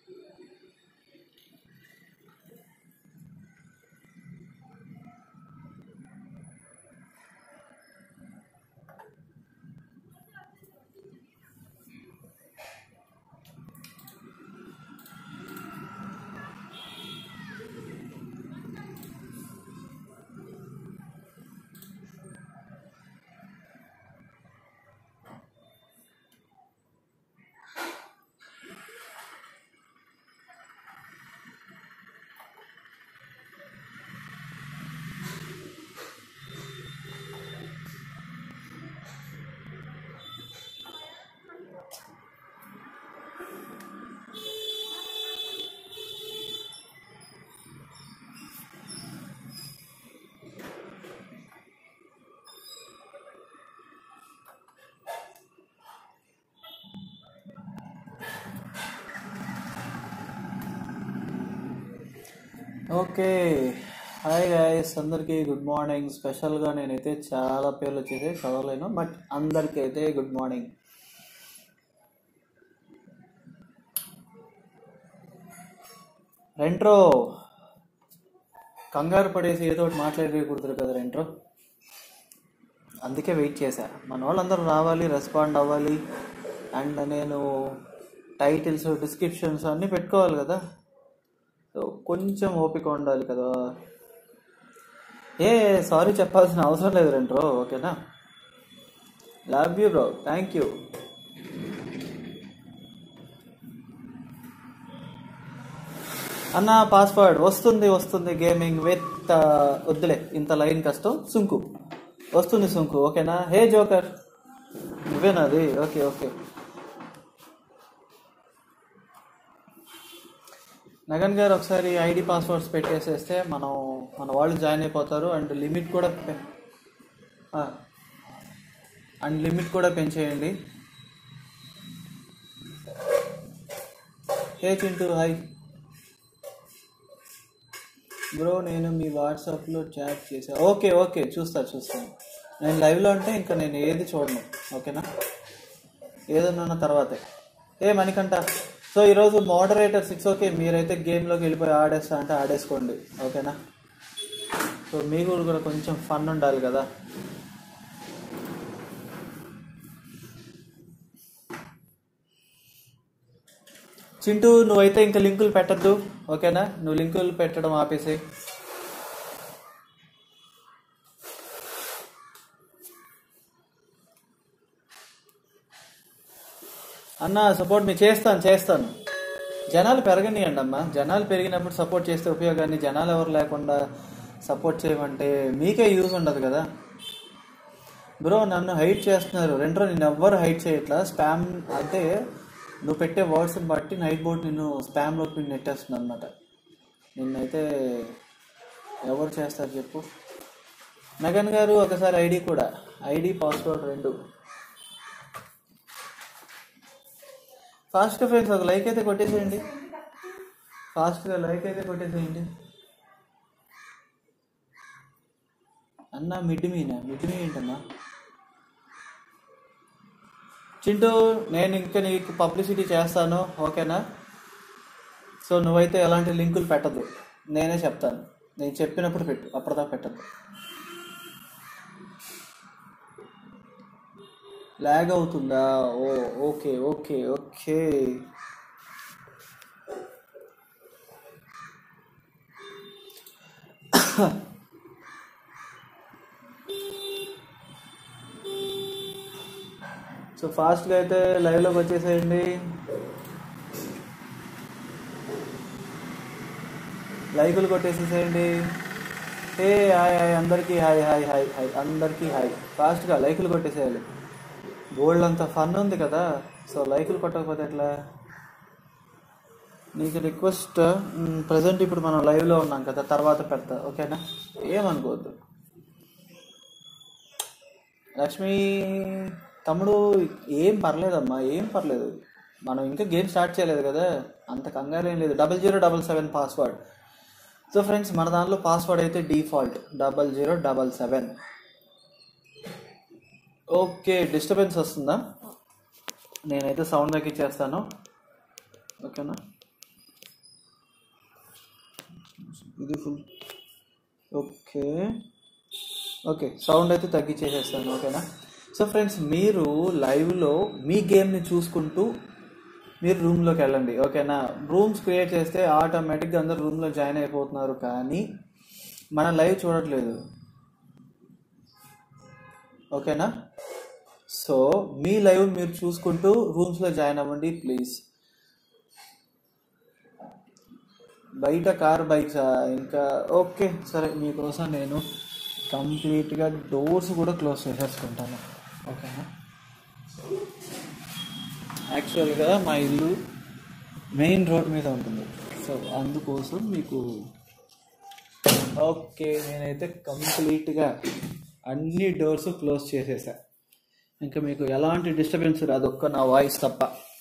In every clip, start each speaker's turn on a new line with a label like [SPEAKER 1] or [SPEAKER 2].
[SPEAKER 1] Okay hi guys అందరికీ good morning స్పెషల్గా నేనైతే చాలా పేర్లు వచ్చేసి చదవలేను బట్ అందరికీ అయితే గుడ్ మార్నింగ్ రెంట్రో కంగారు పడేసి ఏదో ఒకటి మాట్లాడకూడదు కదా రెంట్రో అందుకే వెయిట్ చేశా మన వాళ్ళందరూ రావాలి రెస్పాండ్ అవ్వాలి అండ్ నేను టైటిల్స్ డిస్క్రిప్షన్స్ అన్నీ పెట్టుకోవాలి కదా సో కొంచెం ఓపిక ఉండాలి కదా ఏ సారీ చెప్పాల్సిన అవసరం లేదు రెంట్రో ఓకేనా love you bro thank you అన్న పాస్వర్డ్ వస్తుంది వస్తుంది గేమింగ్ విత్ వద్దులే ఇంత లైన్ కష్టం సుంకు వస్తుంది సుంకు ఓకేనా హే జోకర్ నువ్వేనాది ఓకే ఓకే నగన్ గారు ఒకసారి ఐడి పాస్వర్డ్స్ పెట్టేసేస్తే మనం మన వాళ్ళు జాయిన్ అయిపోతారు అండ్ లిమిట్ కూడా పె- ఆ, అండ్ లిమిట్ కూడా పెంచేయండి హే చింటూ హాయ్ బ్రో నేను మీ వాట్సాప్లో చాట్ చేసా ఓకే ఓకే చూస్తా చూస్తాను నేను లైవ్లో అంటే ఇంకా నేను ఏది చూడను ఓకేనా ఏదన్నా తర్వాతే ఏ మణికంట సో ఈరోజు మోడరేటర్ సిక్స్ ఓకే మీరైతే గేమ్లోకి వెళ్ళిపోయి ఆడేస్తా అంటే ఆడేసుకోండి ఓకేనా సో మీకు కూడా కొంచెం ఫన్ ఉండాలి కదా చింటూ నువ్వైతే ఇంకా లింకులు పెట్టద్దు ఓకేనా నువ్వు లింకులు పెట్టడం ఆపేసి అన్న సపోర్ట్ మీ చేస్తాను చేస్తాను జనాలు పెరగనియండి అమ్మా జనాలు పెరిగినప్పుడు సపోర్ట్ చేస్తే ఉపయోగాన్ని జనాలు ఎవరు లేకుండా సపోర్ట్ చేయమంటే మీకే యూజ్ ఉండదు కదా బ్రో నన్ను హైట్ చేస్తున్నారు రెండో నేను ఎవ్వరు హైట్ చేయట్లా స్పామ్ అంటే నువ్వు పెట్టే వర్డ్స్ని బట్టి నైట్ బోర్డ్ నిన్ను స్పామ్లోకి నేను నెట్టేస్తుంది అనమాట నిన్నైతే ఎవరు చేస్తారు చెప్పు నగన్ గారు ఒకసారి ఐడి కూడా ఐడి పాస్వర్డ్ రెండు ఫాస్ట్గా ఫ్రెండ్స్ ఒక లైక్ అయితే కొట్టేసేయండి ఫాస్ట్గా లైక్ అయితే కొట్టేసేయండి అన్న మిడ్ మీనా మిడ్ మీ ఏంటన్నా చింటూ నేను ఇంకా నీకు పబ్లిసిటీ చేస్తాను ఓకేనా సో నువ్వైతే ఎలాంటి లింకులు పెట్టద్దు నేనే చెప్తాను నేను చెప్పినప్పుడు పెట్టు అప్పటిదాకా పెట్టద్దు లాగ్ అవుతుందా ఓ ఓకే ఓకే ఓకే సో ఫాస్ట్గా అయితే లైవ్లోకి వచ్చేసేయండి లైకులు కొట్టేసేసేయండి ఏ హాయ్ హాయ్ అందరికీ హాయ్ హాయ్ హాయ్ హాయ్ అందరికీ హాయ్ ఫాస్ట్గా లైకులు కొట్టేసేయాలి గోల్డ్ అంత ఫన్ ఉంది కదా సో లైకులు కొట్టకపోతే ఎట్లా నీకు రిక్వెస్ట్ ప్రజెంట్ ఇప్పుడు మనం లైవ్లో ఉన్నాం కదా తర్వాత పెడతా ఓకేనా ఏమనుకోవద్దు లక్ష్మి తమ్ముడు ఏం పర్లేదమ్మా ఏం పర్లేదు మనం ఇంకా గేమ్ స్టార్ట్ చేయలేదు కదా అంత కంగారు ఏం లేదు double zero double seven password so friends మన దాంట్లో పాస్వర్డ్ అయితే default double zero double seven okay disturbance వస్తుందా నేనైతే సౌండ్ తగ్గించేస్తాను ఓకేనా ఇది ఫుల్ ఓకే ఓకే సౌండ్ అయితే తగ్గించేసేస్తాను ఓకేనా సో ఫ్రెండ్స్ మీరు లైవ్లో మీ గేమ్ని చూసుకుంటూ మీరు రూమ్లోకి వెళ్ళండి ఓకేనా రూమ్స్ క్రియేట్ చేస్తే ఆటోమేటిక్గా అందరు రూమ్లో జాయిన్ అయిపోతున్నారు కానీ మన లైవ్ చూడట్లేదు ఓకేనా సో మీ లైవ్ మీరు చూసుకుంటూ రూమ్స్లో జాయిన్ అవ్వండి ప్లీజ్ బయట కార్ బైక్స్ ఇంకా ఓకే సరే మీకోసం నేను కంప్లీట్గా డోర్స్ కూడా క్లోజ్ చేసేసుకుంటాను ఓకేనా యాక్చువల్గా మా ఇల్లు మెయిన్ రోడ్ మీద ఉంటుంది సో అందుకోసం మీకు ఓకే నేనైతే కంప్లీట్గా అన్ని డోర్స్ క్లోజ్ చేసేసా ఇంకా మీకు ఎలాంటి డిస్టర్బెన్స్ రాదు ఒక్క నా వాయిస్ తప్ప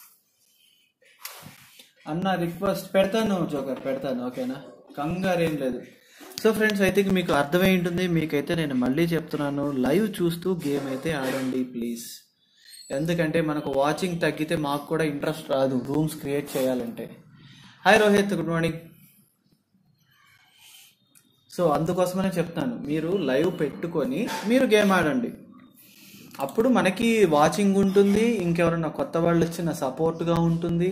[SPEAKER 1] అన్న రిక్వెస్ట్ పెడతాను జోకర్ పెడతాను ఓకేనా కంగారు ఏం లేదు సో ఫ్రెండ్స్ అయితే మీకు అర్థమై ఉంటుంది మీకైతే నేను మళ్ళీ చెప్తున్నాను లైవ్ చూస్తూ గేమ్ అయితే ఆడండి ప్లీజ్ ఎందుకంటే మనకు వాచింగ్ తగ్గితే మాకు కూడా ఇంట్రెస్ట్ రాదు రూమ్స్ క్రియేట్ చేయాలంటే hi Rohit good morning so అందుకోసమనే చెప్తాను మీరు లైవ్ పెట్టుకొని మీరు గేమ్ ఆడండి అప్పుడు మనకి వాచింగ్ ఉంటుంది ఇంకెవరైనా కొత్త వాళ్ళు వచ్చిన సపోర్ట్గా ఉంటుంది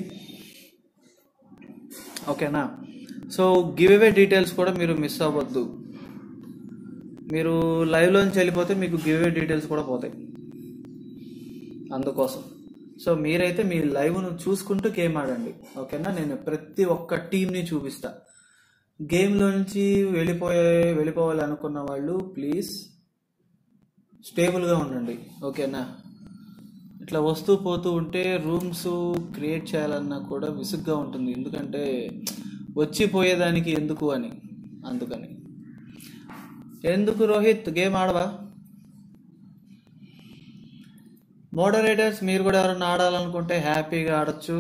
[SPEAKER 1] ఓకేనా సో గివ్ అవే డీటెయిల్స్ కూడా మీరు మిస్ అవ్వద్దు మీరు లైవ్లోంచి వెళ్ళిపోతే మీకు గివ్ అవే డీటెయిల్స్ కూడా పోతాయి అందుకోసం సో మీరైతే మీ లైవ్ను చూసుకుంటూ గేమ్ ఆడండి ఓకేనా నేను ప్రతి ఒక్క టీంని చూపిస్తా గేమ్లో నుంచి వెళ్ళిపోయే వెళ్ళిపోవాలి అనుకున్న వాళ్ళు ప్లీజ్ స్టేబుల్గా ఉండండి ఓకేనా ఇట్లా వస్తూ పోతూ ఉంటే రూమ్స్ క్రియేట్ చేయాలన్నా కూడా విసుగ్గా ఉంటుంది ఎందుకంటే వచ్చి పోయేదానికి ఎందుకు అని అందుకని ఎందుకు రోహిత్ గేమ్ ఆడవా మోడరేటర్స్ మీరు కూడా ఎవరైనా ఆడాలనుకుంటే హ్యాపీగా ఆడొచ్చు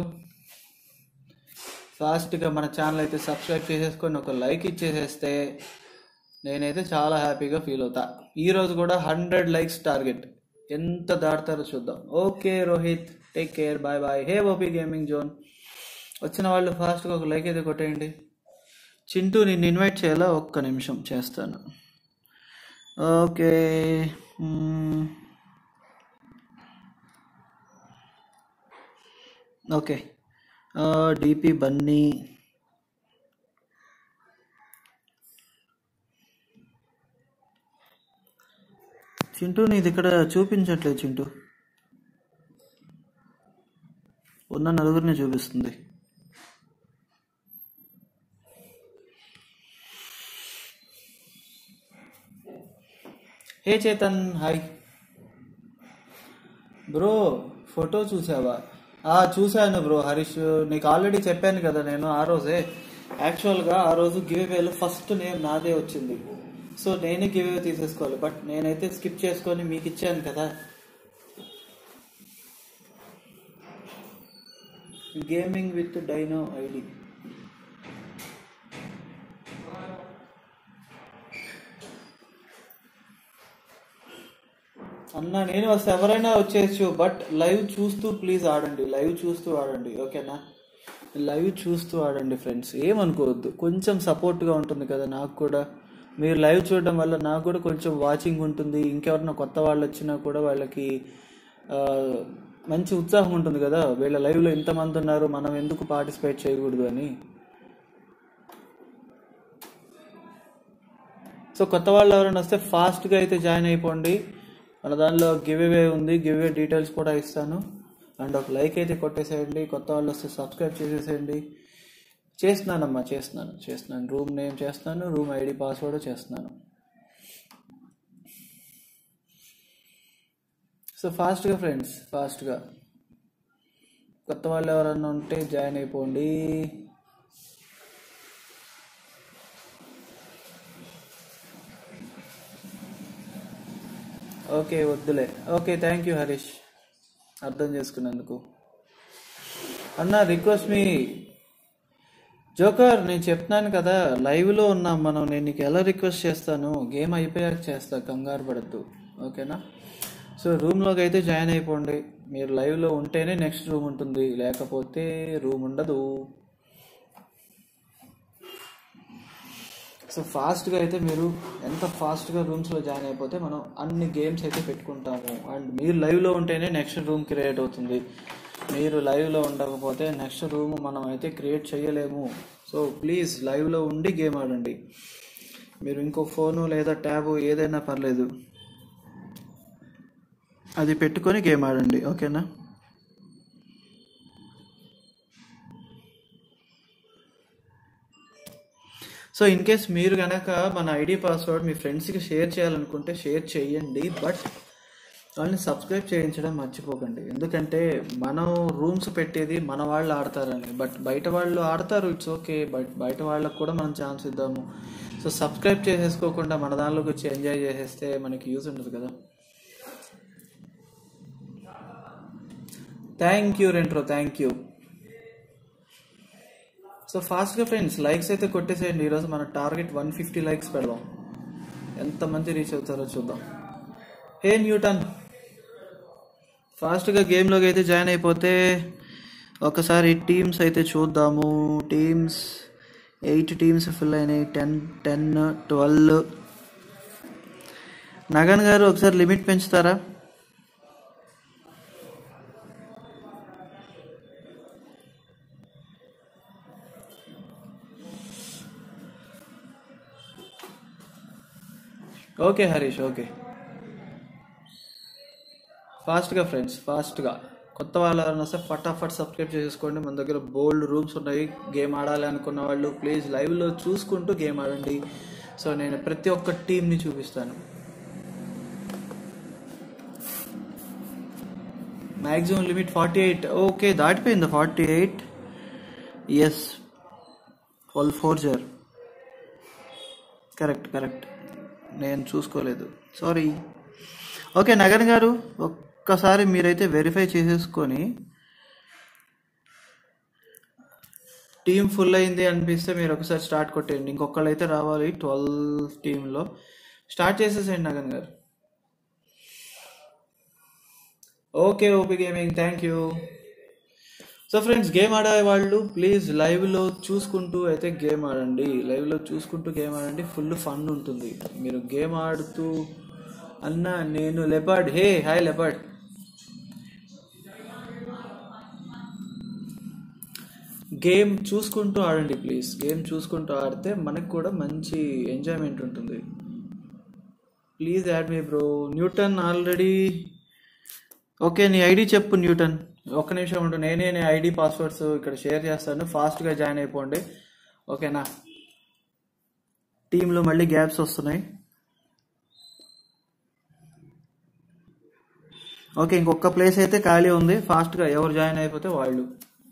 [SPEAKER 1] ఫాస్ట్గా మన ఛానల్ అయితే సబ్స్క్రైబ్ చేసేసుకొని ఒక లైక్ ఇచ్చేసేస్తే నేనైతే చాలా హ్యాపీగా ఫీల్ అవుతా ఈరోజు కూడా హండ్రెడ్ లైక్స్ టార్గెట్ ఎంత దాటుతారో చూద్దాం okay Rohit take care bye bye hey OP gaming zone వచ్చిన వాళ్ళు ఫాస్ట్గా ఒక లైక్ అయితే కొట్టేయండి చింటూ నిన్ను ఇన్వైట్ చేయాలా ఒక్క నిమిషం చేస్తాను ఓకే మ్మ్. ఓకే డిపి బన్నీ చింటూ నీది ఇక్కడ చూపించట్లేదు చింటూ ఉన్న నలుగురిని చూపిస్తుంది hey Chetan hi bro photo చూసావా ఆ చూశాను బ్రో హరీష్ నీకు ఆల్రెడీ చెప్పాను కదా నేను ఆ రోజే యాక్చువల్గా ఆ రోజు గివ్ అవేలో ఫస్ట్ నేమ్ నాదే వచ్చింది సో నేనే గివ్ అవే తీసేసుకోవాలి బట్ నేనైతే స్కిప్ చేసుకొని మీకు ఇచ్చాను కదా గేమింగ్ విత్ డైనో ఐడి అన్న నేను వస్తే ఎవరైనా వచ్చేయచ్చు బట్ లైవ్ చూస్తూ ప్లీజ్ ఆడండి లైవ్ చూస్తూ ఆడండి ఓకేనా లైవ్ చూస్తూ ఆడండి ఫ్రెండ్స్ ఏమనుకోవద్దు కొంచెం సపోర్ట్గా ఉంటుంది కదా నాకు కూడా మీరు లైవ్ చూడడం వల్ల నాకు కూడా కొంచెం వాచింగ్ ఉంటుంది ఇంకెవరైనా కొత్త వాళ్ళు వచ్చినా కూడా వాళ్ళకి ఆ, మంచి ఉత్సాహం ఉంటుంది కదా వీళ్ళ లైవ్లో ఇంతమంది ఉన్నారు మనం ఎందుకు పార్టిసిపేట్ చేయకూడదు అని సో కొత్త వాళ్ళు ఎవరైనా వస్తే ఫాస్ట్గా అయితే జాయిన్ అయిపోండి మన దానిలో గివ్ అవే ఉంది గివ్ అవే డీటెయిల్స్ కూడా ఇస్తాను అండ్ ఒక లైక్ అయితే కొట్టేసేయండి కొత్త వాళ్ళు వస్తే సబ్స్క్రైబ్ చేసేసేయండి చేస్తున్నానమ్మా చేస్తున్నాను చేస్తున్నాను రూమ్ నేమ్ చేస్తున్నాను రూమ్ ఐడి పాస్వర్డ్ చేస్తున్నాను సో ఫాస్ట్గా ఫ్రెండ్స్ ఫాస్ట్గా కొత్త వాళ్ళు ఎవరన్నా ఉంటే జాయిన్ అయిపోండి ఓకే వద్దులే ఓకే థ్యాంక్ యూ హరీష్ అర్థం చేసుకున్నందుకు అన్న రిక్వెస్ట్ మీ జోకర్ నేను చెప్తున్నాను కదా లైవ్లో ఉన్నాం మనం నేను నీకు ఎలా రిక్వెస్ట్ చేస్తాను గేమ్ అయిపోయాక చేస్తా కంగారు పడద్దు ఓకేనా సో రూమ్లోకి అయితే జాయిన్ అయిపోండి మీరు లైవ్లో ఉంటేనే నెక్స్ట్ రూమ్ ఉంటుంది లేకపోతే రూమ్ ఉండదు సో ఫాస్ట్గా అయితే మీరు ఎంత ఫాస్ట్గా రూమ్స్లో జాయిన్ అయిపోతే మనం అన్ని గేమ్స్ అయితే పెట్టుకుంటాము అండ్ మీరు లైవ్లో ఉంటేనే నెక్స్ట్ రూమ్ క్రియేట్ అవుతుంది మీరు లైవ్లో ఉండకపోతే నెక్స్ట్ రూమ్ మనం అయితే క్రియేట్ చేయలేము సో ప్లీజ్ లైవ్లో ఉండి గేమ్ ఆడండి మీరు ఇంకో ఫోను లేదా ట్యాబ్ ఏదైనా పర్లేదు అది పెట్టుకొని గేమ్ ఆడండి ఓకేనా సో ఇన్ కేస్ మీరు కనుక మన ఐడి పాస్వర్డ్ మీ ఫ్రెండ్స్కి షేర్ చేయాలనుకుంటే షేర్ చేయండి బట్ వాళ్ళని సబ్స్క్రైబ్ చేయించడం మర్చిపోకండి ఎందుకంటే మనం రూమ్స్ పెట్టేది మన వాళ్ళు ఆడతారని బట్ బయట వాళ్ళు ఆడతారు ఇట్స్ ఓకే బట్ బయట వాళ్ళకు కూడా మనం ఛాన్స్ ఇద్దాము సో సబ్స్క్రైబ్ చేసేసుకోకుండా మన దానిలోకి వచ్చి ఎంజాయ్ చేసేస్తే మనకి యూజ్ ఉండదు కదా థ్యాంక్ యూ రెంట్రో థ్యాంక్ యూ సో ఫాస్ట్గా ఫ్రెండ్స్ లైక్స్ అయితే కొట్టేసేయండి ఈరోజు మన టార్గెట్ వన్ ఫిఫ్టీ లైక్స్ పెడదాం ఎంతమంది రీచ్ అవుతారో చూద్దాం హే న్యూటన్ ఫాస్ట్గా గేమ్లోకి అయితే జాయిన్ అయిపోతే ఒకసారి టీమ్స్ అయితే చూద్దాము టీమ్స్ ఎయిట్ టీమ్స్ ఫిల్ అయినాయి టెన్ టెన్ ట్వెల్వ్ నగన్ గారు ఒకసారి లిమిట్ పెంచుతారా ఓకే హరీష్ ఓకే ఫాస్ట్గా ఫ్రెండ్స్ ఫాస్ట్గా కొత్త వాళ్ళు ఎవరైనా వస్తే ఫటాఫట్ సబ్స్క్రైబ్ చేసుకోండి మన దగ్గర బోల్డ్ రూమ్స్ ఉన్నాయి గేమ్ ఆడాలి అనుకున్న వాళ్ళు ప్లీజ్ లైవ్లో చూసుకుంటూ గేమ్ ఆడండి సో నేను ప్రతి ఒక్క టీంని చూపిస్తాను maximum limit forty eight okay దాటిపోయింది forty eight S twelve four జర్ కరెక్ట్ కరెక్ట్ నేను చూసుకోలేదు సారీ ఓకే నగన్ గారు ఒక్కసారి మీరైతే వెరిఫై చేసేసుకొని టీం ఫుల్ అయింది అనిపిస్తే మీరు ఒకసారి స్టార్ట్ కొట్టేయండి ఇంకొకళ్ళు అయితే రావాలి ట్వెల్వ్ టీంలో స్టార్ట్ చేసేసేయండి నగన్ గారు okay OP gaming thank you so friends game ఆడే వాళ్ళు ప్లీజ్ లైవ్లో చూసుకుంటూ అయితే గేమ్ ఆడండి లైవ్లో చూసుకుంటూ గేమ్ ఆడండి ఫుల్ ఫన్ ఉంటుంది మీరు గేమ్ ఆడుతూ అన్న నేను leopard hey hi leopard game చూసుకుంటూ ఆడండి ప్లీజ్ గేమ్ చూసుకుంటూ ఆడితే మనకు కూడా మంచి ఎంజాయ్మెంట్ ఉంటుంది please add me bro Newton already okay నీ ఐడి చెప్పు న్యూటన్ ఒక్క నిమిషం ఉండు నేనే నీ ఐడి పాస్వర్డ్స్ ఇక్కడ షేర్ చేస్తాను ఫాస్ట్గా జాయిన్ అయిపోండి ఓకేనా టీంలో మళ్ళీ గ్యాప్స్ వస్తున్నాయి ఓకే ఇంకొక ప్లేస్ అయితే ఖాళీ ఉంది ఫాస్ట్గా ఎవరు జాయిన్ అయిపోతే వాళ్ళు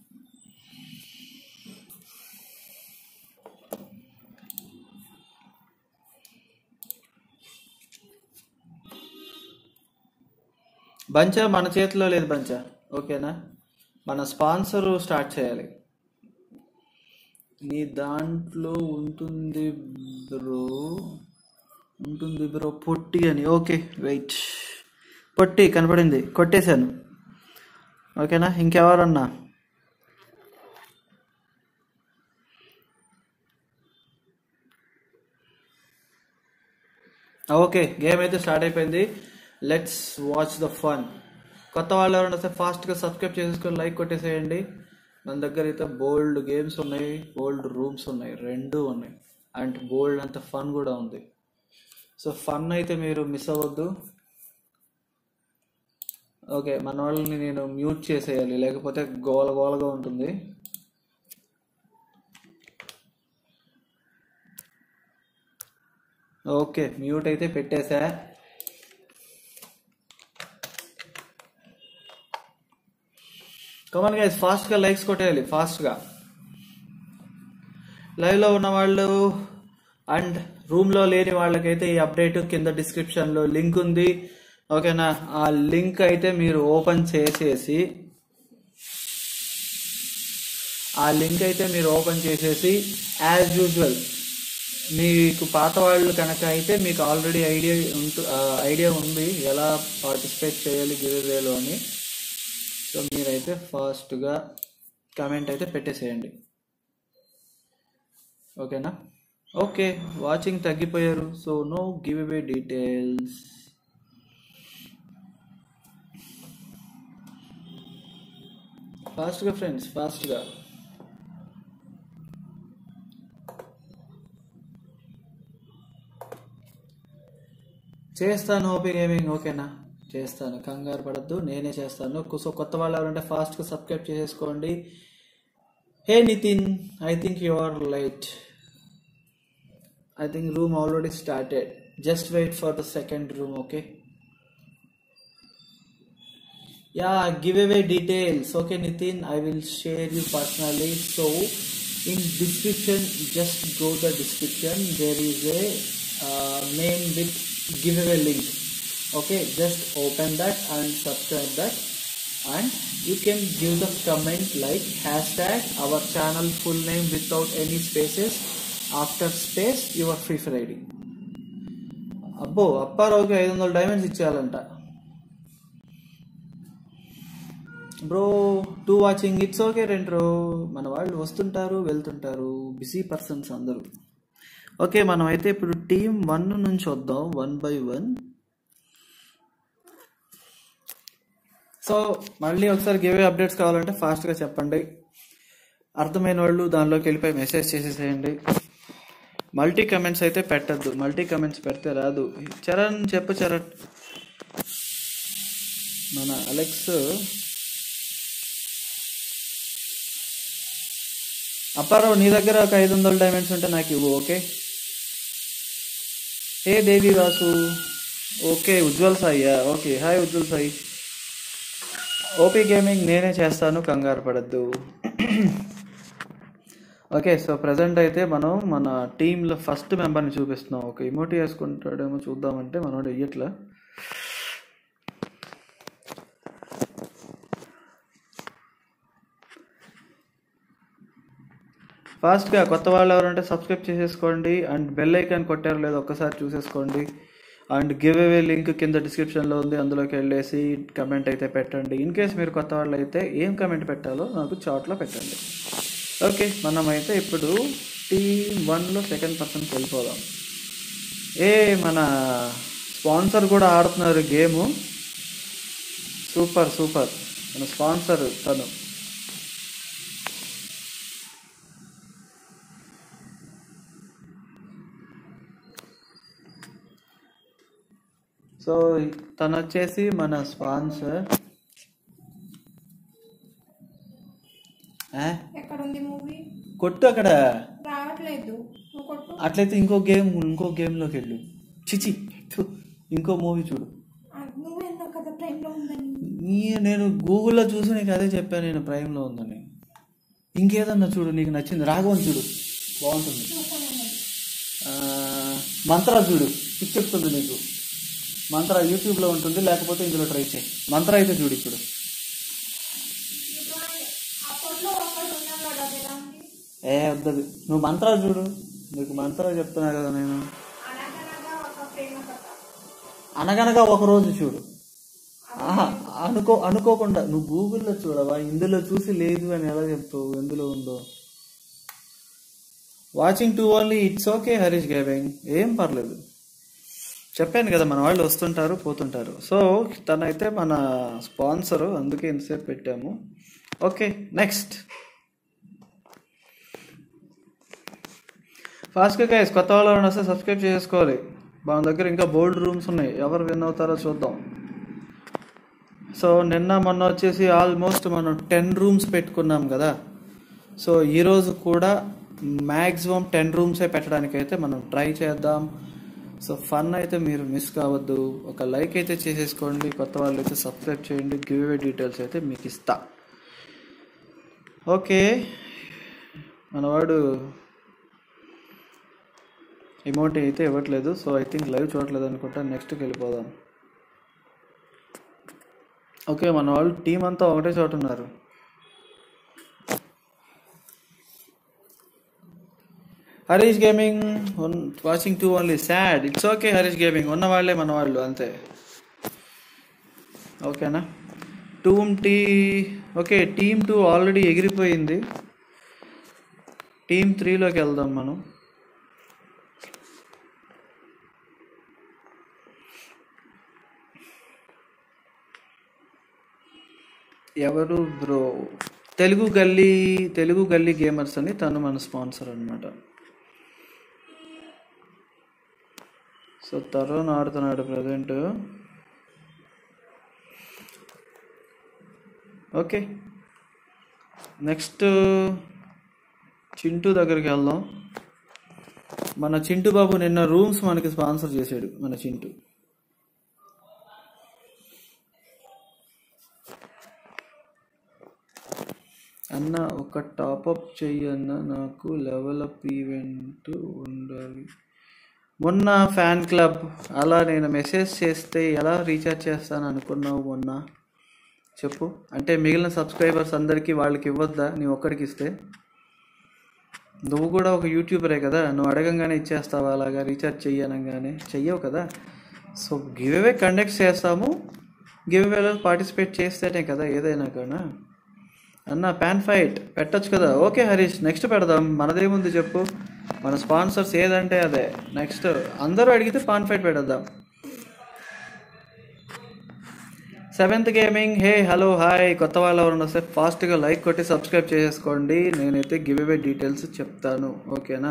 [SPEAKER 1] బంచా మన చేతిలో లేదు బంచా ఓకేనా మన స్పాన్సర్ స్టార్ట్ చేయాలి నీ దాంట్లో ఉంటుంది బ్రో ఉంటుంది బ్రో పొట్టి అని ఓకే వెయిట్ పొట్టి కనపడింది కొట్టేశాను ఓకేనా ఇంకెవరన్నా ఓకే గేమ్ అయితే స్టార్ట్ అయిపోయింది లెట్స్ వాచ్ ద ఫన్ కొత్త వాళ్ళు ఎవరైనా వస్తే ఫాస్ట్గా సబ్స్క్రైబ్ చేసుకొని లైక్ కొట్టేసేయండి మన దగ్గర అయితే బోల్డ్ గేమ్స్ ఉన్నాయి బోల్డ్ రూమ్స్ ఉన్నాయి రెండు ఉన్నాయి అండ్ బోల్డ్ అంత ఫన్ కూడా ఉంది సో ఫన్ అయితే మీరు మిస్ అవ్వద్దు ఓకే మన వాళ్ళని నేను మ్యూట్ చేసేయాలి లేకపోతే గోల గోలగా ఉంటుంది ఓకే మ్యూట్ అయితే పెట్టేశా కమన్ గైస్ ఫాస్ట్గా లైక్స్ కొట్టేయాలి ఫాస్ట్గా లైవ్లో ఉన్న వాళ్ళు అండ్ రూమ్లో లేని వాళ్ళకైతే ఈ అప్డేట్ కింద డిస్క్రిప్షన్లో లింక్ ఉంది ఓకేనా ఆ లింక్ అయితే మీరు ఓపెన్ చేసేసి ఆ లింక్ అయితే మీరు ఓపెన్ చేసేసి యాజ్ యూజువల్ మీకు పాత వాళ్ళు కనుక అయితే మీకు ఆల్రెడీ ఐడియా ఉంటు ఐడియా ఉంది ఎలా పార్టిసిపేట్ చేయాలి గిరివేలో అని సో మీరైతే ఫాస్ట్గా కమెంట్ అయితే పెట్టేసేయండి ఓకేనా ఓకే వాచింగ్ తగ్గిపోయారు so no give away details ఫాస్ట్గా ఫ్రెండ్స్ ఫాస్ట్గా చేస్తాను ఓపీ గేమింగ్ ఓకేనా చేస్తాను కంగారు పడద్దు నేనే చేస్తాను సో కొత్త వాళ్ళు ఎవరంటే ఫాస్ట్గా సబ్స్క్రైబ్ చేసేసుకోండి hey Nitin I think you are light I think room already started just wait for the second room okay ya give away details okay Nitin I will share you personally so in description just go the description there is a name with give away link okay just open that and subscribe that and you can give the comment like hashtag our channel full name without any spaces after space your free fire id అబ్బో అప్పారావుకి ఐదు వందల diamonds ఇచ్చేయాలంట bro two watching it's okay రెంట్రో మన వాళ్ళు వస్తుంటారు వెళ్తుంటారు బిజీ పర్సన్స్ అందరూ ఓకే మనం అయితే ఇప్పుడు టీం వన్ నుంచి వద్దాం వన్ బై వన్ సో మళ్ళీ ఒకసారి గివే అప్డేట్స్ కావాలంటే ఫాస్ట్గా చెప్పండి అర్థమైన వాళ్ళు దానిలోకి వెళ్ళిపోయి మెసేజ్ చేసేసేయండి మల్టీ కమెంట్స్ అయితే పెట్టద్దు మల్టీ కమెంట్స్ పెడితే రాదు చరణ్ చెప్పు చరణ్ మన అలెక్స్ అప్పారావు నీ దగ్గర ఒక ఐదు వందల డైమండ్స్ ఉంటే నాకు ఇవ్వు okay hey Devi Vasu okay Ujwal సాయియా okay hi Ujwal Sai OP gaming నేనే చేస్తాను కంగారు పడద్దు ఓకే సో ప్రజెంట్ అయితే మనం మన టీంలో ఫస్ట్ మెంబర్ని చూపిస్తున్నాం ఒక ఇమోటి వేసుకుంటాడేమో చూద్దామంటే మనోడు వెయ్యట్లా ఫాస్ట్గా కొత్త వాళ్ళు ఎవరంటే సబ్స్క్రైబ్ చేసేసుకోండి అండ్ బెల్ ఐకాన్ కొట్టారో లేదో ఒక్కసారి చూసేసుకోండి అండ్ గివ్ అవే లింక్ కింద డిస్క్రిప్షన్లో ఉంది అందులోకి వెళ్ళేసి కమెంట్ అయితే పెట్టండి ఇన్ కేస్ మీరు కొత్త వాళ్ళు అయితే ఏం కమెంట్ పెట్టాలో నాకు చాట్లో పెట్టండి ఓకే మనం అయితే ఇప్పుడు టీమ్ వన్లో సెకండ్ పర్సన్కి వెళ్ళిపోదాం ఏ మన స్పాన్సర్ కూడా ఆడుతున్నారు గేము సూపర్ సూపర్ మన స్పాన్సర్ తను సో తను వచ్చేసి మన స్పాన్సర్
[SPEAKER 2] ఎక్కడ ఉంది మూవీ
[SPEAKER 1] కొట్టు అక్కడ
[SPEAKER 2] రావట్లేదు నువ్వు కొట్టు
[SPEAKER 1] అట్లయితే ఇంకో గేమ్ ఇంకో గేమ్లోకి వెళ్ళు చిచి థు, ఇంకో మూవీ చూడు
[SPEAKER 2] ఆ, నువ్వే అన్నావు కదా ప్రైమ్ లో ఉందని
[SPEAKER 1] నీ- నేను గూగుల్లో చూసి నీకు అదే చెప్పాను నేను ప్రైమ్లో ఉందని ఇంకేదన్నా చూడు నీకు నచ్చింది రాఘవన్ చూడు బాగుంటుంది
[SPEAKER 2] చూసాను
[SPEAKER 1] ఆ, మంత్ర చూడు ఇది చెప్తుంది నీకు మంత్ర యూట్యూబ్లో ఉంటుంది లేకపోతే ఇందులో ట్రై చేయి మంత్ర అయితే చూడు ఇప్పుడు
[SPEAKER 2] అప్పట్లో ఒకడు ఉన్నాడు కదా అది ఎలా ఉంది
[SPEAKER 1] ఏ వద్దది నువ్వు మంత్ర చూడు నీకు మంత్ర చెప్తున్నా కదా నేను
[SPEAKER 2] అనగనగా ఒక ప్రేమ కథ
[SPEAKER 1] అనగనగా ఒక రోజు చూడు ఆహా, అనుకో అనుకోకుండా నువ్వు గూగుల్లో చూడవా ఇందులో చూసి లేదు అని ఎలా చెప్తావు ఎందులో ఉందో watching two only it's okay Harish gaming ఏం పర్లేదు చెప్పాను కదా మన వాళ్ళు వస్తుంటారు పోతుంటారు సో తనైతే మన స్పాన్సరు అందుకే ఇంతసేపు పెట్టాము ఓకే నెక్స్ట్ ఫాస్ట్గా గైస్ కొత్త వాళ్ళు ఎవరైనా వస్తే సబ్స్క్రైబ్ చేసుకోవాలి మన దగ్గర ఇంకా బోల్డ్ రూమ్స్ ఉన్నాయి ఎవరు విన్ అవుతారో చూద్దాం సో నిన్న మొన్న వచ్చేసి ఆల్మోస్ట్ మనం టెన్ రూమ్స్ పెట్టుకున్నాం కదా సో ఈరోజు కూడా మ్యాక్సిమం టెన్ రూమ్సే పెట్టడానికి అయితే మనం ట్రై చేద్దాం సో ఫన్ అయితే మీరు మిస్ కావద్దు ఒక లైక్ అయితే చేసేసుకోండి కొత్త వాళ్ళు అయితే సబ్స్క్రైబ్ చేయండి గివ్ అవే డీటెయిల్స్ అయితే మీకు ఇస్తా ఓకే మనవాడు ఎమౌంట్ అయితే ఇవ్వట్లేదు సో ఐ థింక్ లైవ్ చూడట్లేదు అనుకుంటా నెక్స్ట్కి వెళ్ళిపోదాం ఓకే మన వాళ్ళు టీం అంతా ఒకటే చోట ఉన్నారు Harish gaming watching two only sad it's okay Harish gaming ఉన్న వాళ్ళే మన వాళ్ళు అంతే ఓకేనా టూమ్ టీ ఓకే టీమ్ టూ ఆల్రెడీ ఎగిరిపోయింది టీమ్ త్రీలోకి వెళ్దాం మనం ఎవరు బ్రో తెలుగు గల్లీ తెలుగు గల్లీ గేమర్స్ అని తను మన స్పాన్సర్ అనమాట సో తరుణ్ ఆడుతున్నాడు ప్రజెంట్ ఓకే నెక్స్ట్ చింటూ దగ్గరికి వెళ్దాం మన చింటూ బాబు నిన్న రూమ్స్ మనకి స్పాన్సర్ చేశాడు మన చింటూ అన్న ఒక టాపప్ చెయ్యన్న నాకు లెవెల్ అప్ ఈవెంట్ ఉండాలి మొన్న ఫ్యాన్ క్లబ్ అలా నేను మెసేజ్ చేస్తే ఎలా రీఛార్జ్ చేస్తాను అనుకున్నావు మొన్న చెప్పు అంటే మిగిలిన సబ్స్క్రైబర్స్ అందరికీ వాళ్ళకి ఇవ్వద్దా నీ ఒక్కడికి ఇస్తే నువ్వు కూడా ఒక యూట్యూబరే కదా నువ్వు అడగంగానే ఇచ్చేస్తావా అలాగా రీఛార్జ్ చెయ్యనంగానే చెయ్యవు కదా సో గివ్ అవే కండక్ట్ చేస్తాము గివ్ అవేలో పార్టిసిపేట్ చేస్తేనే కదా ఏదైనా కానీ అన్న ప్యాన్ ఫైట్ పెట్టొచ్చు కదా ఓకే హరీష్ నెక్స్ట్ పెడదాం మనదేముంది చెప్పు మన స్పాన్సర్స్ ఏదంటే అదే నెక్స్ట్ అందరూ అడిగితే పాన్ ఫైట్ పెడదాం seventh gaming hey hello hi కొత్త వాళ్ళు ఎవరైనా వస్తే ఫాస్ట్గా లైక్ కొట్టి సబ్స్క్రైబ్ చేసేసుకోండి నేనైతే గివ్ అవే డీటెయిల్స్ చెప్తాను ఓకేనా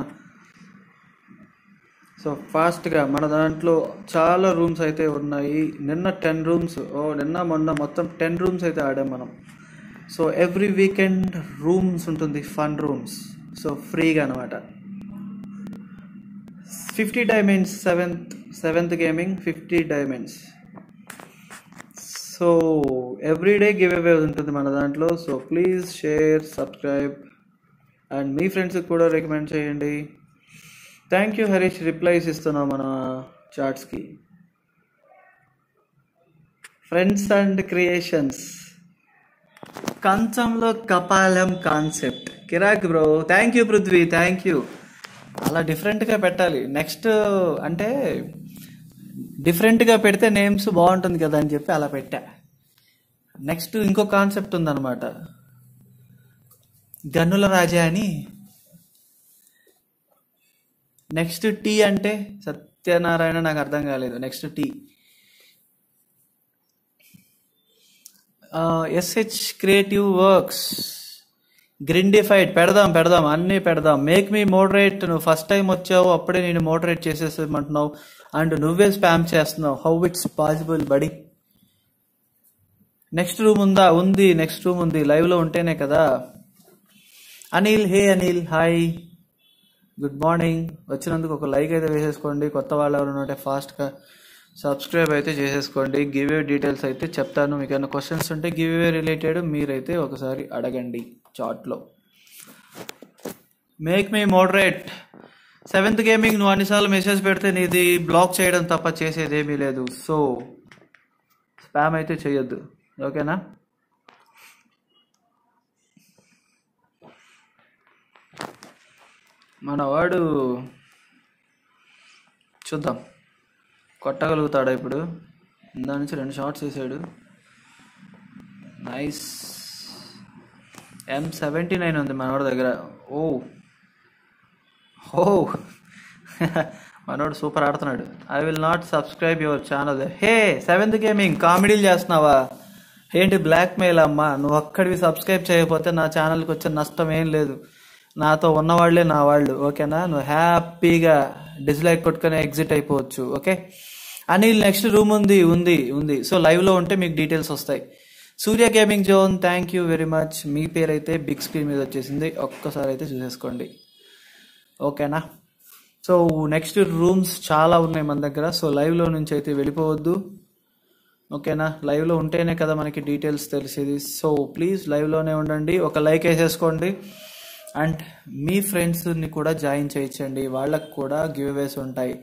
[SPEAKER 1] సో ఫాస్ట్గా మన దాంట్లో చాలా రూమ్స్ అయితే ఉన్నాయి నిన్న టెన్ రూమ్స్ ఓ నిన్న మొన్న మొత్తం టెన్ రూమ్స్ అయితే ఆడాం మనం సో ఎవ్రీ వీకెండ్ రూమ్స్ ఉంటుంది ఫన్ రూమ్స్ సో ఫ్రీగా అనమాట fifty diamonds seventh seventh gaming fifty diamonds so everyday give away ఉంటుంది మన దాంట్లో so please share subscribe and మీ ఫ్రెండ్స్కి కూడా రికమెండ్ చేయండి థ్యాంక్ యూ హరీష్ రిప్లైస్ ఇస్తున్నాం మన చాట్స్కి ఫ్రెండ్స్ అండ్ క్రియేషన్స్ కంచంలో కపాలం కాన్సెప్ట్ కిరాక్ bro thank you Prithvi thank you అలా డిఫరెంట్గా పెట్టాలి నెక్స్ట్ అంటే డిఫరెంట్గా పెడితే నేమ్స్ బాగుంటుంది కదా అని చెప్పి అలా పెట్టా నెక్స్ట్ ఇంకో కాన్సెప్ట్ ఉందన్నమాట గన్నుల రాజా అని నెక్స్ట్ టీ అంటే సత్యనారాయణ నాకు అర్థం కాలేదు next T SH creative works గ్రిండిఫైడ్ పెడదాం పెడదాం అన్నీ పెడదాం మేక్ మీ మోడరేట్ నువ్వు ఫస్ట్ టైం వచ్చావు అప్పుడే నేను మోడరేట్ చేసేసేమంటున్నావు అండ్ నువ్వే స్పామ్ చేస్తున్నావు how it's possible buddy next room ఉందా ఉంది నెక్స్ట్ రూమ్ ఉంది లైవ్లో ఉంటేనే కదా Anil hey Anil hi good morning వచ్చినందుకు ఒక లైక్ అయితే వేసేసుకోండి కొత్త వాళ్ళు ఎవరైనా ఉంటే ఫాస్ట్గా సబ్స్క్రైబ్ అయితే చేసేసుకోండి గివ్ అవే డీటెయిల్స్ అయితే చెప్తాను మీకు ఏమైనా క్వశ్చన్స్ ఉంటే గివ్ అవే రిలేటెడ్ మీరైతే ఒకసారి అడగండి చాట్లో make me moderate seventh gaming నువ్వు అన్నిసార్లు మెసేజ్ పెడితే నీది బ్లాక్ చేయడం తప్ప చేసేది ఏమీ లేదు సో స్పామ్ అయితే చేయొద్దు ఓకేనా మన వాడు చూద్దాం కొట్టగలుగుతాడా ఇప్పుడు దాని నుంచి రెండు షార్ట్స్ వేసాడు నైస్ ఎం సెవెంటీ నైన్ ఉంది మనోడి దగ్గర ఓ ఓ మనోడు సూపర్ ఆడుతున్నాడు I will not subscribe your channel hey seventh gaming కామెడీలు చేస్తున్నావా ఏంటి బ్లాక్ మెయిల్ అమ్మా నువ్వు ఒక్కడివి సబ్స్క్రైబ్ చేయకపోతే నా ఛానల్కి వచ్చే నష్టం ఏం లేదు నాతో ఉన్నవాళ్లే నా వాళ్ళు ఓకేనా నువ్వు హ్యాపీగా డిస్లైక్ కొట్టుకొని ఎగ్జిట్ అయిపోవచ్చు ఓకే అనిల్ నెక్స్ట్ రూమ్ ఉంది ఉంది ఉంది సో లైవ్లో ఉంటే మీకు డీటెయిల్స్ వస్తాయి Surya gaming zone thank you very much మీ పేరు అయితే బిగ్ స్క్రీన్ మీద వచ్చేసింది ఒక్కసారి అయితే చూసేసుకోండి ఓకేనా సో నెక్స్ట్ రూమ్స్ చాలా ఉన్నాయి మన దగ్గర సో లైవ్లో నుంచి అయితే వెళ్ళిపోవద్దు ఓకేనా లైవ్లో ఉంటేనే కదా మనకి డీటెయిల్స్ తెలిసేది సో ప్లీజ్ లైవ్లోనే ఉండండి ఒక లైక్ వేసేసుకోండి అండ్ మీ ఫ్రెండ్స్ని కూడా జాయిన్ చేయించండి వాళ్ళకు కూడా గివ్ అవేస్ ఉంటాయి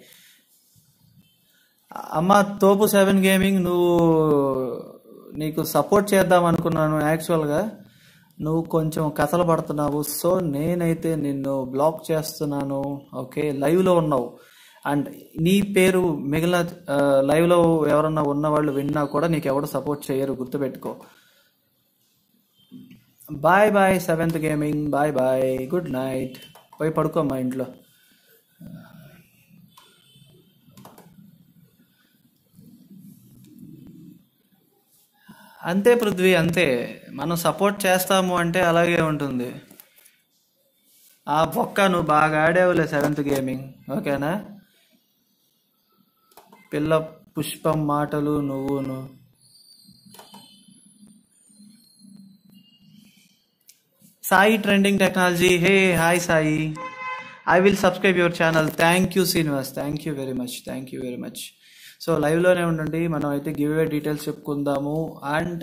[SPEAKER 1] అమ్మ తోపు సెవెన్ గేమింగ్ నువ్వు నీకు సపోర్ట్ చేద్దాం అనుకున్నాను యాక్చువల్గా నువ్వు కొంచెం కథలు పడుతున్నావు సో నేనైతే నిన్ను బ్లాక్ చేస్తున్నాను ఓకే లైవ్లో ఉన్నావు అండ్ నీ పేరు మిగిలిన ఆ, లైవ్లో ఎవరన్నా ఉన్న వాళ్ళు విన్నా కూడా నీకు ఎవరు సపోర్ట్ చేయరు గుర్తుపెట్టుకో bye bye seventh gaming bye bye good night పోయి పడుకో మా ఇంట్లో అంతే పృథ్వీ అంతే మనం సపోర్ట్ చేస్తాము అంటే అలాగే ఉంటుంది ఆ బొక్క నువ్వు బాగా ఆడేవులే సెవెంత్ గేమింగ్ ఓకేనా పిల్ల పుష్పం మాటలు నువ్వును Sai trending technology hey hi Sai I will subscribe your channel thank you Srinivas thank you very much thank you very much so లైవ్లోనే ఉండండి మనం అయితే గివ్ అవే డీటెయిల్స్ చెప్పుకుందాము అండ్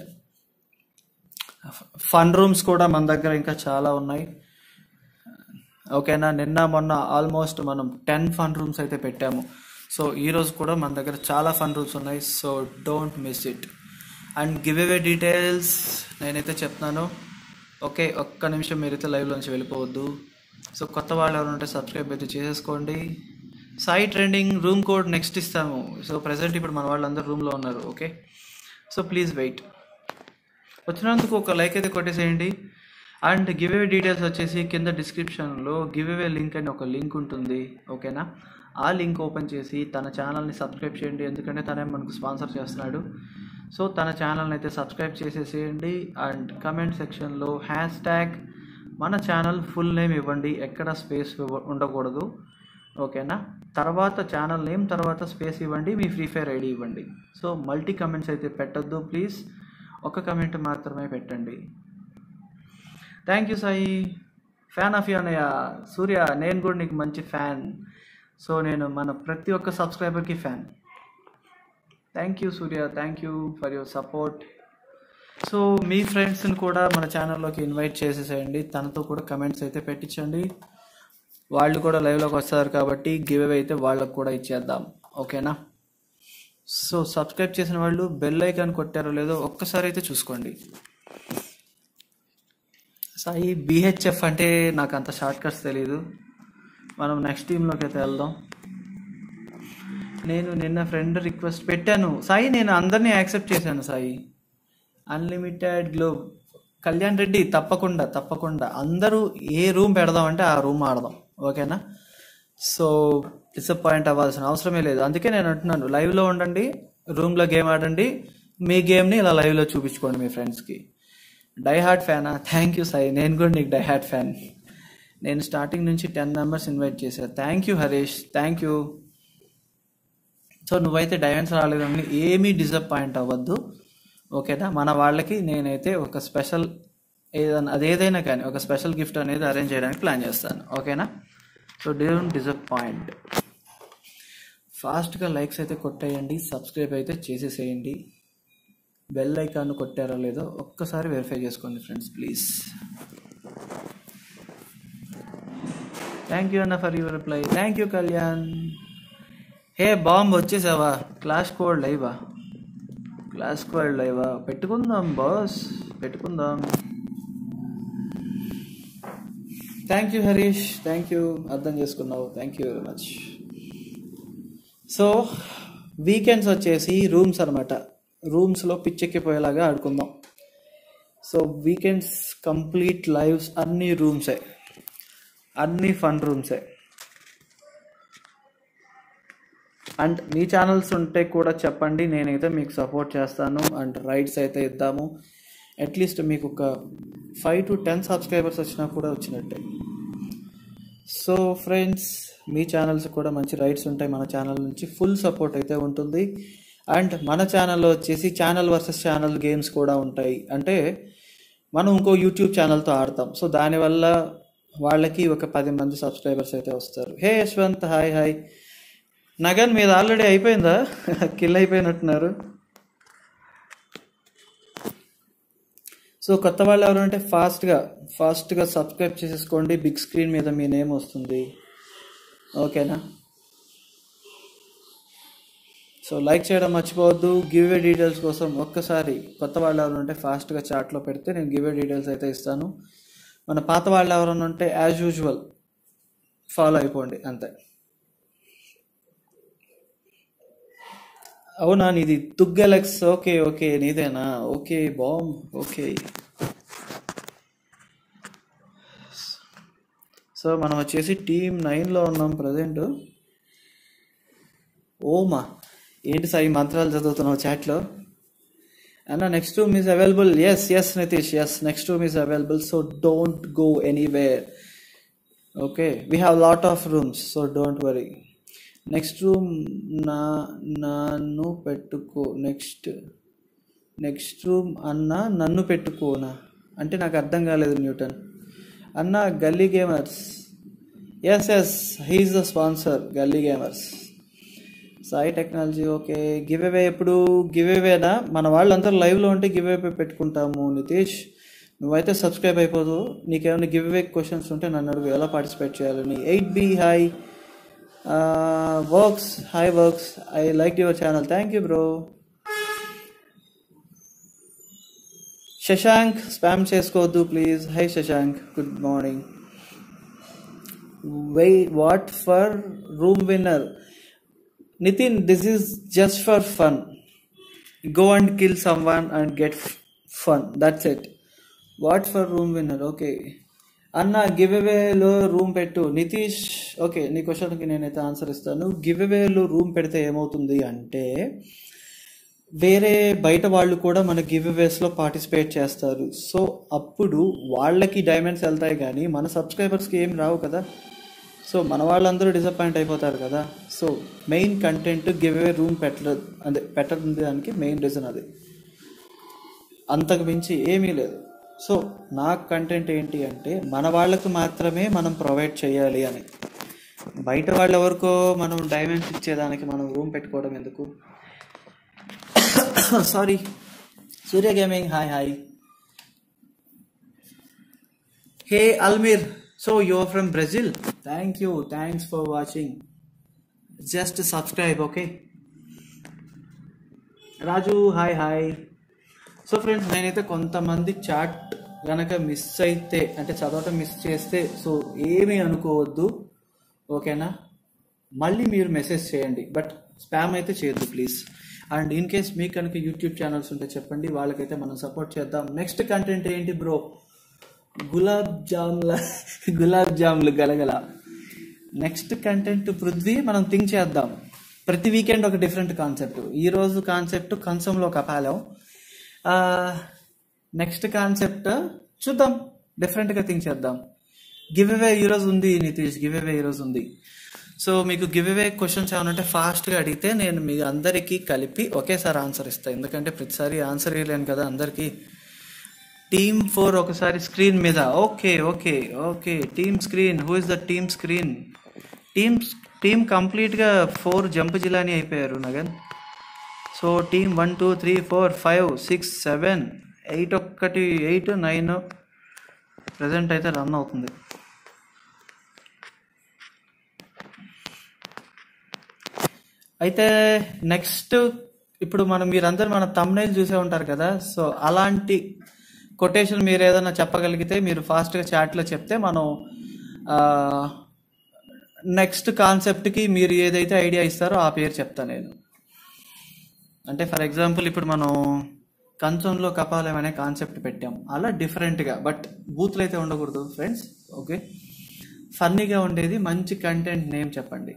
[SPEAKER 1] ఫన్ రూమ్స్ కూడా మన దగ్గర ఇంకా చాలా ఉన్నాయి ఓకేనా నిన్న మొన్న ఆల్మోస్ట్ మనం టెన్ ఫన్ రూమ్స్ అయితే పెట్టాము సో ఈరోజు కూడా మన దగ్గర చాలా ఫన్ రూమ్స్ ఉన్నాయి so don't miss it and give away details నేనైతే చెప్తున్నాను ఓకే ఒక్క నిమిషం మీరైతే లైవ్లోంచి వెళ్ళిపోవద్దు సో కొత్త వాళ్ళు ఎవరు ఉంటే సబ్స్క్రైబ్ అయితే చేసేసుకోండి Sai trending room code next ఇస్తాము సో ప్రజెంట్ ఇప్పుడు మన వాళ్ళందరూ రూమ్లో ఉన్నారు ఓకే సో ప్లీజ్ వెయిట్ వచ్చినందుకు ఒక లైక్ అయితే కొట్టేసేయండి అండ్ గివ్ అవే డీటెయిల్స్ వచ్చేసి కింద డిస్క్రిప్షన్లో గివ్ అవే లింక్ అని ఒక లింక్ ఉంటుంది ఓకేనా ఆ లింక్ ఓపెన్ చేసి తన ఛానల్ని సబ్స్క్రైబ్ చేయండి ఎందుకంటే తనే మనకు స్పాన్సర్ చేస్తున్నాడు సో తన ఛానల్ని అయితే సబ్స్క్రైబ్ చేసేసేయండి అండ్ కమెంట్ సెక్షన్లో హ్యాష్ ట్యాగ్ మన ఛానల్ ఫుల్ నేమ్ ఇవ్వండి ఎక్కడ స్పేస్ ఉండకూడదు ఓకేనా తర్వాత ఛానల్ నేమ్ తర్వాత స్పేస్ ఇవ్వండి మీ ఫ్రీ ఫైర్ ఐడి ఇవ్వండి సో మల్టీ కమెంట్స్ అయితే పెట్టొద్దు ప్లీజ్ ఒక కమెంట్ మాత్రమే పెట్టండి thank you Sai fan of you అన్నయ్య సూర్య నేను కూడా నీకు మంచి ఫ్యాన్ సో నేను మన ప్రతి ఒక్క సబ్స్క్రైబర్కి fan thank you Surya thank you for your support so మీ ఫ్రెండ్స్ని కూడా మన ఛానల్లోకి ఇన్వైట్ చేసేసేయండి తనతో కూడా కమెంట్స్ అయితే పెట్టించండి వాళ్ళు కూడా లైవ్లోకి వస్తారు కాబట్టి గివ్ అవే అయితే వాళ్ళకు కూడా ఇచ్చేద్దాం ఓకేనా సో సబ్స్క్రైబ్ చేసిన వాళ్ళు బెల్ ఐకాన్ కొట్టారో లేదో ఒక్కసారి అయితే చూసుకోండి సాయి బిహెచ్ఎఫ్ అంటే నాకు అంత షార్ట్ కట్స్ తెలియదు మనం నెక్స్ట్ టీంలోకి అయితే వెళ్దాం నేను నిన్న ఫ్రెండ్ రిక్వెస్ట్ పెట్టాను సాయి నేను అందరినీ యాక్సెప్ట్ చేశాను సాయి అన్లిమిటెడ్ గ్లోబ్ కళ్యాణ్ రెడ్డి తప్పకుండా తప్పకుండా అందరూ ఏ రూమ్ పెడదామంటే ఆ రూమ్ ఆడదాం ఓకేనా సో డిసప్పాయింట్ అవ్వాల్సిన అవసరమే లేదు అందుకే నేను అంటున్నాను లైవ్లో ఉండండి రూమ్లో గేమ్ ఆడండి మీ గేమ్ని ఇలా లైవ్లో చూపించుకోండి మీ ఫ్రెండ్స్కి డై హార్ట్ ఫ్యానా థ్యాంక్ యూ సాయి నేను కూడా నీకు డై హార్ట్ ఫ్యాన్ నేను స్టార్టింగ్ నుంచి టెన్ మెంబర్స్ ఇన్వైట్ చేశాను thank you Harish thank you so నువ్వైతే డైవెన్స్ రాలేదని ఏమీ డిసప్పాయింట్ అవ్వద్దు ఓకేనా మన వాళ్ళకి నేనైతే ఒక స్పెషల్ ఏదైనా అదేదైనా కానీ ఒక స్పెషల్ గిఫ్ట్ అనేది అరేంజ్ చేయడానికి ప్లాన్ చేస్తాను ఓకేనా సో డోంట్ డిసప్పాయింట్ ఫాస్ట్గా లైక్స్ అయితే కొట్టేయండి సబ్స్క్రైబ్ అయితే చేసేసేయండి బెల్ ఐకాన్ కొట్టారో లేదో ఒక్కసారి వెరిఫై చేసుకోండి ఫ్రెండ్స్ ప్లీజ్ థ్యాంక్ యూ అన్న for your reply thank you Kalyan hey bomb వచ్చేసావా క్లాష్ కోడ్ లైవా క్లాష్ కోడ్ లైవా పెట్టుకుందాం బాస్ పెట్టుకుందాం thank you Harish thank you అర్థం చేసుకున్నావు thank you very much so weekends వచ్చేసి రూమ్స్ అనమాట రూమ్స్లో పిచ్చెక్కిపోయేలాగా ఆడుకుందాం సో వీకెండ్స్ కంప్లీట్ లైవ్స్ అన్ని రూమ్సే అన్ని ఫన్ రూమ్సే అండ్ మీ ఛానల్స్ ఉంటే కూడా చెప్పండి నేనైతే మీకు సపోర్ట్ చేస్తాను అండ్ రైడ్స్ అయితే ఇద్దాము అట్లీస్ట్ మీకు ఒక ఫైవ్ టు టెన్ సబ్స్క్రైబర్స్ వచ్చినా కూడా వచ్చినట్టే సో ఫ్రెండ్స్ మీ ఛానల్స్ కూడా మంచి రైడ్స్ ఉంటాయి మన ఛానల్ నుంచి ఫుల్ సపోర్ట్ అయితే ఉంటుంది అండ్ మన ఛానల్లో వచ్చేసి ఛానల్ వర్సెస్ ఛానల్ గేమ్స్ కూడా ఉంటాయి అంటే మనం ఇంకో యూట్యూబ్ ఛానల్తో ఆడతాం సో దానివల్ల వాళ్ళకి ఒక పది మంది సబ్స్క్రైబర్స్ అయితే వస్తారు hey Yashwant hi hi Nagan మీద ఆల్రెడీ అయిపోయిందా కిల్ అయిపోయినట్టున్నారు సో కొత్త వాళ్ళు ఎవరంటే ఫాస్ట్గా ఫాస్ట్గా సబ్స్క్రైబ్ చేసేసుకోండి బిగ్ స్క్రీన్ మీద మీ నేమ్ వస్తుంది ఓకేనా సో లైక్ చేయడం మర్చిపోవద్దు గివ్ ఏ డీటెయిల్స్ కోసం ఒక్కసారి కొత్త వాళ్ళు ఎవరు ఉంటే ఫాస్ట్గా చాట్లో పెడితే నేను గివ్ ఏ డీటెయిల్స్ అయితే ఇస్తాను మన పాత వాళ్ళు ఎవరైనా ఉంటే యాజ్ యూజువల్ ఫాలో అయిపోండి అంతే అవునా నీది తుగ్గెలక్స్ ఓకే ఓకే నీదేనా ఓకే బామ్ ఓకే సో మనం వచ్చేసి టీమ్ నైన్లో ఉన్నాం ప్రజెంట్ ఓమా ఏంటి సాయి మంత్రాలు చదువుతున్నావు చాట్లో Anna, next room is available. Yes, yes, Nitish. Yes, next room is available. So don't go anywhere. Okay, we have a lot of rooms, so don't worry. Next room నా నన్ను పెట్టుకో next next room అన్న నన్ను పెట్టుకోనా అంటే నాకు అర్థం కాలేదు Newton అన్న Galli gamers S S he's the sponsor Galli gamers Sai technology okay give away ఎప్పుడు గివ్ అవేనా మన వాళ్ళందరూ లైవ్లో ఉంటే గివ్ అవే పెట్టుకుంటాము నితీష్ నువ్వైతే సబ్స్క్రైబ్ అయిపోదు నీకేమైనా గివ్ అవే క్వశ్చన్స్ ఉంటే నన్ను అడుగు ఎలా పార్టిసిపేట్ చేయాలని eight B hi works hi works I like your channel thank you bro Shashank spam చేసుకోవద్దు please hi Shashank good morning why what for room winner Nitin this is just for fun go and kill someone and get fun that's it what for room winner okay అన్న give అవేలో room పెట్టు Nitish okay నీ క్వశ్చన్కి నేనైతే answer ఇస్తాను give అవేలో room పెడితే ఏమవుతుంది అంటే వేరే బయట వాళ్ళు కూడా మన గివ్ అవేస్లో పార్టిసిపేట్ చేస్తారు సో అప్పుడు వాళ్ళకి డైమండ్స్ వెళ్తాయి కానీ మన సబ్స్క్రైబర్స్కి ఏం రావు కదా సో మన వాళ్ళందరూ డిసప్పాయింట్ అయిపోతారు కదా so main content give away room పెట్టలేదు అదే పెట్టడానికి మెయిన్ రీజన్ అది అంతకు మించి ఏమీ లేదు సో నా కంటెంట్ ఏంటి అంటే మన వాళ్ళకు మాత్రమే మనం ప్రొవైడ్ చేయాలి అని బయట వాళ్ళ ఎవరికో మనం డైమండ్స్ ఇచ్చేదానికి మనం రూమ్ పెట్టుకోవడం ఎందుకు sorry Surya gaming hi hi hey Almir so you are from Brazil thank you thanks for watching just subscribe okay Raju hi hi so friends నేనైతే కొంతమంది చాట్ గనక మిస్ అయితే అంటే చదవటం మిస్ చేస్తే సో ఏమీ అనుకోవద్దు ఓకేనా మళ్ళీ మీరు మెసేజ్ చేయండి బట్ స్పామ్ అయితే చేయొద్దు ప్లీజ్ అండ్ ఇన్ కేస్ మీకు కనుక యూట్యూబ్ ఛానల్స్ ఉంటే చెప్పండి వాళ్ళకైతే మనం సపోర్ట్ చేద్దాం నెక్స్ట్ కంటెంట్ ఏంటి బ్రో గులాబ్ జామ్ల గులాబ్ జామ్లు గలగల నెక్స్ట్ కంటెంట్ పృథ్వీ మనం థింక్ చేద్దాం ప్రతి వీకెండ్ ఒక డిఫరెంట్ కాన్సెప్ట్ ఈ రోజు కాన్సెప్ట్ కంచంలో కపాలం నెక్స్ట్ కాన్సెప్ట్ చూద్దాం డిఫరెంట్గా థింక్ చేద్దాం గివ్ అవే ఈరోజు ఉంది నితీష్ గివ్ అవే ఈరోజు ఉంది సో మీకు గివ్ అవే క్వశ్చన్స్ ఏమైనా ఉంటే ఫాస్ట్గా అడిగితే నేను మీ అందరికీ కలిపి ఒకేసారి ఆన్సర్ ఇస్తాను ఎందుకంటే ప్రతిసారి ఆన్సర్ ఇవ్వలేను కదా అందరికీ టీమ్ ఫోర్ ఒకసారి స్క్రీన్ మీద okay okay okay team screen who is the team screen team team కంప్లీట్గా ఫోర్ జంప్ జిల్లాని అయిపోయారు Nagan so team one two three four five six seven eight ఒక్కటి ఎయిట్ నైన్ ప్రజెంట్ అయితే రన్ అవుతుంది అయితే next ఇప్పుడు మనం మీరందరూ మన తమ్నైల్ చూసే ఉంటారు కదా సో అలాంటి కొటేషన్ మీరు ఏదైనా చెప్పగలిగితే మీరు ఫాస్ట్గా చాట్లో చెప్తే మనం నెక్స్ట్ కాన్సెప్ట్కి మీరు ఏదైతే ఐడియా ఇస్తారో ఆ పేరు చెప్తాను నేను అంటే ఫర్ ఎగ్జాంపుల్ ఇప్పుడు మనం కంచంలో కపాలం అనే కాన్సెప్ట్ పెట్టాం అలా డిఫరెంట్గా బట్ బూత్లు అయితే ఉండకూడదు ఫ్రెండ్స్ ఓకే ఫన్నీగా ఉండేది మంచి కంటెంట్ నేమ్ చెప్పండి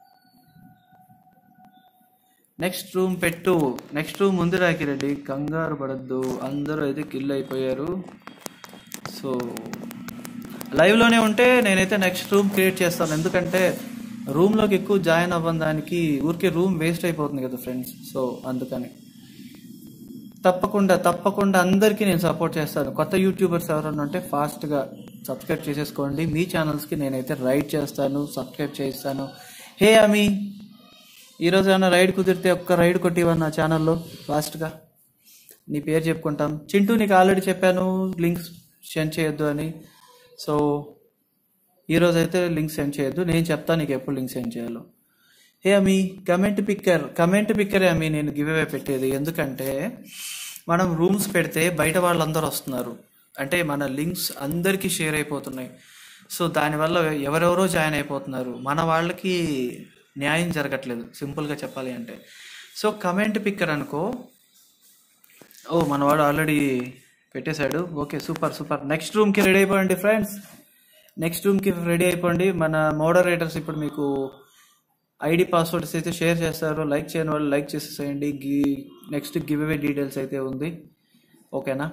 [SPEAKER 1] నెక్స్ట్ రూమ్ పెట్టు నెక్స్ట్ రూమ్ ముందు రాకిరెడ్డి కంగారు పడద్దు అందరూ అయితే కిల్ అయిపోయారు సో లైవ్లోనే ఉంటే నేనైతే నెక్స్ట్ రూమ్ క్రియేట్ చేస్తాను ఎందుకంటే రూమ్లోకి ఎక్కువ జాయిన్ అవ్వని దానికి ఊరికే రూమ్ వేస్ట్ అయిపోతుంది కదా ఫ్రెండ్స్ సో అందుకని తప్పకుండా తప్పకుండా అందరికీ నేను సపోర్ట్ చేస్తాను కొత్త యూట్యూబర్స్ ఎవరైనా ఉంటే ఫాస్ట్గా సబ్స్క్రైబ్ చేసేసుకోండి మీ ఛానల్స్కి నేనైతే రైడ్ చేస్తాను సబ్స్క్రైబ్ చేస్తాను హే అమి ఈరోజు ఏమైనా రైడ్ కుదిరితే ఒక్క రైడ్ కొట్టివన్న నా ఛానల్లో ఫాస్ట్గా నీ పేరు చెప్పుకుంటాం చింటూ నీకు ఆల్రెడీ చెప్పాను లింక్స్ సెండ్ చేయొద్దు అని సో ఈరోజు అయితే లింక్ సెండ్ చేయొద్దు నేను చెప్తాను నీకు ఎప్పుడు లింక్ సెండ్ చేయాలో హే అమి కమెంట్ పిక్కర్ కమెంట్ పిక్కరే అమి నేను గివ్ అవే పెట్టేది ఎందుకంటే మనం రూమ్స్ పెడితే బయట వాళ్ళందరూ వస్తున్నారు అంటే మన లింక్స్ అందరికీ షేర్ అయిపోతున్నాయి సో దానివల్ల ఎవరెవరో జాయిన్ అయిపోతున్నారు మన వాళ్ళకి న్యాయం జరగట్లేదు సింపుల్గా చెప్పాలి అంటే సో కమెంట్ పిక్కర్ అనుకో ఓ మనవాడు ఆల్రెడీ పెట్టేశాడు ఓకే సూపర్ సూపర్ నెక్స్ట్ రూమ్కి రెడీ అయిపోండి ఫ్రెండ్స్ నెక్స్ట్ రూమ్కి రెడీ అయిపోండి మన మోడరేటర్స్ ఇప్పుడు మీకు ఐడి పాస్వర్డ్స్ అయితే షేర్ చేస్తారు లైక్ చేయని వాళ్ళు లైక్ చేసేసేయండి గి నెక్స్ట్ గివ్ అవే డీటెయిల్స్ అయితే ఉంది ఓకేనా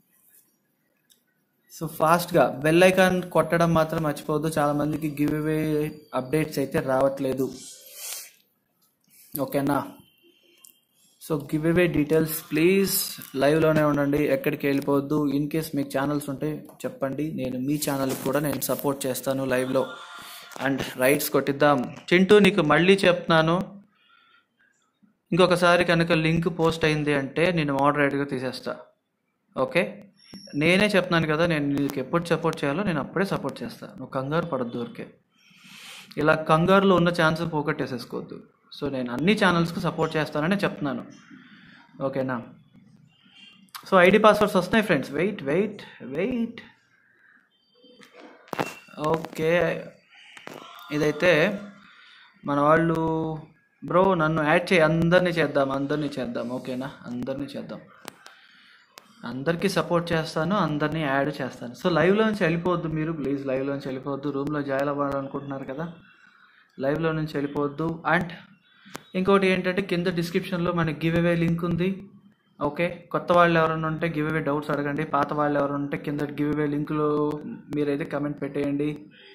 [SPEAKER 1] సో ఫాస్ట్గా బెల్ ఐకాన్ కొట్టడం మాత్రం మర్చిపోవద్దు చాలా మందికి గివ్ అవే అప్డేట్స్ అయితే రావట్లేదు ఓకేనా so give away details please లైవ్లోనే ఉండండి ఎక్కడికి వెళ్ళిపోవద్దు ఇన్ కేస్ మీకు ఛానల్స్ ఉంటే చెప్పండి నేను మీ ఛానల్కి కూడా నేను సపోర్ట్ చేస్తాను లైవ్లో అండ్ రైట్స్ కొట్టిద్దాం చింటూ నీకు మళ్ళీ చెప్తున్నాను ఇంకొకసారి కనుక లింక్ పోస్ట్ అయింది అంటే నేను మోడరేట్గా తీసేస్తా ఓకే నేనే చెప్తున్నాను కదా నేను నీకు ఎప్పుడు సపోర్ట్ చేయాలో నేను అప్పుడే సపోర్ట్ చేస్తాను నువ్వు కంగారు పడద్దు ఊరికే ఇలా కంగారులో ఉన్న ఛాన్సెస్ పోగొట్టేసేసుకోవద్దు సో నేను అన్ని ఛానల్స్కి సపోర్ట్ చేస్తానని చెప్తున్నాను ఓకేనా సో ఐడి పాస్వర్డ్స్ వస్తున్నాయి friends wait wait wait okay ఇదైతే మన వాళ్ళు బ్రో నన్ను యాడ్ చేయి అందరినీ చేద్దాం అందరినీ చేద్దాం ఓకేనా అందరినీ చేద్దాం అందరికీ సపోర్ట్ చేస్తాను అందరినీ యాడ్ చేస్తాను సో లైవ్లోంచి వెళ్ళిపోవద్దు మీరు ప్లీజ్ లైవ్లోంచి వెళ్ళిపోవద్దు రూమ్లో జాయిన్ అవ్వాలనుకుంటున్నారు కదా లైవ్లో నుంచి వెళ్ళిపోవద్దు అండ్ ఇంకోటి ఏంటంటే కింద డిస్క్రిప్షన్లో మనకి గివ్ అవే లింక్ ఉంది ఓకే కొత్త వాళ్ళు ఎవరైనా ఉంటే గివ్ అవే డౌట్స్ అడగండి పాత వాళ్ళు ఎవరైనా ఉంటే కింద గివ్ అవే లింక్లో మీరైతే కమెంట్ పెట్టేయండి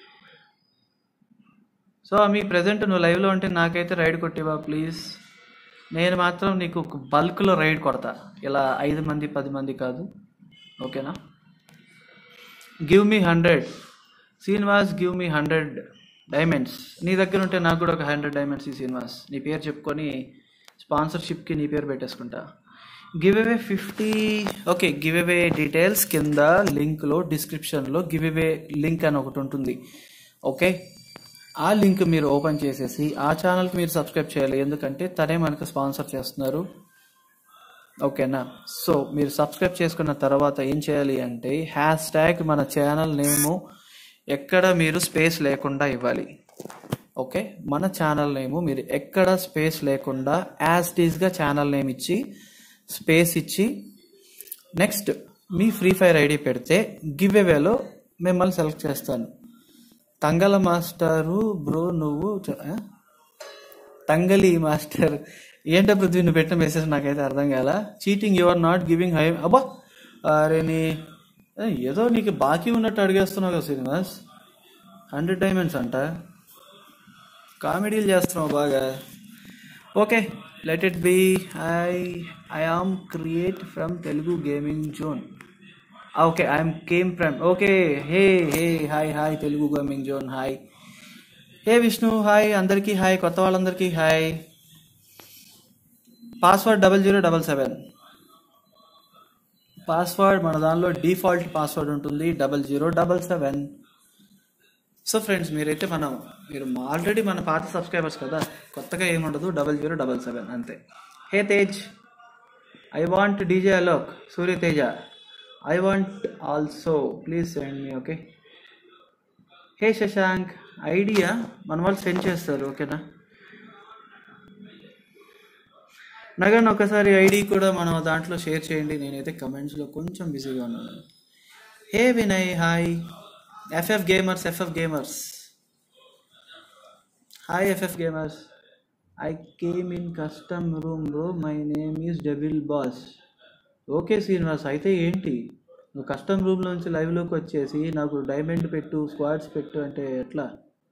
[SPEAKER 1] సో మీ ప్రజెంట్ నువ్వు లైవ్లో ఉంటే నాకైతే రైడ్ కొట్టివా ప్లీజ్ నేను మాత్రం నీకు ఒక బల్క్లో రైడ్ కొడతా ఇలా ఐదు మంది పది మంది కాదు ఓకేనా give me hundred Srinivas give me hundred diamonds నీ దగ్గర ఉంటే నాకు కూడా ఒక హండ్రెడ్ డైమండ్స్ ఈ శ్రీనివాస్ నీ పేరు చెప్పుకొని స్పాన్సర్షిప్కి నీ పేరు పెట్టేసుకుంటా గివ్ అవే fifty okay give away details కింద లింక్లో డిస్క్రిప్షన్లో గివ్ అవే లింక్ అని ఒకటి ఉంటుంది ఓకే ఆ లింక్ మీరు ఓపెన్ చేసేసి ఆ ఛానల్కి మీరు సబ్స్క్రైబ్ చేయాలి ఎందుకంటే తనే మనకు స్పాన్సర్ చేస్తున్నారు ఓకేనా సో మీరు సబ్స్క్రైబ్ చేసుకున్న తర్వాత ఏం చేయాలి అంటే హ్యాష్ ట్యాగ్ మన ఛానల్ నేము ఎక్కడ మీరు స్పేస్ లేకుండా ఇవ్వాలి ఓకే మన ఛానల్ నేము మీరు ఎక్కడ స్పేస్ లేకుండా యాజ్ టీజ్గా ఛానల్ నేమ్ ఇచ్చి స్పేస్ ఇచ్చి నెక్స్ట్ మీ ఫ్రీ ఫైర్ ఐడి పెడితే గివ్ అవేలో మిమ్మల్ని సెలెక్ట్ చేస్తాను తంగల మాస్టరు బ్రో నువ్వు చ- ఆ? తంగలి మాస్టర్ ఏంటో పృథ్వీ నువ్వు పెట్టిన మెసేజ్ నాకైతే అర్థం కాల cheating you are not giving hi అబ్బా అరే నీ ఏ, ఏదో నీకు బాకీ ఉన్నట్టు అడిగేస్తున్నావు కదా శ్రీనివాస్ హండ్రెడ్ డైమండ్స్ అంట కామెడీలు చేస్తున్నావు బాగా okay let it be I I am create from Telugu gaming zone okay I'm came from okay hey hey hi hi Telugu gaming zone hi hey Vishnu hi అందరికీ హాయ్ కొత్త వాళ్ళందరికీ hi password double zero double seven password మన దానిలో default password ఉంటుంది double zero double seven so friends మీరైతే మనం మీరు already మన పాత సబ్స్క్రైబర్స్ కదా కొత్తగా ఏముండదు డబల్ జీరో డబల్ సెవెన్ అంతే hey Tej I want DJ Alok Surya Teja I want also please send me okay hey Shashank idea మన వాళ్ళు సెండ్ చేస్తారు ఓకేనా నగన్ ఒకసారి ఐడి కూడా మనం దాంట్లో షేర్ చేయండి నేనైతే కమెంట్స్లో కొంచెం బిజీగా ఉన్నాను hey Vinay hi FF gamers FF gamers hi FF gamers I came in custom room bro my name is devil boss okay Srinivas అయితే ఏంటి నువ్వు కస్టమ్ రూమ్లోంచి లైవ్లోకి వచ్చేసి నాకు డైమండ్ పెట్టు స్క్వాడ్స్ పెట్టు అంటే ఎట్లా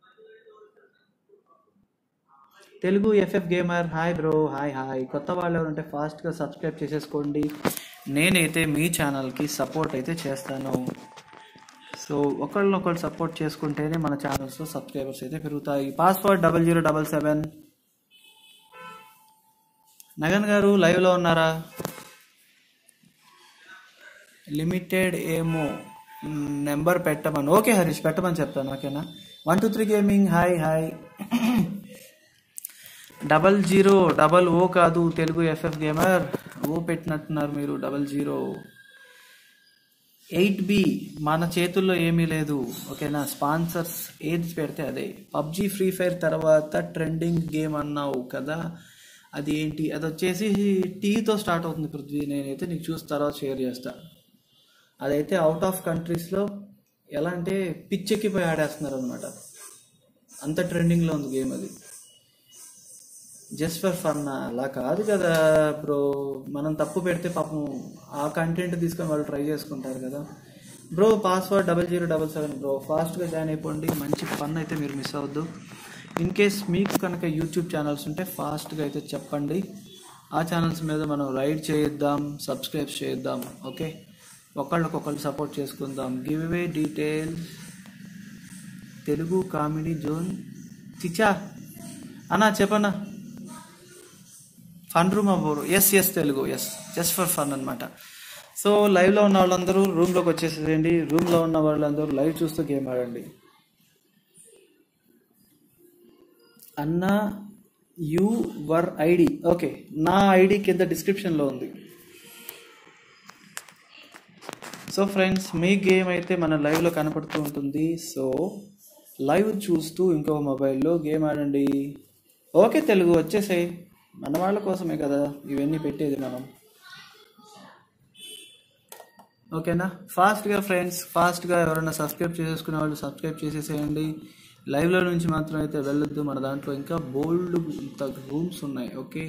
[SPEAKER 1] Telugu FF gamer hi bro hi hi కొత్త వాళ్ళు ఎవరంటే ఫాస్ట్గా సబ్స్క్రైబ్ చేసేసుకోండి నేనైతే మీ ఛానల్కి సపోర్ట్ అయితే చేస్తాను సో ఒకళ్ళనొకళ్ళు సపోర్ట్ చేసుకుంటేనే మన ఛానల్స్లో సబ్స్క్రైబర్స్ అయితే పెరుగుతాయి password double zero double seven Nagan గారు లైవ్లో ఉన్నారా లిమిటెడ్ ఏమో నెంబర్ పెట్టమని ఓకే హరీష్ పెట్టమని చెప్తాను ఓకేనా one two three gaming hi hi double zero double O కాదు తెలుగు ఎఫ్ఎఫ్ గేమర్ ఓ పెట్టినట్టున్నారు మీరు డబల్ జీరో ఎయిట్ బి మన చేతుల్లో ఏమీ లేదు ఓకేనా స్పాన్సర్స్ ఏది పెడితే అదే పబ్జి ఫ్రీ ఫైర్ తర్వాత ట్రెండింగ్ గేమ్ అన్నావు కదా అది ఏంటి అది వచ్చేసి టీతో స్టార్ట్ అవుతుంది పృథ్వీ నేనైతే నీకు చూసి తర్వాత షేర్ చేస్తా అదైతే అవుట్ ఆఫ్ కంట్రీస్లో ఎలా అంటే పిచ్చెక్కిపోయి ఆడేస్తున్నారు అనమాట అంత ట్రెండింగ్లో ఉంది గేమ్ అది జస్ట్ ఫర్ ఫన్ అలా కాదు కదా బ్రో మనం తప్పు పెడితే పాపం ఆ కంటెంట్ తీసుకొని వాళ్ళు ట్రై చేసుకుంటారు కదా bro password double zero double seven bro ఫాస్ట్గా జాయిన్ అయిపోండి మంచి ఫన్ అయితే మీరు మిస్ అవ్వద్దు ఇన్ కేస్ మీకు కనుక యూట్యూబ్ ఛానల్స్ ఉంటే ఫాస్ట్గా అయితే చెప్పండి ఆ ఛానల్స్ మీద మనం రైడ్ చేయిద్దాం సబ్స్క్రైబ్ చేయిద్దాం ఓకే ఒకళ్ళకొకళ్ళు సపోర్ట్ చేసుకుందాం give away details Telugu comedy zone చిచా అన్నా చెప్పన్నా ఫన్ రూమ్ అవ్వరు S S Telugu S just for fun అనమాట సో లైవ్లో ఉన్న వాళ్ళందరూ రూమ్లోకి వచ్చేసేయండి రూమ్లో ఉన్న వాళ్ళందరూ లైవ్ చూస్తూ గేమ్ ఆడండి అన్న యూ వర్ ఐడి ఓకే నా ఐడి కింద డిస్క్రిప్షన్లో ఉంది సో ఫ్రెండ్స్ మీ గేమ్ అయితే మన లైవ్లో కనపడుతూ ఉంటుంది సో లైవ్ చూస్తూ ఇంకో మొబైల్లో గేమ్ ఆడండి ఓకే తెలుగు వచ్చేసాయి మన వాళ్ళ కోసమే కదా ఇవన్నీ పెట్టేది మనం ఓకేనా ఫాస్ట్గా ఫ్రెండ్స్ ఫాస్ట్గా ఎవరైనా సబ్స్క్రైబ్ చేసేసుకునే వాళ్ళు సబ్స్క్రైబ్ చేసేసేయండి లైవ్లో నుంచి మాత్రం అయితే వెళ్ళొద్దు మన దాంట్లో ఇంకా బోల్డ్ రూమ్స్ ఉన్నాయి ఓకే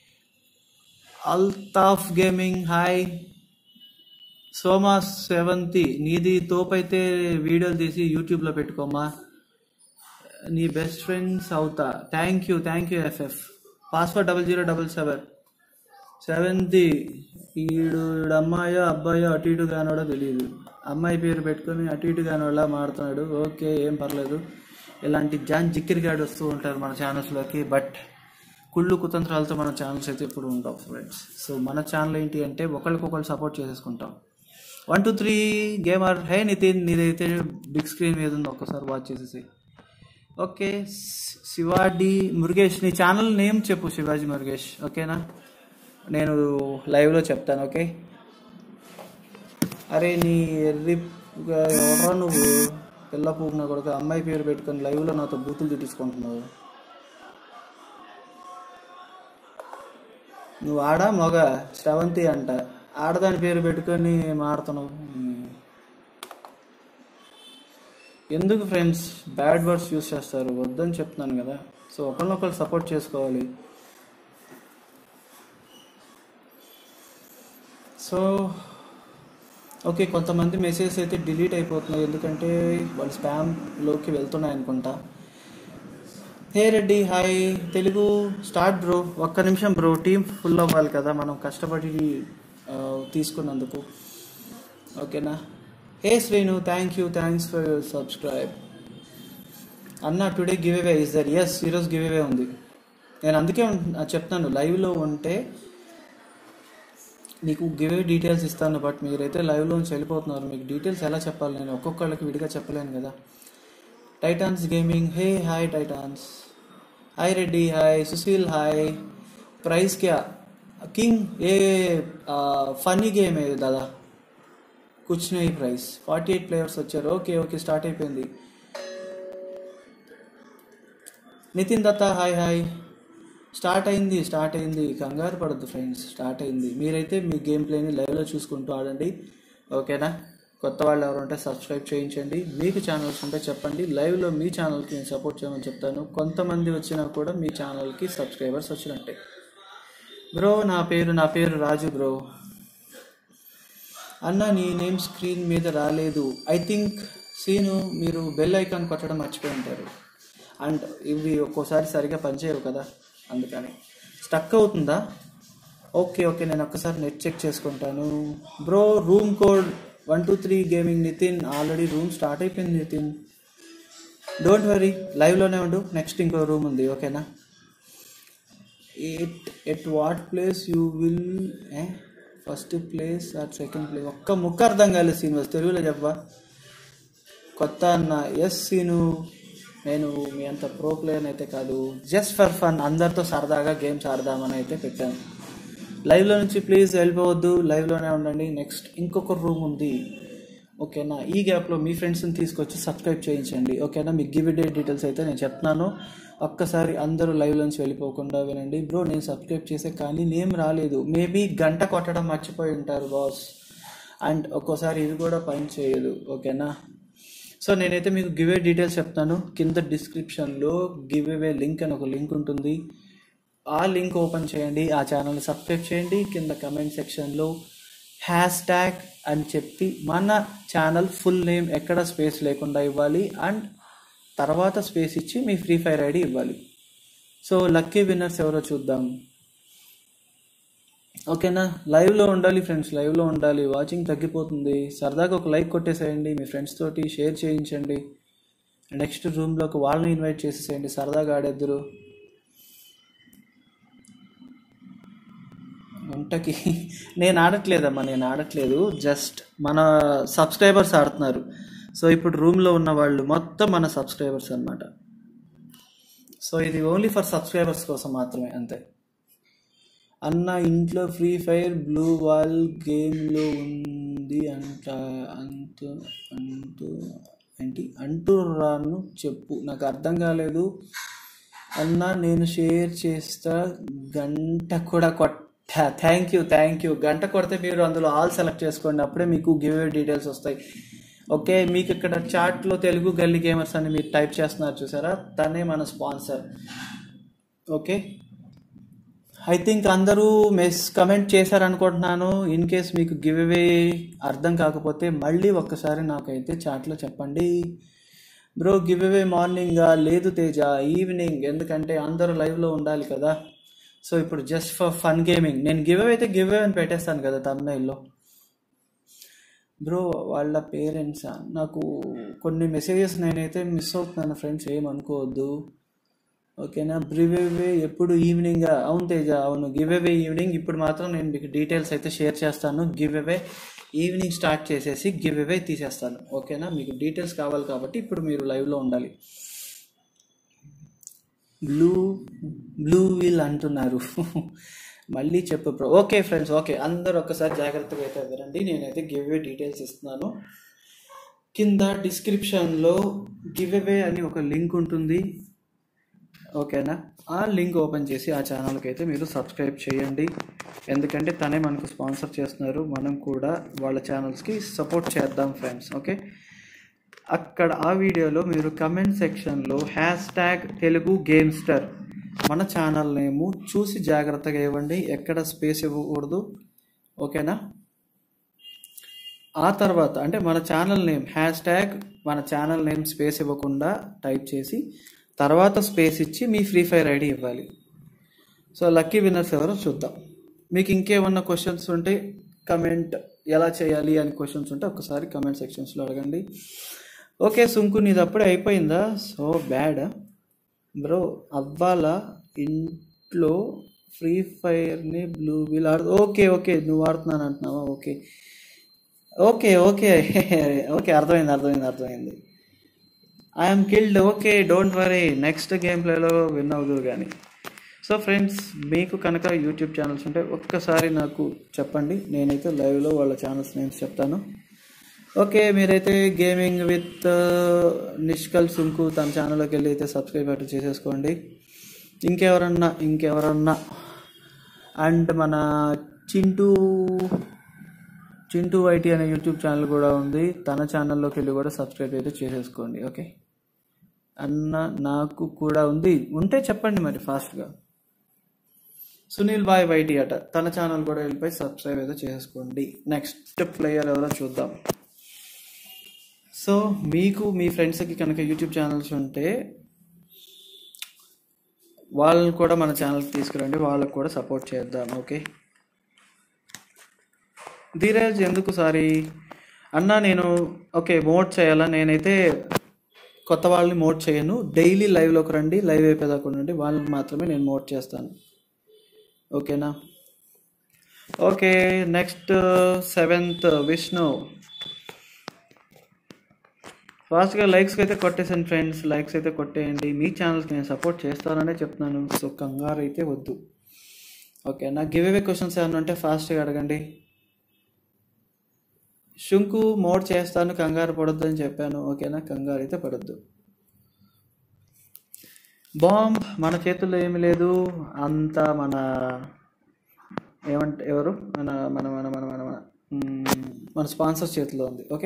[SPEAKER 1] అల్తాఫ్ గేమింగ్ హాయ్ సోమా సెవెంతి నీది తోపైతే వీడియోలు తీసి యూట్యూబ్లో పెట్టుకోమా నీ బెస్ట్ ఫ్రెండ్స్ అవుతా thank you thank you FF password double zero double seven seventh ఈడు ఈడు అమ్మాయో అబ్బాయో అటు ఇటు కానోడో తెలియదు అమ్మాయి పేరు పెట్టుకొని అటు ఇటు కానోళ్ళ మాడుతున్నాడు ఓకే ఏం పర్లేదు ఇలాంటి జాన్ జిక్కిరిగాడు వస్తూ ఉంటారు మన ఛానల్స్లోకి బట్ కుళ్ళు కుతంత్రాలతో మన ఛానల్స్ అయితే ఇప్పుడు ఉంటాం ఫ్రెండ్స్ సో మన ఛానల్ ఏంటి అంటే ఒకరికొకరు సపోర్ట్ చేసేసుకుంటాం one two three gamer hey Nitin నీదైతే బిగ్ స్క్రీన్ మీద ఉంది ఒక్కసారి వాచ్ చేసేసి ఓకే శి- శివాడి మురుగేష్ నీ ఛానల్ నేమ్ చెప్పు శివాజీ మురుగేష్ ఓకేనా నేను లైవ్లో చెప్తాను ఓకే అరే నీ ఎర్రి ఎవరా నువ్వు పిల్ల పూకున కొడుకు అమ్మాయి పేరు పెట్టుకొని లైవ్లో నాతో బూతులు తిట్టించుకుంటున్నావు నువ్వు ఆడా మగ శ్రవంతి అంట ఆడదాని పేరు పెట్టుకొని మాడుతున్నావు ఉమ్. ఎందుకు ఫ్రెండ్స్ బ్యాడ్ వర్డ్స్ యూస్ చేస్తారు వద్దని చెప్తున్నాను కదా సో ఒకరినొకరు సపోర్ట్ చేసుకోవాలి సో ఓకే కొంతమంది మెసేజ్ అయితే డిలీట్ అయిపోతున్నాయి ఎందుకంటే వాళ్ళు స్పామ్లోకి వెళ్తున్నాయి అనుకుంటా hey Reddy hi Telugu start bro ఒక్క నిమిషం బ్రో టీం ఫుల్ అవ్వాలి కదా మనం కష్టపడి ఆ, తీసుకున్నందుకు ఓకేనా హే శ్రీను thank you thanks for your subscribe అన్న today give away is there yes ఈరోజు గివ్ అవే ఉంది నేను అందుకే ఉం- చెప్తాను లైవ్లో ఉంటే మీకు గివ్ అవే డీటెయిల్స్ ఇస్తాను బట్ మీరైతే లైవ్లో నుంచి వెళ్ళిపోతున్నారు మీకు డీటెయిల్స్ ఎలా చెప్పాలి నేను ఒక్కొక్కళ్ళకి విడిగా చెప్పలేను కదా titans gaming hey hi titans hi Reddy hi Sushil hi prize క్యా కింగ్ ఏ ఫనీ గేమ్ ఏ దాదా కుచ్ నై ప్రైస్ ఫార్టీ ఎయిట్ ప్లేయర్స్ వచ్చారు ఓకే ఓకే స్టార్ట్ అయిపోయింది Nitin Datta hi hi start అయింది స్టార్ట్ అయింది కంగారు పడద్దు ఫ్రెండ్స్ స్టార్ట్ అయింది మీరైతే మీ గేమ్ ప్లేని లైవ్లో చూసుకుంటూ ఆడండి ఓకేనా కొత్త వాళ్ళు ఎవరు ఉంటే సబ్స్క్రైబ్ చేయించండి మీకు ఛానల్స్ ఉంటే చెప్పండి లైవ్లో మీ ఛానల్కి నేను సపోర్ట్ చేయమని చెప్తాను కొంతమంది వచ్చినా కూడా మీ ఛానల్కి సబ్స్క్రైబర్స్ వచ్చినట్టే బ్రో నా పేరు నా పేరు రాజు బ్రో అన్న నీ నేమ్ స్క్రీన్ మీద రాలేదు ఐ థింక్ సీను మీరు బెల్ ఐకాన్ కొట్టడం మర్చిపోయి ఉంటారు అండ్ ఇవి ఒక్కోసారి సరిగా పనిచేయవు కదా అందుకని స్టక్ అవుతుందా ఓకే ఓకే నేను ఒక్కసారి నెట్ చెక్ చేసుకుంటాను bro room code one two three gaming Nitin already room start అయిపోయింది నితిన్ డోంట్ వరీ లైవ్లోనే ఉండు నెక్స్ట్ ఇంకో రూమ్ ఉంది ఓకేనా at at what place you will first place or second place ఒక్క ముక్క అర్థం కాలేదు సీనివర్స్ తెలుగులో చెప్పా కొత్త అన్న ఎస్ సీను నేను మీ అంత ప్రో ప్లేయర్ అయితే కాదు జస్ట్ ఫర్ ఫన్ అందరితో సరదాగా గేమ్స్ ఆడదామని అయితే పెట్టాను లైవ్లో నుంచి ప్లీజ్ వెళ్ళిపోవద్దు లైవ్లోనే ఉండండి నెక్స్ట్ ఇంకొక రూమ్ ఉంది ఓకేనా ఈ గ్యాప్లో మీ ఫ్రెండ్స్ని తీసుకొచ్చి సబ్స్క్రైబ్ చేయించండి ఓకేనా మీకు గివ్ డే డీటెయిల్స్ అయితే నేను చెప్తున్నాను ఒక్కసారి అందరూ లైవ్ నుంచి వెళ్ళిపోకుండా వినండి బ్రో నేను సబ్స్క్రైబ్ చేసే కానీ నేమ్ రాలేదు మేబీ గంట కొట్టడం మర్చిపోయి ఉంటారు బాస్ అండ్ ఒక్కోసారి ఇది కూడా పని చేయదు ఓకేనా సో నేనైతే మీకు గివ్ డీటెయిల్స్ చెప్తాను కింద డిస్క్రిప్షన్లో గివ్ అవే లింక్ అని ఒక లింక్ ఉంటుంది ఆ లింక్ ఓపెన్ చేయండి ఆ ఛానల్ని సబ్స్క్రైబ్ చేయండి కింద కమెంట్ సెక్షన్లో హ్యాష్ ట్యాగ్ అని చెప్పి మన ఛానల్ ఫుల్ నేమ్ ఎక్కడ స్పేస్ లేకుండా ఇవ్వాలి అండ్ తర్వాత స్పేస్ ఇచ్చి మీ ఫ్రీ ఫైర్ ఐడి ఇవ్వాలి సో లక్కీ విన్నర్స్ ఎవరో చూద్దాం ఓకేనా లైవ్లో ఉండాలి ఫ్రెండ్స్ లైవ్లో ఉండాలి వాచింగ్ తగ్గిపోతుంది సరదాగా ఒక లైక్ కొట్టేసేయండి మీ ఫ్రెండ్స్ తోటి షేర్ చేయించండి నెక్స్ట్ రూమ్లోకి వాళ్ళని ఇన్వైట్ చేసేసేయండి సరదాగా ఆడేద్దరు వంటకి నేను ఆడట్లేదమ్మా నేను ఆడట్లేదు జస్ట్ మన సబ్స్క్రైబర్స్ ఆడుతున్నారు సో ఇప్పుడు రూమ్లో ఉన్న వాళ్ళు మొత్తం మన సబ్స్క్రైబర్స్ అన్నమాట సో ఇది ఓన్లీ ఫర్ సబ్స్క్రైబర్స్ కోసం మాత్రమే అంతే అన్న ఇంట్లో ఫ్రీ ఫైర్ బ్లూ వాల్ గేమ్లో ఉంది అంట అంటూ అంటూ ఏంటి అంటూ రాను చెప్పు నాకు అర్థం కాలేదు అన్న నేను షేర్ చేస్తా గంట కూడా కొట్టా థ్యాంక్ యూ థ్యాంక్ యూ గంట కొడితే మీరు అందులో ఆల్ సెలెక్ట్ చేసుకోండి అప్పుడే మీకు గివ్ అవే డీటెయిల్స్ వస్తాయి ఓకే మీకు ఇక్కడ చాట్లో తెలుగు గల్లీ గేమర్స్ అని మీరు టైప్ చేస్తున్నారు చూసారా తనే మన స్పాన్సర్ ఓకే ఐ థింక్ అందరూ మెస్ కమెంట్ చేశారనుకుంటున్నాను ఇన్ కేస్ మీకు గివ్ అవే అర్థం కాకపోతే మళ్ళీ ఒక్కసారి నాకైతే చాట్లో చెప్పండి బ్రో గివ్ అవే మార్నింగా లేదు తేజ ఈవినింగ్ ఎందుకంటే అందరూ లైవ్లో ఉండాలి కదా సో ఇప్పుడు జస్ట్ ఫర్ ఫన్ గేమింగ్ నేను గివ్ అవే అయితే గివ్ అవే అని పెట్టేస్తాను కదా తమిళలో బ్రో వాళ్ళ పేరెంట్స్ నాకు కొన్ని మెసేజెస్ నేనైతే మిస్ అవుతున్నాను ఫ్రెండ్స్ ఏమనుకోవద్దు ఓకేనా బ్రివేవే ఎప్పుడు ఈవినింగ్ అవును తేజ అవును గివ్ అవే ఈవినింగ్ ఇప్పుడు మాత్రం నేను మీకు డీటెయిల్స్ అయితే షేర్ చేస్తాను గివ్ అవే ఈవినింగ్ స్టార్ట్ చేసేసి గివ్ అవే తీసేస్తాను ఓకేనా మీకు డీటెయిల్స్ కావాలి కాబట్టి ఇప్పుడు మీరు లైవ్లో ఉండాలి బ్లూ బ్లూ వీల్ అంటున్నారు మళ్ళీ చెప్పు బ్రో ఓకే ఫ్రెండ్స్ ఓకే అందరూ ఒక్కసారి జాగ్రత్తగా అయితే వినండి నేనైతే గివ్ అవే డీటెయిల్స్ ఇస్తున్నాను కింద డిస్క్రిప్షన్లో గివ్ అవే అని ఒక లింక్ ఉంటుంది ఓకేనా ఆ లింక్ ఓపెన్ చేసి ఆ ఛానల్కి అయితే మీరు సబ్స్క్రైబ్ చేయండి ఎందుకంటే తనే మనకు స్పాన్సర్ చేస్తున్నారు మనం కూడా వాళ్ళ ఛానల్స్కి సపోర్ట్ చేద్దాం ఫ్రెండ్స్ ఓకే అక్కడ ఆ వీడియోలో మీరు కమెంట్ సెక్షన్లో హ్యాష్ ట్యాగ్ తెలుగు గేమ్స్టర్ మన ఛానల్ నేము చూసి జాగ్రత్తగా ఇవ్వండి ఎక్కడ స్పేస్ ఇవ్వకూడదు ఓకేనా ఆ తర్వాత అంటే మన ఛానల్ నేమ్ హ్యాష్ ట్యాగ్ మన ఛానల్ నేమ్ స్పేస్ ఇవ్వకుండా టైప్ చేసి తర్వాత స్పేస్ ఇచ్చి మీ ఫ్రీ ఫైర్ ఐడి ఇవ్వాలి సో లక్కీ విన్నర్స్ ఎవరో చూద్దాం మీకు ఇంకేమన్నా క్వశ్చన్స్ ఉంటే కమెంట్ ఎలా చేయాలి అని క్వశ్చన్స్ ఉంటే ఒకసారి కమెంట్ సెక్షన్స్లో అడగండి ఓకే సుంకు నీది అప్పుడే అయిపోయిందా సో బ్యాడ్ బ్రో అవ్వాలా ఇంట్లో ఫ్రీ ఫైర్ని బ్లూ వీల్ ఆడు ఓకే ఓకే నువ్వు ఆడుతున్నాను అంటున్నావా ఓకే ఓకే ఓకే ఓకే అర్థమైంది అర్థమైంది అర్థమైంది I'm killed okay don't worry next game ప్లేలో విన్ అవుదు కానీ సో ఫ్రెండ్స్ మీకు కనుక యూట్యూబ్ ఛానల్స్ ఉంటే ఒక్కసారి నాకు చెప్పండి నేనైతే లైవ్లో వాళ్ళ ఛానల్స్ నేమ్స్ చెప్తాను ఓకే మీరైతే గేమింగ్ విత్ నిష్కల్ సుంకు తన ఛానల్లోకి వెళ్ళి అయితే సబ్స్క్రైబ్ అటు చేసేసుకోండి ఇంకెవరన్నా ఇంకెవరన్నా అండ్ మన చింటూ చింటూ ఐటీ అనే యూట్యూబ్ ఛానల్ కూడా ఉంది తన ఛానల్లోకి వెళ్ళి కూడా సబ్స్క్రైబ్ అయితే చేసేసుకోండి ఓకే అన్న నాకు కూడా ఉంది ఉంటే చెప్పండి మరి ఫాస్ట్గా సునీల్ బాయ్ వైటీ అట తన ఛానల్ కూడా వెళ్ళిపోయి సబ్స్క్రైబ్ అయితే చేసుకోండి నెక్స్ట్ ప్లేయర్ ఎవరో చూద్దాం సో మీకు మీ ఫ్రెండ్స్కి కనుక యూట్యూబ్ ఛానల్స్ ఉంటే వాళ్ళని కూడా మన ఛానల్కి తీసుకురండి వాళ్ళకి కూడా సపోర్ట్ చేద్దాం ఓకే ధీరజ్ ఎందుకు సారీ అన్నా నేను ఓకే మోడ్ చేయాలా నేనైతే కొత్త వాళ్ళని మోడ్ చేయను డైలీ లైవ్లోకి రండి లైవ్ అయిపోయేదాకా ఉండండి వాళ్ళని మాత్రమే నేను మోడ్ చేస్తాను ఓకేనా ఓకే నెక్స్ట్ సెవెంత్ విష్ణు ఫాస్ట్గా లైక్స్కి అయితే కొట్టేసాను ఫ్రెండ్స్ లైక్స్ అయితే కొట్టేయండి మీ ఛానల్స్కి నేను సపోర్ట్ చేస్తాననే చెప్తున్నాను సో కంగారు అయితే వద్దు ఓకే నా గివ్ అవే క్వశ్చన్స్ ఏమైనా ఉంటే ఫాస్ట్గా అడగండి శుంకు మోడ్ చేస్తాను కంగారు పడొద్దు అని చెప్పాను ఓకేనా కంగారు అయితే పడొద్దు బాంబ్ మన చేతుల్లో ఏమి లేదు అంతా మన ఏమంటే ఎవరు మన మన మన మన మన మన మ్మ్, మన స్పాన్సర్స్ చేతిలో ఉంది ఓకే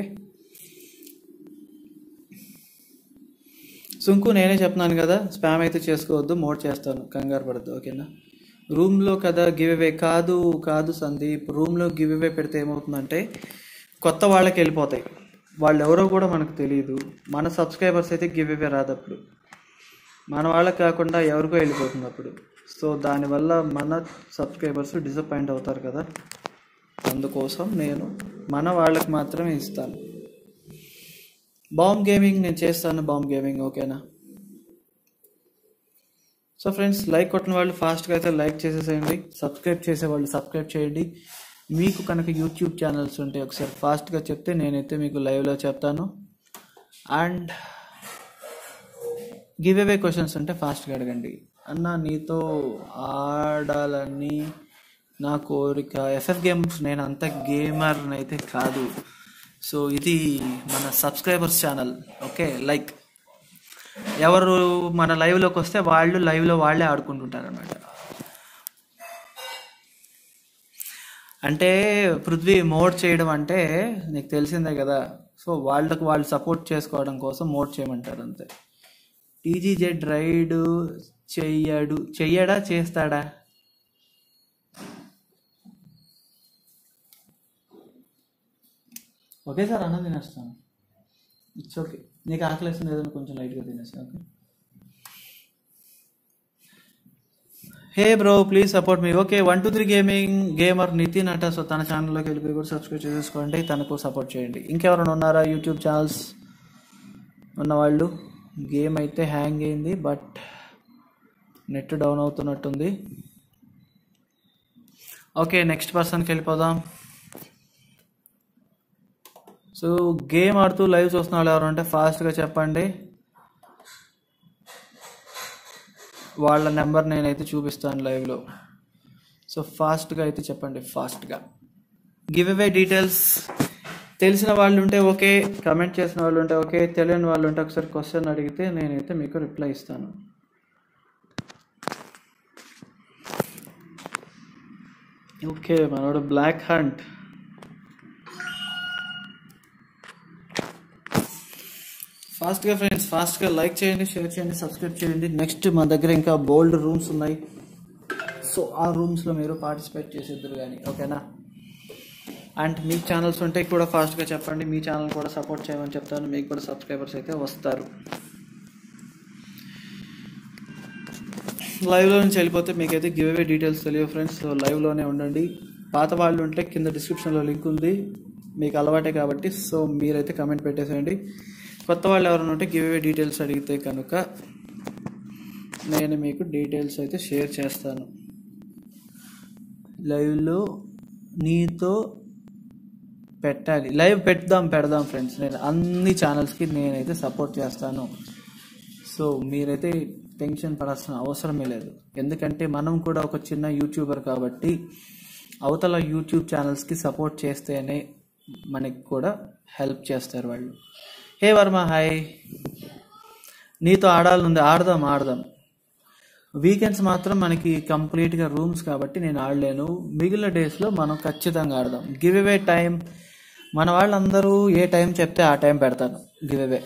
[SPEAKER 1] సుంకు నేనే చెప్తున్నాను కదా స్పామ్ అయితే చేసుకోవద్దు మోడ్ చేస్తాను కంగారు పడద్దు ఓకేనా రూమ్లో కదా గివ్ అవే కాదు కాదు సందీప్ రూమ్లో గివ్ అవే పెడితే ఏమవుతుందంటే కొత్త వాళ్ళకి వెళ్ళిపోతాయి వాళ్ళు ఎవరో కూడా మనకు తెలియదు మన సబ్స్క్రైబర్స్ అయితే గివ్ అవే రాదు అప్పుడు మన వాళ్ళకి కాకుండా ఎవరికో వెళ్ళిపోతుంది అప్పుడు సో దానివల్ల మన సబ్స్క్రైబర్స్ డిసప్పాయింట్ అవుతారు కదా అందుకోసం నేను మన వాళ్ళకి మాత్రమే ఇస్తాను బాంబ్ గేమింగ్ నేను చేస్తాను బాంబ్ గేమింగ్ ఓకేనా సో ఫ్రెండ్స్ లైక్ కొట్టిన వాళ్ళు ఫాస్ట్గా అయితే లైక్ చేసేసేయండి సబ్స్క్రైబ్ చేసే వాళ్ళు సబ్స్క్రైబ్ చేయండి మీకు కనుక యూట్యూబ్ ఛానల్స్ ఉంటే ఒకసారి ఫాస్ట్గా చెప్తే నేనైతే మీకు లైవ్లో చెప్తాను అండ్ గివ్ అవే క్వశ్చన్స్ ఉంటే ఫాస్ట్గా అడగండి అన్న నీతో ఆడాలని నా కోరిక ఎఫ్ఎఫ్ గేమ్స్ నేను అంత గేమర్ అయితే కాదు సో ఇది మన సబ్స్క్రైబర్స్ ఛానల్ ఓకే లైక్ ఎవరు మన లైవ్లోకి వస్తే వాళ్ళు లైవ్లో వాళ్ళే ఆడుకుంటుంటారు అనమాట అంటే పృథ్వీ మోడ్ చేయడం అంటే నీకు తెలిసిందే కదా సో వాళ్ళకు వాళ్ళు సపోర్ట్ చేసుకోవడం కోసం మోడ్ చేయమంటారు అంతే టీజీజెడ్ రైడ్ చెయ్యడు చెయ్యడా చేస్తాడా ఓకే సార్ అన్నం తినేస్తాను ఇట్స్ ఓకే నీకు ఆకలి వేస్తుంది ఏదైనా కొంచెం లైట్గా తినేసి okay hey bro please support me okay one two three gaming gamer Nitin అట సో తన ఛానల్లోకి వెళ్ళిపోయి కూడా సబ్స్క్రైబ్ చేసుకోండి తనకు సపోర్ట్ చేయండి ఇంకెవరైనా ఉన్నారా యూట్యూబ్ ఛానల్స్ ఉన్నవాళ్ళు గేమ్ అయితే హ్యాంగ్ అయింది బట్ నెట్ డౌన్ అవుతున్నట్టుంది ఓకే నెక్స్ట్ పర్సన్కి వెళ్ళిపోదాం సో గేమ్ ఆడుతూ లైవ్ చూస్తున్న వాళ్ళు ఎవరు ఉంటే ఫాస్ట్గా చెప్పండి వాళ్ళ నెంబర్ నేనైతే చూపిస్తాను లైవ్లో సో ఫాస్ట్గా అయితే చెప్పండి ఫాస్ట్గా గివ్ అవే డీటెయిల్స్ తెలిసిన వాళ్ళు ఉంటే ఓకే కమెంట్ చేసిన వాళ్ళు ఉంటే ఓకే తెలియని వాళ్ళు ఉంటే ఒకసారి క్వశ్చన్ అడిగితే నేనైతే మీకు రిప్లై ఇస్తాను ఓకే మనోడు బ్లాక్ హంట్ ఫాస్ట్గా ఫ్రెండ్స్ ఫాస్ట్గా లైక్ చేయండి షేర్ చేయండి సబ్స్క్రైబ్ చేయండి నెక్స్ట్ మా దగ్గర ఇంకా బోల్డ్ రూమ్స్ ఉన్నాయి సో ఆ రూమ్స్లో మీరు పార్టిసిపేట్ చేసేద్దరు కానీ ఓకేనా అండ్ మీ ఛానల్స్ ఉంటే కూడా ఫాస్ట్గా చెప్పండి మీ ఛానల్ కూడా సపోర్ట్ చేయమని చెప్తాను మీకు కూడా సబ్స్క్రైబర్స్ అయితే వస్తారు లైవ్లో నుంచి వెళ్ళిపోతే మీకైతే గివ్ అవే డీటెయిల్స్ తెలియవు ఫ్రెండ్స్ సో లైవ్లోనే ఉండండి పాత వాళ్ళు ఉంటే కింద డిస్క్రిప్షన్లో లింక్ ఉంది మీకు అలవాటే కాబట్టి సో మీరైతే కమెంట్ పెట్టేసేయండి కొత్త వాళ్ళు ఎవరైనా ఉంటే గివ్ అవే డీటెయిల్స్ అడిగితే కనుక నేను మీకు డీటెయిల్స్ అయితే షేర్ చేస్తాను లైవ్లో నీతో పెట్టాలి లైవ్ పెడదాం పెడదాం ఫ్రెండ్స్ నేను అన్ని ఛానల్స్కి నేనైతే సపోర్ట్ చేస్తాను సో మీరైతే టెన్షన్ పడాల్సిన అవసరమే లేదు ఎందుకంటే మనం కూడా ఒక చిన్న యూట్యూబర్ కాబట్టి అవతల యూట్యూబ్ ఛానల్స్కి సపోర్ట్ చేస్తేనే మనకి కూడా హెల్ప్ చేస్తారు వాళ్ళు హే వర్మ హాయ్ నీతో ఆడాలనుంది ఆడదాం ఆడదాం వీకెండ్స్ మాత్రం మనకి కంప్లీట్గా రూమ్స్ కాబట్టి నేను ఆడలేను మిగిలిన డేస్లో మనం ఖచ్చితంగా ఆడదాం గివ్ అవే టైం మన వాళ్ళందరూ ఏ టైం చెప్తే ఆ టైం పెడతాను గివ్ అవే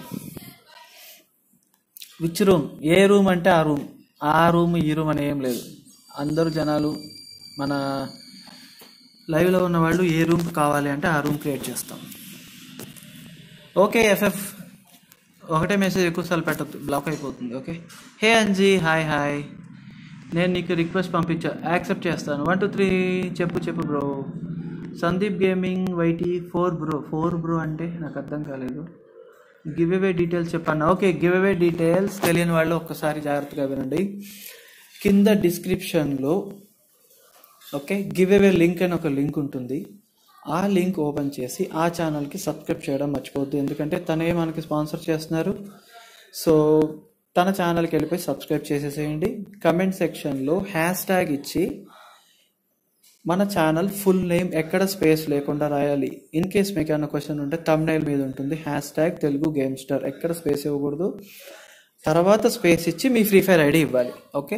[SPEAKER 1] విచ్ రూమ్ ఏ రూమ్ అంటే ఆ రూమ్ ఆ రూమ్ ఈ రూమ్ అని ఏం లేదు అందరూ జనాలు మన లైవ్లో ఉన్న వాళ్ళు ఏ రూమ్ కావాలి అంటే ఆ రూమ్ క్రియేట్ చేస్తాం ఓకే ఎఫ్ఎఫ్ ఒకటే మెసేజ్ ఎక్కువసార్లు పెట్టద్దు బ్లాక్ అయిపోతుంది okay hey Anji hi hi నేను నీకు రిక్వెస్ట్ పంపించా యాక్సెప్ట్ చేస్తాను వన్ టూ త్రీ చెప్పు చెప్పు bro Sandeep gaming YT four bro four bro అంటే నాకు అర్థం కాలేదు గివ్ అవే డీటెయిల్స్ చెప్పండి ఓకే గివ్ అవే డీటెయిల్స్ తెలియని వాళ్ళు ఒక్కసారి జాగ్రత్తగా వినండి కింద డిస్క్రిప్షన్లో ఓకే గివ్ అవే లింక్ అని ఒక లింక్ ఉంటుంది ఆ లింక్ ఓపెన్ చేసి ఆ ఛానల్కి సబ్స్క్రైబ్ చేయడం మర్చిపోవద్దు ఎందుకంటే తనే మనకి స్పాన్సర్ చేస్తున్నారు సో తన ఛానల్కి వెళ్ళిపోయి సబ్స్క్రైబ్ చేసేసేయండి కమెంట్ సెక్షన్లో హ్యాష్ ట్యాగ్ ఇచ్చి మన ఛానల్ ఫుల్ నేమ్ ఎక్కడ స్పేస్ లేకుండా రాయాలి ఇన్ కేస్ మీకు ఏమైనా క్వశ్చన్ ఉంటే తమ్నైల్ మీద ఉంటుంది hash tag Telugu game star ఎక్కడ స్పేస్ ఇవ్వకూడదు తర్వాత స్పేస్ ఇచ్చి మీ ఫ్రీ ఫైర్ ఐడి ఇవ్వాలి ఓకే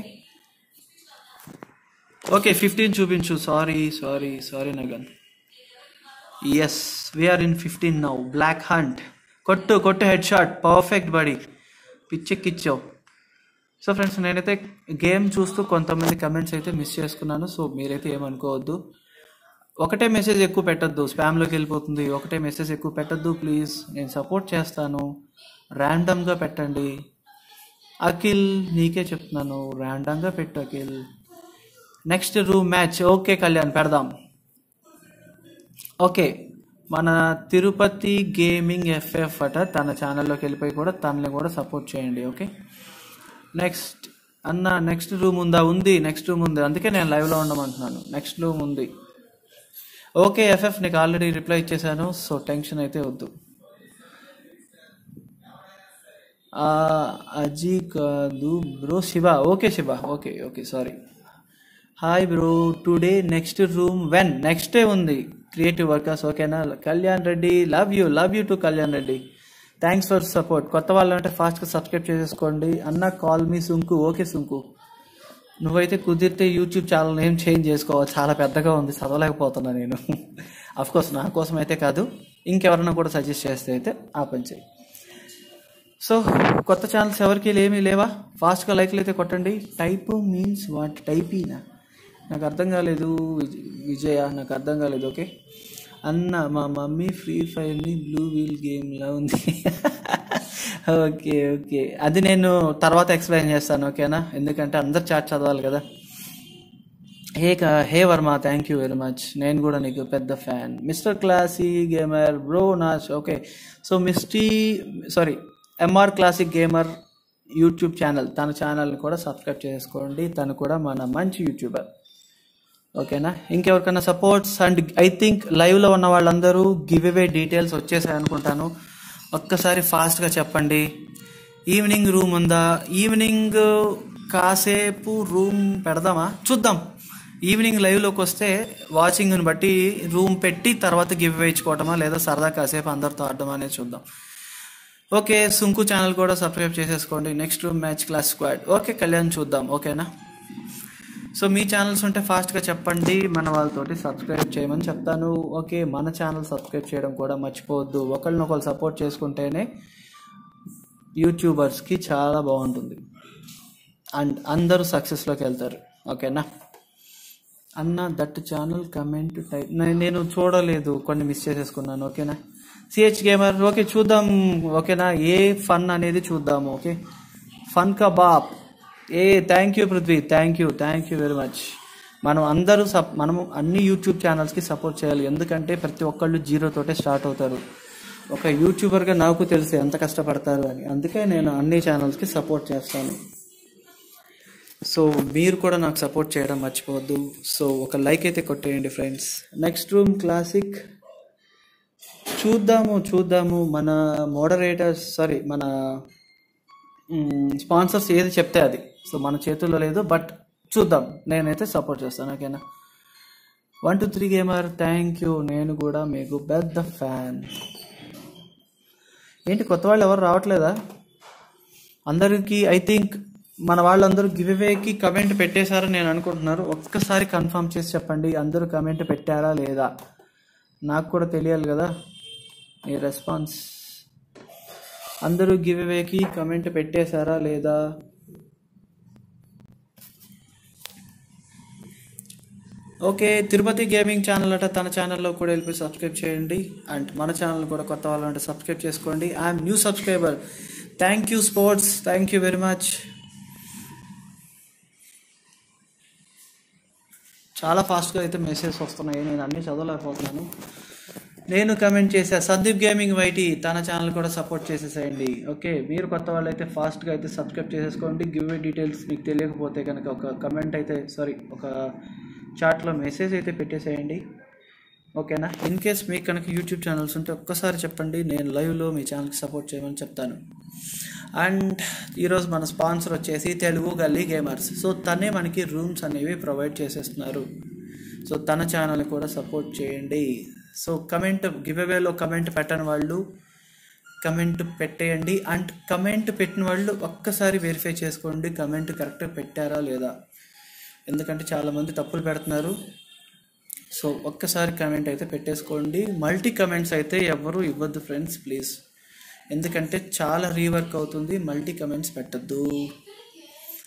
[SPEAKER 1] ఓకే ఫిఫ్టీన్ చూపించు సారీ సారీ సారీ నగన్ yes we're in fifteen now block hunt కొట్టు కొట్టు హెడ్ షాట్ పర్ఫెక్ట్ బడి పిచ్చెక్కిచ్చావు సో ఫ్రెండ్స్ నేనైతే గేమ్ చూస్తూ కొంతమంది కమెంట్స్ అయితే మిస్ చేసుకున్నాను సో మీరైతే ఏమనుకోవద్దు ఒకటే మెసేజ్ ఎక్కువ పెట్టద్దు స్పామ్లోకి వెళ్ళిపోతుంది ఒకటే మెసేజ్ ఎక్కువ పెట్టద్దు ప్లీజ్ నేను సపోర్ట్ చేస్తాను ర్యాండమ్గా పెట్టండి అఖిల్ నీకే చెప్తున్నాను ర్యాండమ్గా పెట్టు Akhil next room match okay Kalyan పెడదాం ఓకే మన తిరుపతి గేమింగ్ ఎఫ్ఎఫ్ అట తన ఛానల్లోకి వెళ్ళిపోయి కూడా తనని కూడా సపోర్ట్ చేయండి ఓకే నెక్స్ట్ అన్న నెక్స్ట్ రూమ్ ఉందా ఉంది నెక్స్ట్ రూమ్ ఉంది అందుకే నేను లైవ్లో ఉండమంటున్నాను నెక్స్ట్ రూమ్ ఉంది ఓకే ఎఫ్ఎఫ్ నీకు ఆల్రెడీ రిప్లై ఇచ్చేసాను సో టెన్షన్ అయితే వద్దు ఆ, అజీ కాదు bro Shiva okay Shiva okay okay sorry hi bro today next room when next day ఉంది క్రియేటివ్ వర్కర్స్ ఓకేనా Kalyan Reddy love you love you too Kalyan Reddy thanks for support కొత్త వాళ్ళు అంటే ఫాస్ట్గా సబ్స్క్రైబ్ చేసేసుకోండి అన్న కాల్ మీ సుంకు ఓకే సుంకు నువ్వైతే కుదిరితే యూట్యూబ్ ఛానల్ నేమ్ చేంజ్ చేసుకో చాలా పెద్దగా ఉంది చదవలేకపోతున్నా నేను కోర్స్ నా కోసం అయితే కాదు ఇంకెవరన్నా కూడా సజెస్ట్ చేస్తే అయితే ఆ పని చేయి సో కొత్త ఛానల్స్ ఎవరికి ఏమీ లేవా ఫాస్ట్గా లైక్లు అయితే కొట్టండి టైప్ మీన్స్ వాట్ టైపీనా నాకు అర్థం కాలేదు విజ- విజయ నాకు అర్థం కాలేదు ఓకే అన్న మా మమ్మీ ఫ్రీ ఫైర్ని బ్లూ వీల్ గేమ్లా ఉంది ఓకే ఓకే అది నేను తర్వాత ఎక్స్ప్లెయిన్ చేస్తాను ఓకేనా ఎందుకంటే అందరు చాట్ చదవాలి కదా హే కా hey Varma thank you very much నేను కూడా నీకు పెద్ద fan mister classy gamer bro నాచ్ okay so misty sorry MR classic gamer YouTube channel తన ఛానల్ని కూడా సబ్స్క్రైబ్ చేసుకోండి తను కూడా మన మంచి యూట్యూబర్ ఓకేనా ఇంకెవరికైనా సపోర్ట్స్ అండ్ ఐ థింక్ లైవ్లో ఉన్న వాళ్ళందరూ గివ్ అవే డీటెయిల్స్ వచ్చేసాయి అనుకుంటాను ఒక్కసారి ఫాస్ట్గా చెప్పండి ఈవినింగ్ రూమ్ ఉందా ఈవినింగ్ కాసేపు రూమ్ పెడదామా చూద్దాం ఈవినింగ్ లైవ్లోకి వస్తే వాచింగ్ని బట్టి రూమ్ పెట్టి తర్వాత గివ్ అవే ఇచ్చుకోవటమా లేదా సరదా కాసేపు అందరితో ఆడటమా అనేది చూద్దాం ఓకే సుంకు ఛానల్ కూడా సబ్స్క్రైబ్ చేసేసుకోండి next room match class squad okay Kalyan చూద్దాం ఓకేనా సో మీ ఛానల్స్ ఉంటే ఫాస్ట్గా చెప్పండి మన వాళ్ళతోటి సబ్స్క్రైబ్ చేయమని చెప్తాను ఓకే మన ఛానల్ సబ్స్క్రైబ్ చేయడం కూడా మర్చిపోవద్దు ఒకరినొకరు సపోర్ట్ చేసుకుంటేనే యూట్యూబర్స్కి చాలా బాగుంటుంది అండ్ అందరూ సక్సెస్లోకి వెళ్తారు ఓకేనా అన్న దట్ ఛానల్ కమెంట్ టైప్ నేను చూడలేదు కొన్ని మిస్ చేసేసుకున్నాను ఓకేనా సిహెచ్ గేమర్ ఓకే చూద్దాం ఓకేనా ఏ ఫన్ అనేది చూద్దాము ఓకే ఫన్ కా బాప్ ఏ thank you Prithvi thank you thank you very much మనం అందరూ సప్ మనము అన్ని యూట్యూబ్ ఛానల్స్కి సపోర్ట్ చేయాలి ఎందుకంటే ప్రతి ఒక్కళ్ళు జీరోతోటే స్టార్ట్ అవుతారు ఒక యూట్యూబర్గా నాకు తెలుసు ఎంత కష్టపడతారు అని అందుకే నేను అన్ని ఛానల్స్కి సపోర్ట్ చేస్తాను సో మీరు కూడా నాకు సపోర్ట్ చేయడం మర్చిపోవద్దు సో ఒక లైక్ అయితే కొట్టేయండి ఫ్రెండ్స్ నెక్స్ట్ రూమ్ క్లాసిక్ చూద్దాము చూద్దాము మన మోడరేటర్స్ సారీ మన స్పాన్సర్స్ ఏది చెప్తే అది సో మన చేతుల్లో లేదు బట్ చూద్దాం నేనైతే సపోర్ట్ చేస్తాను ఓకేనా one two three gamer thank you నేను కూడా మీకు పెద్ద ఫ్యాన్ ఏంటి కొత్త వాళ్ళు ఎవరు రావట్లేదా అందరికీ ఐ థింక్ మన వాళ్ళందరూ గివ్ అవేకి కమెంట్ పెట్టేశారని నేను అనుకుంటున్నారు ఒక్కసారి కన్ఫర్మ్ చేసి చెప్పండి అందరూ కమెంట్ పెట్టారా లేదా నాకు కూడా తెలియాలి కదా మీ రెస్పాన్స్ అందరూ గివ్ అవేకి కమెంట్ పెట్టేశారా లేదా ఓకే తిరుపతి గేమింగ్ ఛానల్ అట తన ఛానల్లో కూడా వెళ్ళిపోయి సబ్స్క్రైబ్ చేయండి అండ్ మన ఛానల్ కూడా కొత్త వాళ్ళు అంటే సబ్స్క్రైబ్ చేసుకోండి I'm new subscriber thank you sports thank you very much చాలా ఫాస్ట్గా అయితే మెసేజ్ వస్తున్నాయి నేను అన్నీ చదవలేకపోతున్నాను నేను కమెంట్ చేసా సందీప్ గేమింగ్ వైటీ తన ఛానల్ కూడా సపోర్ట్ చేసేసేయండి ఓకే మీరు కొత్త వాళ్ళు అయితే ఫాస్ట్గా అయితే సబ్స్క్రైబ్ చేసేసుకోండి గివ్ డీటెయిల్స్ మీకు తెలియకపోతే కనుక ఒక కమెంట్ అయితే సారీ ఒక చాట్లో మెసేజ్ అయితే పెట్టేసేయండి ఓకేనా ఇన్ కేస్ మీకు కనుక యూట్యూబ్ ఛానల్స్ ఉంటే ఒక్కసారి చెప్పండి నేను లైవ్లో మీ ఛానల్కి సపోర్ట్ చేయమని చెప్తాను అండ్ ఈరోజు మన స్పాన్సర్ వచ్చేసి తెలుగు గల్లీ గేమర్స్ సో తనే మనకి రూమ్స్ అనేవి ప్రొవైడ్ చేసేస్తున్నారు సో తన ఛానల్ కూడా సపోర్ట్ చేయండి సో కమెంట్ గివ్ అవేలో కమెంట్ పెట్టని వాళ్ళు కమెంట్ పెట్టేయండి అండ్ కమెంట్ పెట్టిన వాళ్ళు ఒక్కసారి వెరిఫై చేసుకోండి కమెంట్ కరెక్ట్గా పెట్టారా లేదా ఎందుకంటే చాలామంది తప్పులు పెడుతున్నారు సో ఒక్కసారి కమెంట్ అయితే పెట్టేసుకోండి మల్టీ కమెంట్స్ అయితే ఎవరు ఇవ్వద్దు ఫ్రెండ్స్ ప్లీజ్ ఎందుకంటే చాలా రీవర్క్ అవుతుంది మల్టీ కమెంట్స్ పెట్టద్దు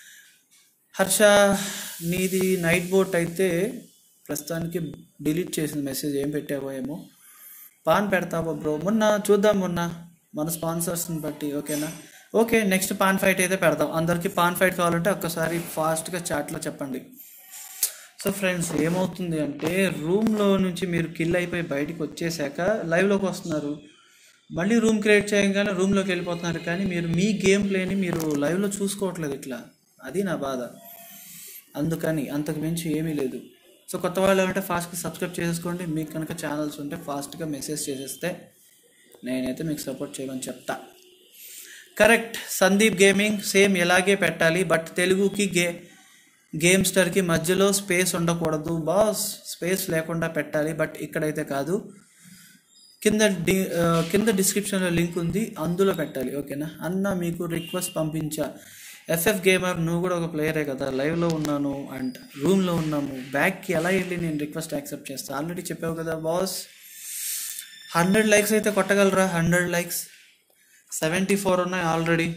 [SPEAKER 1] హర్ష నీది నైట్ బోట్ అయితే ప్రస్తుతానికి డిలీట్ చేసిన మెసేజ్ ఏం పెట్టావో ఏమో పాన్ పెడతావా బ్రో మొన్న చూద్దాం మొన్న మన స్పాన్సర్స్ని బట్టి ఓకేనా ఓకే నెక్స్ట్ పాన్ ఫైట్ అయితే పెడదాం అందరికీ పాన్ ఫైట్ కావాలంటే ఒక్కసారి ఫాస్ట్గా చాట్లో చెప్పండి సో ఫ్రెండ్స్ ఏమవుతుంది అంటే రూమ్లో నుంచి మీరు కిల్ అయిపోయి బయటికి వచ్చేసాక లైవ్లోకి వస్తున్నారు మళ్ళీ రూమ్ క్రియేట్ చేయగానే రూమ్లోకి వెళ్ళిపోతున్నారు కానీ మీరు మీ గేమ్ ప్లేని మీరు లైవ్లో చూసుకోవట్లేదు ఇట్లా అది నా బాధ అందుకని అంతకు మించి ఏమీ లేదు సో కొత్త వాళ్ళు ఏమంటే ఫాస్ట్గా సబ్స్క్రైబ్ చేసేసుకోండి మీకు కనుక ఛానల్స్ ఉంటే ఫాస్ట్గా మెసేజ్ చేసేస్తే నేనైతే మీకు సపోర్ట్ చేయమని చెప్తా కరెక్ట్ సందీప్ గేమింగ్ సేమ్ ఎలాగే పెట్టాలి బట్ తెలుగుకి గే గేమ్స్టర్కి మధ్యలో స్పేస్ ఉండకూడదు బాస్ స్పేస్ లేకుండా పెట్టాలి బట్ ఇక్కడైతే కాదు కింద డి ఆ, కింద డిస్క్రిప్షన్లో లింక్ ఉంది అందులో పెట్టాలి ఓకేనా అన్న మీకు రిక్వెస్ట్ పంపించా ఎఫ్ఎఫ్ గేమర్ నువ్వు కూడా ఒక ప్లేయరే కదా లైవ్లో ఉన్నాను అండ్ రూమ్లో ఉన్నాము బ్యాక్కి ఎలా వెళ్ళి నేను రిక్వెస్ట్ యాక్సెప్ట్ చేస్తాను ఆల్రెడీ చెప్పావు కదా బాస్ హండ్రెడ్ లైక్స్ అయితే కొట్టగలరా హండ్రెడ్ లైక్స్ సెవెంటీ ఫోర్ ఉన్నాయి already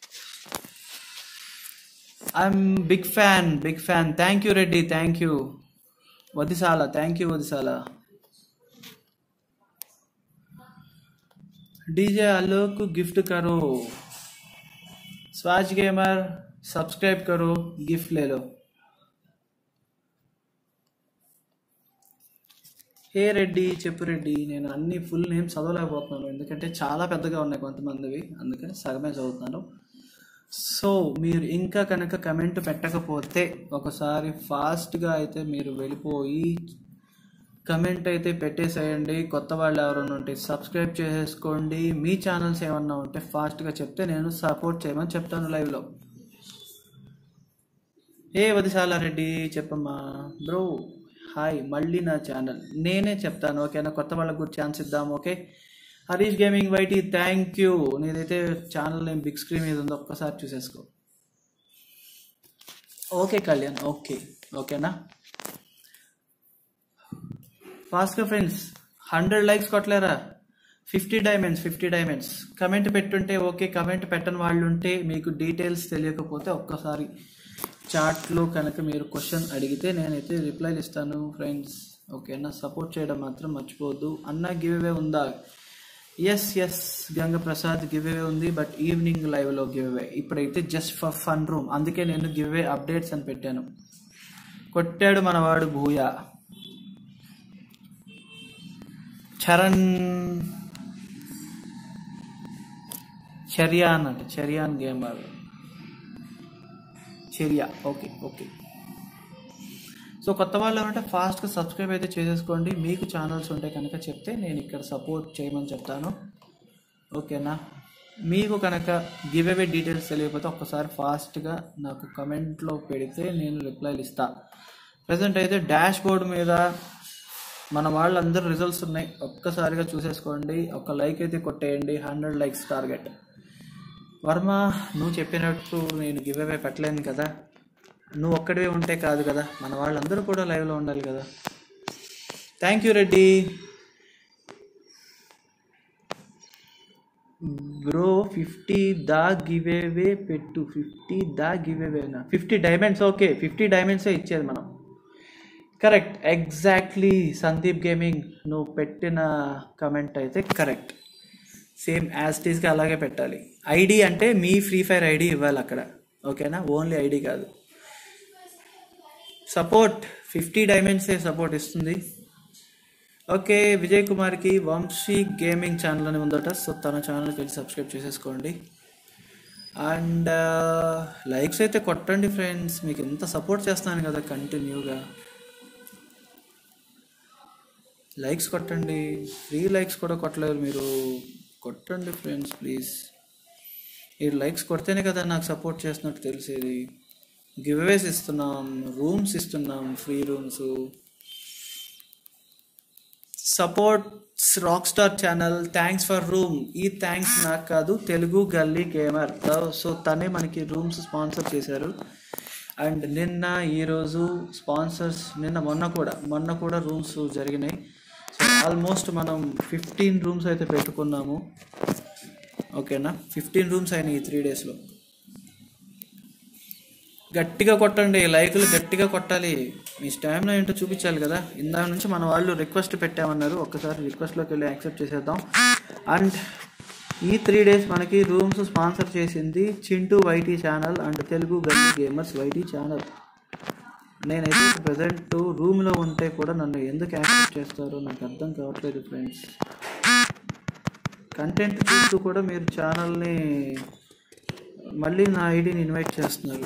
[SPEAKER 1] I'm big fan big fan thank you Reddy thank you వదిసాల థ్యాంక్ యూ వదిసాల डीजे आलोक को गिफ्ट करो स्वाज गेमर सब्सक्राइब करो गिफ्ट ले लो హే రెడ్డి చెప్పు రెడ్డి నేను అన్ని ఫుల్ నేమ్ చదవలేకపోతున్నాను ఎందుకంటే చాలా పెద్దగా ఉన్నాయి కొంతమందివి అందుకని సగమే చదువుతున్నాను సో మీరు ఇంకా కనుక కమెంట్ పెట్టకపోతే ఒకసారి ఫాస్ట్గా అయితే మీరు వెళ్ళిపోయి కమెంట్ అయితే పెట్టేసేయండి కొత్త వాళ్ళు ఎవరైనా ఉంటే సబ్స్క్రైబ్ చేసేసుకోండి మీ ఛానల్స్ ఏమన్నా ఉంటే ఫాస్ట్గా చెప్తే నేను సపోర్ట్ చేయమని చెప్తాను లైవ్లో ఏ వదిశాల రెడ్డి చెప్పమ్మా బ్రో హాయ్ మళ్ళీ నా ఛానల్ నేనే చెప్తాను ఓకేనా కొత్త వాళ్ళకు కూడా ఛాన్స్ ఇద్దాం okay Harish gaming YT thank you నీదైతే ఛానల్ నేను బిగ్ స్క్రీన్ మీద ఉందో ఒక్కసారి చూసేసుకో ఓకే కళ్యాణ్ ఓకే ఓకేనా ఫాస్ట్గా ఫ్రెండ్స్ హండ్రెడ్ లైక్స్ కొట్టలేరా fifty diamonds fifty diamonds comment పెట్టుంటే ఓకే కమెంట్ పెట్టని వాళ్ళు ఉంటే మీకు డీటెయిల్స్ తెలియకపోతే ఒక్కసారి చాట్లో కనుక మీరు క్వశ్చన్ అడిగితే నేనైతే రిప్లైలు ఇస్తాను ఫ్రెండ్స్ ఓకేనా సపోర్ట్ చేయడం మాత్రం మర్చిపోవద్దు అన్న గివ్ అవే ఉందా yes yes Ganga Prasad give away ఉంది బట్ ఈవినింగ్ లైవ్లో గివ్ అవే ఇప్పుడైతే జస్ట్ ఫర్ ఫన్ రూమ్ అందుకే నేను గివ్ అవే అప్డేట్స్ అని పెట్టాను కొట్టాడు మనవాడు భూయా చరణ్ చర్యాన్ అంటే చర్యాన్ గేమర్ చర్య ఓకే ఓకే సో కొత్త వాళ్ళు ఏమంటే ఫాస్ట్గా సబ్స్క్రైబ్ అయితే చేసేసుకోండి మీకు ఛానల్స్ ఉంటే కనుక చెప్తే నేను ఇక్కడ సపోర్ట్ చేయమని చెప్తాను ఓకేనా మీకు కనుక గివ్ అవే డీటెయిల్స్ తెలియకపోతే ఒక్కసారి ఫాస్ట్గా నాకు కమెంట్లో పెడితే నేను రిప్లైలు ఇస్తా ప్రజెంట్ అయితే డాష్ బోర్డ్ మీద మన వాళ్ళందరూ రిజల్ట్స్ ఉన్నాయి ఒక్కసారిగా చూసేసుకోండి ఒక లైక్ అయితే కొట్టేయండి హండ్రెడ్ లైక్స్ టార్గెట్ వర్మ నువ్వు చెప్పినట్టు నేను గివ్ అవే పెట్టలేను కదా నువ్వు ఒక్కడివే ఉంటే కాదు కదా మన వాళ్ళందరూ కూడా లైవ్లో ఉండాలి కదా thank you Reddy bro fifty దా గివ్ అవే పెట్టు ఫిఫ్టీ దా గివ్ అవేనా ఫిఫ్టీ డైమండ్స్ ఓకే ఫిఫ్టీ డైమండ్సే ఇచ్చేది మనం కరెక్ట్ ఎగ్జాక్ట్లీ సందీప్ గేమింగ్ నువ్వు పెట్టిన కమెంట్ అయితే కరెక్ట్ సేమ్ యాజ్ టీస్గా అలాగే పెట్టాలి ఐడి అంటే మీ ఫ్రీ ఫైర్ ఐడి ఇవ్వాలి అక్కడ ఓకేనా ఓన్లీ ఐడి కాదు సపోర్ట్ ఫిఫ్టీ డైమండ్సే సపోర్ట్ ఇస్తుంది ఓకే విజయ్ కుమార్కి వంశీ గేమింగ్ ఛానల్ అని ఉందట సో తన ఛానల్కి వెళ్ళి సబ్స్క్రైబ్ చేసేసుకోండి అండ్ లైక్స్ అయితే కొట్టండి ఫ్రెండ్స్ మీకు ఎంత సపోర్ట్ చేస్తాను కదా కంటిన్యూగా లైక్స్ కొట్టండి ఫ్రీ లైక్స్ కూడా కొట్టలేరు మీరు కొట్టండి ఫ్రెండ్స్ ప్లీజ్ మీరు లైక్స్ కొడితేనే కదా నాకు సపోర్ట్ చేస్తున్నట్టు తెలిసేది గివ్ అవేస్ ఇస్తున్నాం రూమ్స్ ఇస్తున్నాం free rooms supports rock star channel thanks for room ఈ థ్యాంక్స్ నాకు కాదు తెలుగు గల్లీ గేమర్ సో తనే మనకి రూమ్స్ స్పాన్సర్ చేశారు అండ్ నిన్న ఈరోజు స్పాన్సర్స్ నిన్న మొన్న కూడా మొన్న కూడా రూమ్స్ జరిగినాయి సో ఆల్మోస్ట్ మనం ఫిఫ్టీన్ రూమ్స్ అయితే పెట్టుకున్నాము ఓకేనా ఫిఫ్టీన్ రూమ్స్ అయినాయి ఈ త్రీ డేస్లో గట్టిగా కొట్టండి లైకులు గట్టిగా కొట్టాలి మీ స్టామినా ఏంటో చూపించాలి కదా ఇందాక నుంచి మన వాళ్ళు రిక్వెస్ట్ పెట్టామన్నారు ఒక్కసారి రిక్వెస్ట్లోకి వెళ్ళి యాక్సెప్ట్ చేసేద్దాం అండ్ ఈ త్రీ డేస్ మనకి రూమ్స్ స్పాన్సర్ చేసింది Chintu YT channel and Telugu Galli gamers YT channel నేనైతే ప్రజెంట్ రూమ్లో ఉంటే కూడా నన్ను ఎందుకు యాక్సెప్ట్ చేస్తారో నాకు అర్థం కావట్లేదు ఫ్రెండ్స్ కంటెంట్ చూస్తూ కూడా మీరు ఛానల్ని మళ్ళీ నా ఐడిని ఇన్వైట్ చేస్తున్నారు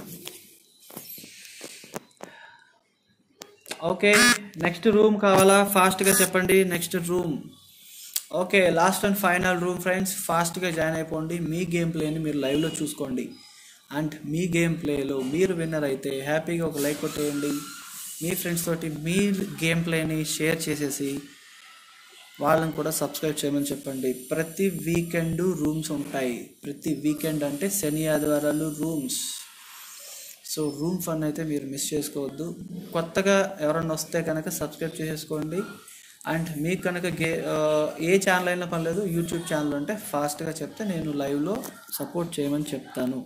[SPEAKER 1] ఓకే నెక్స్ట్ రూమ్ కావాలా ఫాస్ట్గా చెప్పండి next room okay last and final room friends ఫాస్ట్గా జాయిన్ అయిపోండి మీ గేమ్ ప్లేని మీరు లైవ్లో చూసుకోండి అండ్ మీ గేమ్ ప్లేలో మీరు విన్నర్ అయితే హ్యాపీగా ఒక లైక్ కొట్టేయండి మీ ఫ్రెండ్స్ తోటి మీ గేమ్ ప్లేని షేర్ చేసేసి వాళ్ళని కూడా సబ్స్క్రైబ్ చేయమని చెప్పండి ప్రతి వీకెండ్ రూమ్స్ ఉంటాయి ప్రతి వీకెండ్ అంటే శని ఆదివారాలు రూమ్స్ సో రూమ్ ఫన్ అయితే మీరు మిస్ చేసుకోవద్దు కొత్తగా ఎవరన్నా వస్తే కనుక సబ్స్క్రైబ్ చేసేసుకోండి అండ్ మీకు కనుక గే ఆ, ఏ ఛానల్ అయినా పర్లేదు యూట్యూబ్ ఛానల్ అంటే ఫాస్ట్గా చెప్తే నేను లైవ్లో సపోర్ట్ చేయమని చెప్తాను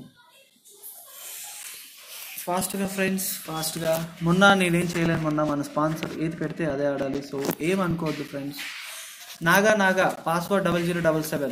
[SPEAKER 1] ఫాస్ట్గా ఫ్రెండ్స్ ఫాస్ట్గా మొన్న నేనేం చేయలేను మొన్న మన స్పాన్సర్ ఏది పెడితే అదే ఆడాలి సో ఏమనుకోవద్దు friends Naga Naga password double zero double seven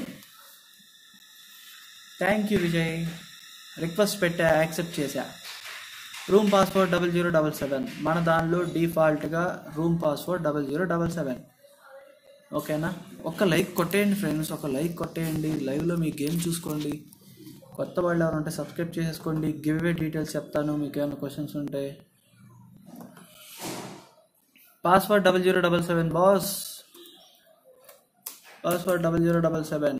[SPEAKER 1] thank you Vijay request పెట్టా యాక్సెప్ట్ చేశా room password double zero double seven మన దానిలో డిఫాల్ట్గా room password double zero double seven ఓకేనా ఒక లైక్ కొట్టేయండి ఫ్రెండ్స్ ఒక లైక్ కొట్టేయండి లైవ్లో మీ గేమ్ చూసుకోండి కొత్త వాళ్ళు ఎవరు ఉంటే సబ్స్క్రైబ్ చేసేసుకోండి గివ్ అవే డీటెయిల్స్ చెప్తాను మీకు ఏమైనా క్వశ్చన్స్ ఉంటే password double zero double seven boss password double zero double seven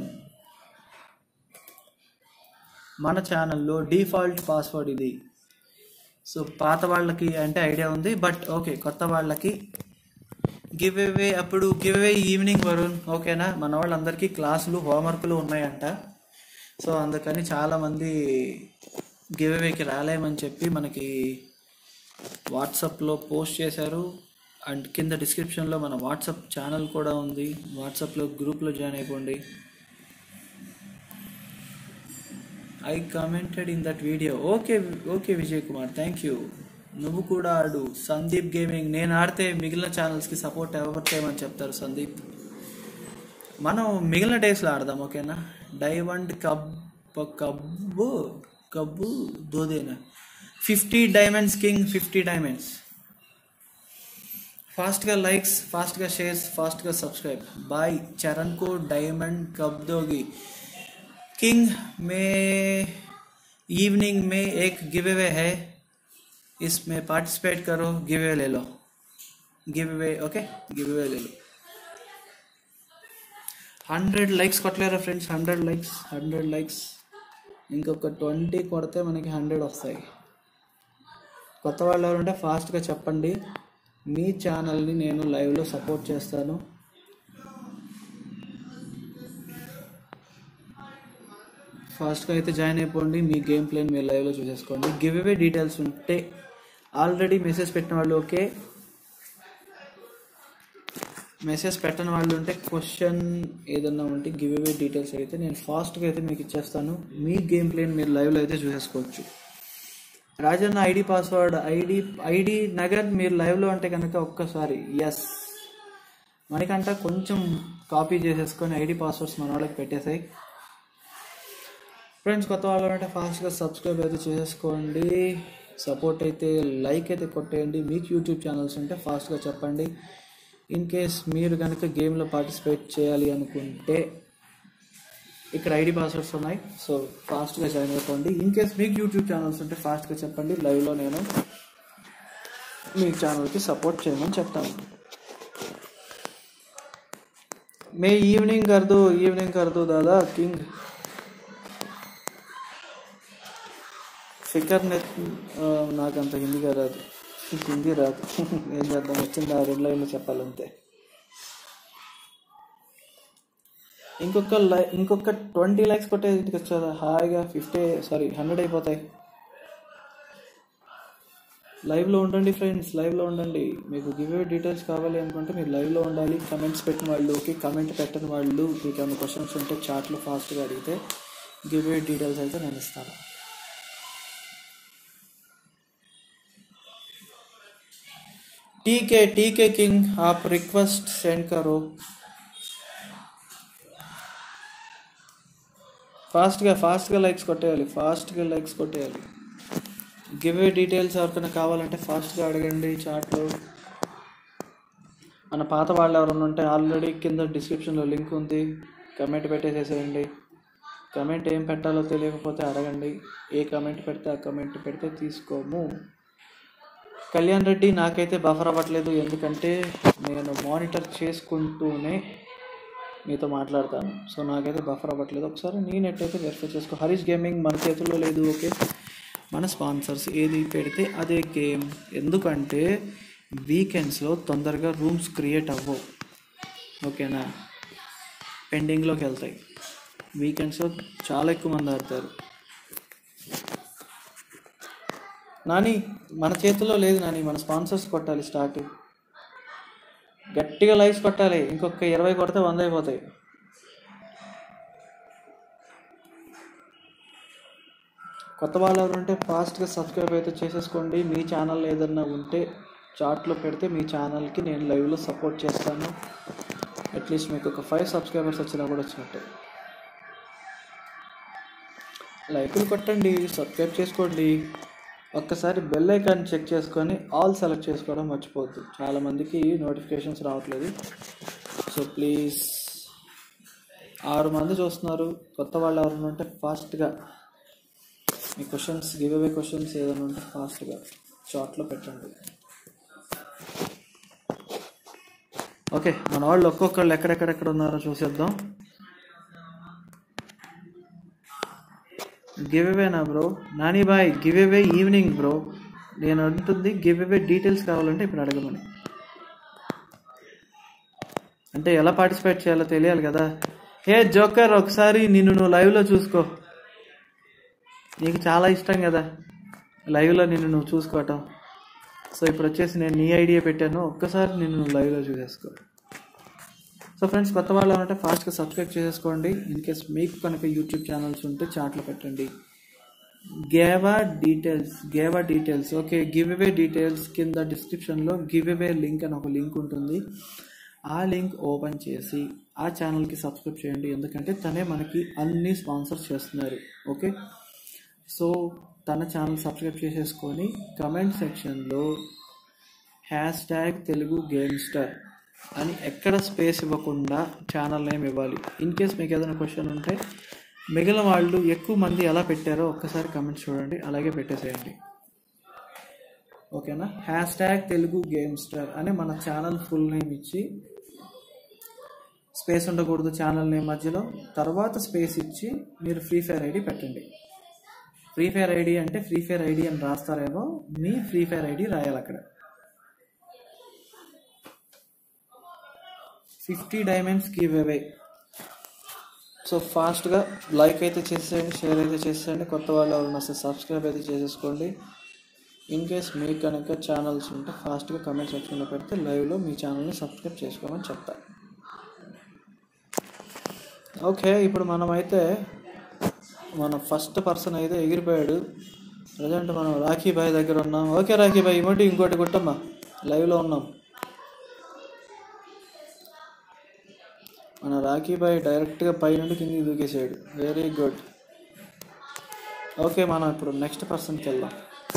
[SPEAKER 1] మన ఛానల్లో డిఫాల్ట్ పాస్వర్డ్ ఇది సో పాత వాళ్ళకి అంటే ఐడియా ఉంది బట్ ఓకే కొత్త వాళ్ళకి గివ్ అవే అప్పుడు గివ్ అవే ఈవినింగ్ వరుణ్ ఓకేనా మన వాళ్ళందరికీ క్లాసులు హోంవర్క్లు ఉన్నాయంట సో అందుకని చాలామంది గివ్ అవేకి రాలేమని చెప్పి మనకి వాట్సాప్లో పోస్ట్ చేశారు అండ్ కింద డిస్క్రిప్షన్లో మన వాట్సాప్ ఛానల్ కూడా ఉంది వాట్సాప్లో గ్రూప్లో జాయిన్ అయిపోండి I commented in that video okay okay Vijay Kumar thank you నువ్వు కూడా ఆడు సందీప్ గేమింగ్ నేను ఆడితే మిగిలిన ఛానల్స్కి సపోర్ట్ ఎవరు చేయమని చెప్తారు సందీప్ మనం మిగిలిన డేస్లో ఆడదాం ఓకేనా డైమండ్ కబ్ కబ్బు కబ్బు దోదేనా fifty diamonds king fifty diamonds ఫాస్ట్గా లైక్స్ ఫాస్ట్గా షేర్స్ ఫాస్ట్గా సబ్స్క్రైబ్ బాయ్ చరణ్ को डायमंड कब दोगी किंग में इवनिंग में एक गिव अवे है इसमें पार्टिसिपेट करो गिव अवे ले लो give away okay give away ले लो హండ్రెడ్ లైక్స్ కొట్టలేరా friends hundred likes hundred likes ఇంకొక ట్వంటీ కొడితే మనకి హండ్రెడ్ వస్తాయి కొత్త వాళ్ళు ఎవరుంటే ఫాస్ట్గా చెప్పండి మీ ఛానల్ని నేను లైవ్లో సపోర్ట్ చేస్తాను ఫాస్ట్గా అయితే జాయిన్ అయిపోండి మీ గేమ్ ప్లేని మీరు లైవ్లో చూసేసుకోండి గివ్ అవే డీటెయిల్స్ ఉంటే ఆల్రెడీ మెసేజ్ పెట్టిన వాళ్ళు ఓకే మెసేజ్ పెట్టని వాళ్ళు ఉంటే క్వశ్చన్ ఏదన్నా ఉంటే గివ్ అవే డీటెయిల్స్ అయితే నేను ఫాస్ట్గా అయితే మీకు ఇచ్చేస్తాను మీ గేమ్ ప్లేని మీరు లైవ్లో అయితే చూసేసుకోవచ్చు Rajanna ID password ID ID నగర్ మీరు లైవ్లో అంటే కనుక ఒక్కసారి ఎస్ మనకంట కొంచెం కాపీ చేసేసుకొని ఐడి పాస్వర్డ్స్ మన వాళ్ళకి పెట్టేసాయి ఫ్రెండ్స్ కొత్త వాళ్ళు అంటే ఫాస్ట్గా సబ్స్క్రైబ్ అయితే చేసేసుకోండి సపోర్ట్ అయితే లైక్ అయితే కొట్టేయండి మీకు యూట్యూబ్ ఛానల్స్ ఉంటే ఫాస్ట్గా చెప్పండి ఇన్ కేస్ మీరు కనుక గేమ్లో పార్టిసిపేట్ చేయాలి అనుకుంటే ఇక్కడ ఐడి పాస్వర్డ్స్ ఉన్నాయి సో ఫాస్ట్గా జాయిన్ అయిపోండి ఇన్ కేస్ మీకు యూట్యూబ్ ఛానల్స్ ఉంటే ఫాస్ట్గా చెప్పండి లైవ్లో నేను మీ ఛానల్కి సపోర్ట్ చేయమని చెప్తాను మే ఈవినింగ్ कर दो ఈవినింగ్ कर दो दादा किंग ఫికర్ నెట్ నాకు అంత హిందీగా రాదు హిందీ రాదు ఏం చేద్దాం వచ్చింది ఆ రెండు లైన్లు చెప్పాలంతే ఇంకొక లై ఇంకొక ట్వంటీ ల్యాక్స్ కొట్టే ఇంటికి వచ్చారా హాయిగా ఫిఫ్టీ సారీ హండ్రెడ్ అయిపోతాయి లైవ్లో ఉండండి ఫ్రెండ్స్ లైవ్లో ఉండండి మీకు గివ్ అవే డీటెయిల్స్ కావాలి అనుకుంటే మీరు లైవ్లో ఉండాలి కమెంట్స్ పెట్టిన వాళ్ళకి కమెంట్ పెట్టని వాళ్ళు మీకు ఏమైనా క్వశ్చన్స్ ఉంటే చాట్లో ఫాస్ట్గా అడిగితే గివ్ అవే డీటెయిల్స్ అయితే నేను ఇస్తాను టీకే టీకే కింగ్ आप रिक्वेस्ट सेंड करो ఫాస్ట్గా ఫాస్ట్గా లైక్స్ కొట్టేయాలి ఫాస్ట్గా లైక్స్ కొట్టేయాలి గివ్ అవే డీటెయిల్స్ ఎవరికైనా కావాలంటే ఫాస్ట్గా అడగండి చాట్లో మన పాత వాళ్ళు ఎవరైనా ఉంటే ఆల్రెడీ కింద డిస్క్రిప్షన్లో లింక్ ఉంది కమెంట్ పెట్టేసేసేయండి కమెంట్ ఏం పెట్టాలో తెలియకపోతే అడగండి ఏ కమెంట్ పెడితే ఆ కమెంట్ పెడితే తీసుకోము కళ్యాణ్ రెడ్డి నాకైతే బఫర్ అవ్వట్లేదు ఎందుకంటే నేను మానిటర్ చేసుకుంటూనే మీతో మాట్లాడతాను సో నాకైతే బఫర్ అవ్వట్లేదు ఒకసారి నీ నెట్ అయితే వెరిఫై చేసుకో హరీష్ గేమింగ్ మన చేతుల్లో లేదు ఓకే మన స్పాన్సర్స్ ఏది పెడితే అదే గేమ్ ఎందుకంటే వీకెండ్స్లో తొందరగా రూమ్స్ క్రియేట్ అవ్వవు ఓకేనా పెండింగ్లోకి వెళ్తాయి వీకెండ్స్లో చాలా ఎక్కువ మంది ఆడతారు నాని మన చేతుల్లో లేదు నాని మన స్పాన్సర్స్ కొట్టాలి స్టార్ట్ గట్టిగా లైక్స్ కొట్టాలి ఇంకొక ఇరవై కొడితే వంద అయిపోతాయి కొత్త వాళ్ళు ఎవరు ఉంటే ఫాస్ట్గా సబ్స్క్రైబ్ అయితే చేసేసుకోండి మీ ఛానల్ ఏదన్నా ఉంటే చాట్లో పెడితే మీ ఛానల్కి నేను లైవ్లో సపోర్ట్ చేస్తాను అట్లీస్ట్ మీకు ఒక ఫైవ్ సబ్స్క్రైబర్స్ వచ్చినా కూడా వచ్చినట్టే లైకులు కొట్టండి సబ్స్క్రైబ్ చేసుకోండి ఒక్కసారి బెల్ ఐకాన్ చెక్ చేసుకొని ఆల్ సెలెక్ట్ చేసుకోవడం మర్చిపోవద్దు చాలామందికి నోటిఫికేషన్స్ రావట్లేదు సో ప్లీజ్ ఆరు మంది చూస్తున్నారు కొత్త వాళ్ళు ఎవరైనా ఉంటే ఫాస్ట్గా మీ క్వశ్చన్స్ గివ్ అవే క్వశ్చన్స్ ఏదైనా ఉంటే ఫాస్ట్గా చాట్లో పెట్టండి ఓకే మన వాళ్ళు ఒక్కొక్కళ్ళు ఎక్కడెక్కడెక్కడ ఉన్నారో చూసేద్దాం గివ్ అవేనా bro Nani boy give away evening bro నేను అంటుంది గివ్ అవే డీటెయిల్స్ కావాలంటే ఇప్పుడు అడగమని అంటే ఎలా పార్టిసిపేట్ చేయాలో తెలియాలి కదా హే జోకర్ ఒకసారి నిన్ను నువ్వు లైవ్లో చూసుకో నీకు చాలా ఇష్టం కదా లైవ్లో నిన్ను నువ్వు చూసుకోవటం సో ఇప్పుడు వచ్చేసి నేను నీ ఐడియా పెట్టాను ఒక్కసారి నిన్ను నువ్వు లైవ్లో చూసేసుకో సో ఫ్రెండ్స్ కొత్త వాళ్ళు అంటే ఫాస్ట్గా సబ్స్క్రైబ్ చేసేసుకోండి ఇన్ కేస్ మీకు కనుక యూట్యూబ్ ఛానల్స్ ఉంటే చాట్లో పెట్టండి giveaway details giveaway details okay give away details కింద డిస్క్రిప్షన్లో గివ్ అవే లింక్ అని ఒక లింక్ ఉంటుంది ఆ లింక్ ఓపెన్ చేసి ఆ ఛానల్కి సబ్స్క్రైబ్ చేయండి ఎందుకంటే తనే మనకి అన్ని స్పాన్సర్స్ చేస్తున్నారు ఓకే సో తన ఛానల్ సబ్స్క్రైబ్ చేసేసుకొని కమెంట్ సెక్షన్లో hash tag Telugu game star అని ఎక్కడ స్పేస్ ఇవ్వకుండా ఛానల్ నేమ్ ఇవ్వాలి ఇన్ కేస్ మీకు ఏదైనా క్వశ్చన్ ఉంటే మిగిలిన వాళ్ళు ఎక్కువ మంది ఎలా పెట్టారో ఒక్కసారి కమెంట్స్ చూడండి అలాగే పెట్టేసేయండి ఓకేనా hash tag Telugu game star అని మన ఛానల్ ఫుల్ నేమ్ ఇచ్చి స్పేస్ ఉండకూడదు ఛానల్ నేమ్ మధ్యలో తర్వాత స్పేస్ ఇచ్చి మీరు ఫ్రీ ఫైర్ ఐడి పెట్టండి ఫ్రీ ఫైర్ ఐడి అంటే ఫ్రీ ఫైర్ ఐడి అని రాస్తారేమో మీ ఫ్రీ ఫైర్ ఐడి రాయాలి అక్కడ ఫిఫ్టీ డైమండ్స్ గివ్ అవే సో ఫాస్ట్గా లైక్ అయితే చేసేయండి షేర్ అయితే చేసేయండి కొత్త వాళ్ళు ఎవరైనా వస్తే సబ్స్క్రైబ్ అయితే చేసేసుకోండి ఇన్ కేస్ మీకు కనుక ఛానల్స్ ఉంటే ఫాస్ట్గా కమెంట్ సెక్షన్లో పెడితే లైవ్లో మీ ఛానల్ని సబ్స్క్రైబ్ చేసుకోమని చెప్తా ఓకే ఇప్పుడు మనమైతే మన ఫస్ట్ పర్సన్ అయితే ఎగిరిపోయాడు ప్రజెంట్ మనం రాఖీ బాయ్ దగ్గర ఉన్నాం ఓకే రాఖీ బాయ్ ఇమోటి ఇంకోటి కొట్టమ్మా లైవ్లో ఉన్నాం మన రాఖీ బాయ్ డైరెక్ట్గా పై నుండి కిందికి దూకేసాడు వెరీ గుడ్ ఓకే మనం ఇప్పుడు నెక్స్ట్ పర్సన్కి వెళ్దాం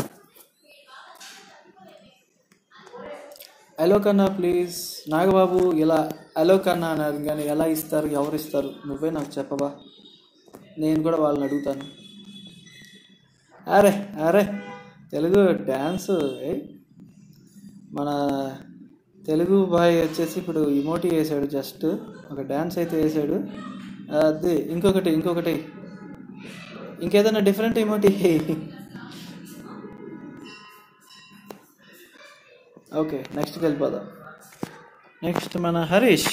[SPEAKER 1] హలో కన్నా ప్లీజ్ నాగబాబు ఇలా హలో కన్నా అన్నారు కానీ ఎలా ఇస్తారు ఎవరు ఇస్తారు నువ్వే నాకు చెప్పవా నేను కూడా వాళ్ళని అడుగుతాను అరే అరే తెలుగు డ్యాన్స్ ఏ మన తెలుగు బాయ్ వచ్చేసి ఇప్పుడు ఇమోటి వేసాడు జస్ట్ ఒక డ్యాన్స్ అయితే వేసాడు అది ఇంకొకటి ఇంకొకటి ఇంకేదైనా డిఫరెంట్ ఇమోటి ఓకే నెక్స్ట్కి వెళ్ళిపోదాం నెక్స్ట్ మన హరీష్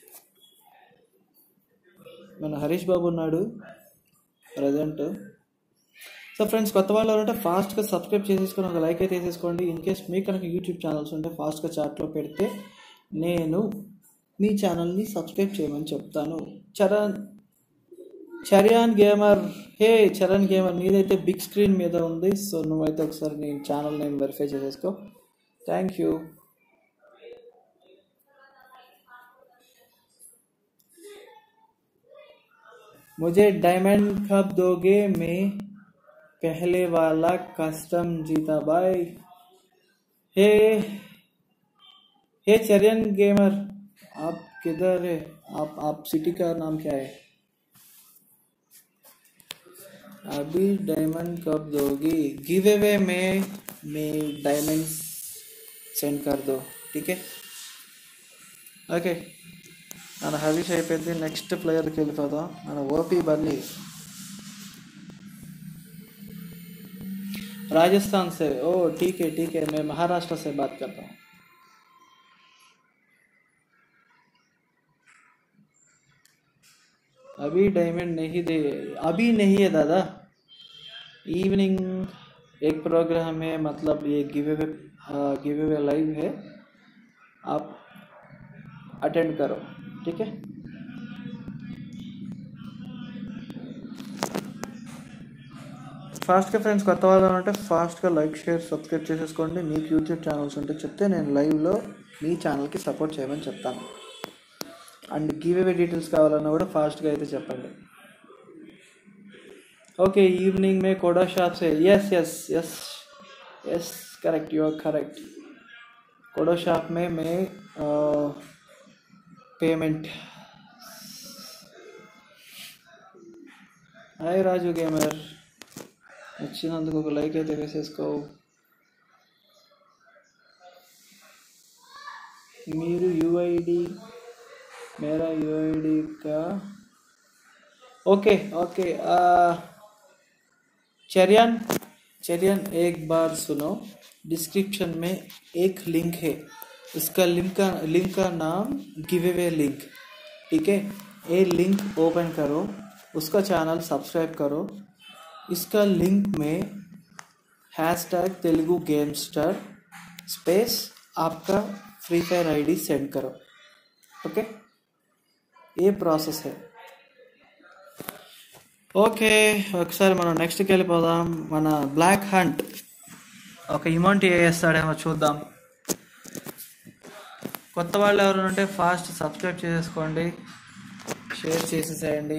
[SPEAKER 1] మన హరీష్ బాబు ఉన్నాడు ప్రజెంట్ సో ఫ్రెండ్స్ కొత్త వాళ్ళు ఎవరంటే ఫాస్ట్గా సబ్స్క్రైబ్ చేసేసుకొని ఒక లైక్ అయితే వేసేసుకోండి ఇన్ కేస్ మీకు కనుక యూట్యూబ్ ఛానల్స్ ఉంటే ఫాస్ట్గా చాట్లో పెడితే నేను మీ ఛానల్ని సబ్స్క్రైబ్ చేయమని చెప్తాను Charan Charan gamer hey Charan gamer నీదైతే బిగ్ స్క్రీన్ మీద ఉంది సో నువ్వైతే ఒకసారి నీ ఛానల్ నేమ్ వెరిఫై చేసేసుకో థ్యాంక్ యూ मुझे डायमंड कब दोगे मैं पहले वाला कस्टम जीता भाई हे हे चरियन गेमर आप किधर है आप आप सिटी का नाम क्या है अभी डायमंड कब दोगी गिव अवे में मैं डायमंड సెండ్ కర్ దో ఠీకే ఓకే మన హరీష్ అయిపోయింది నెక్స్ట్ ప్లేయర్కి వెళ్ళిపోదాం మన ఓపీ బన్నీ राजस्थान से ओ ठीक है ठीक है मैं महाराष्ट्र से बात करता हूँ अभी डायमंड नहीं दे अभी नहीं है दादा इवनिंग एक प्रोग्राम है मतलब ये give away give away live है आप अटेंड करो ठीक है ఫాస్ట్గా ఫ్రెండ్స్ కొత్త వాళ్ళు ఉంటే ఫాస్ట్గా లైక్ షేర్ సబ్స్క్రైబ్ చేసేసుకోండి మీకు యూట్యూబ్ ఛానల్స్ ఉంటే చెప్తే నేను లైవ్లో మీ ఛానల్కి సపోర్ట్ చేయమని చెప్తాను అండ్ గివ్ అవే డీటెయిల్స్ కావాలన్నా కూడా ఫాస్ట్గా అయితే చెప్పండి ఓకే ఈవినింగ్ మే కోడా షాప్ సే yes yes yes yes correct you are correct Codashop में मैं पेमेंट హాయ్ రాజు గేమర్ వచ్చినందుకు ఒక లైక్ అయితే వేసేసుకో మీరు యూఐడి మేరా యూఐడి కా ओके ओके चरियन चरियन एक बार सुनो डिस्क्रिप्शन में एक लिंक है उसका लिंक का लिंक का नाम गिव अवे लिंक ठीक है ये लिंक ओपन करो उसका चैनल सब्सक्राइब करो इसका लिंक में hash tag Telugu game star space आपका फ्री फायर आईडी सेंड करो ओके ये प्रोसेस है ఓకే ఒకసారి మనం నెక్స్ట్కి వెళ్ళిపోదాం మన బ్లాక్ హంట్ ఒక ఇమౌంట్ వేస్తాడేమో చూద్దాం కొత్త వాళ్ళు ఎవరు ఉంటే ఫాస్ట్ సబ్స్క్రైబ్ చేసేసుకోండి షేర్ చేసేసేయండి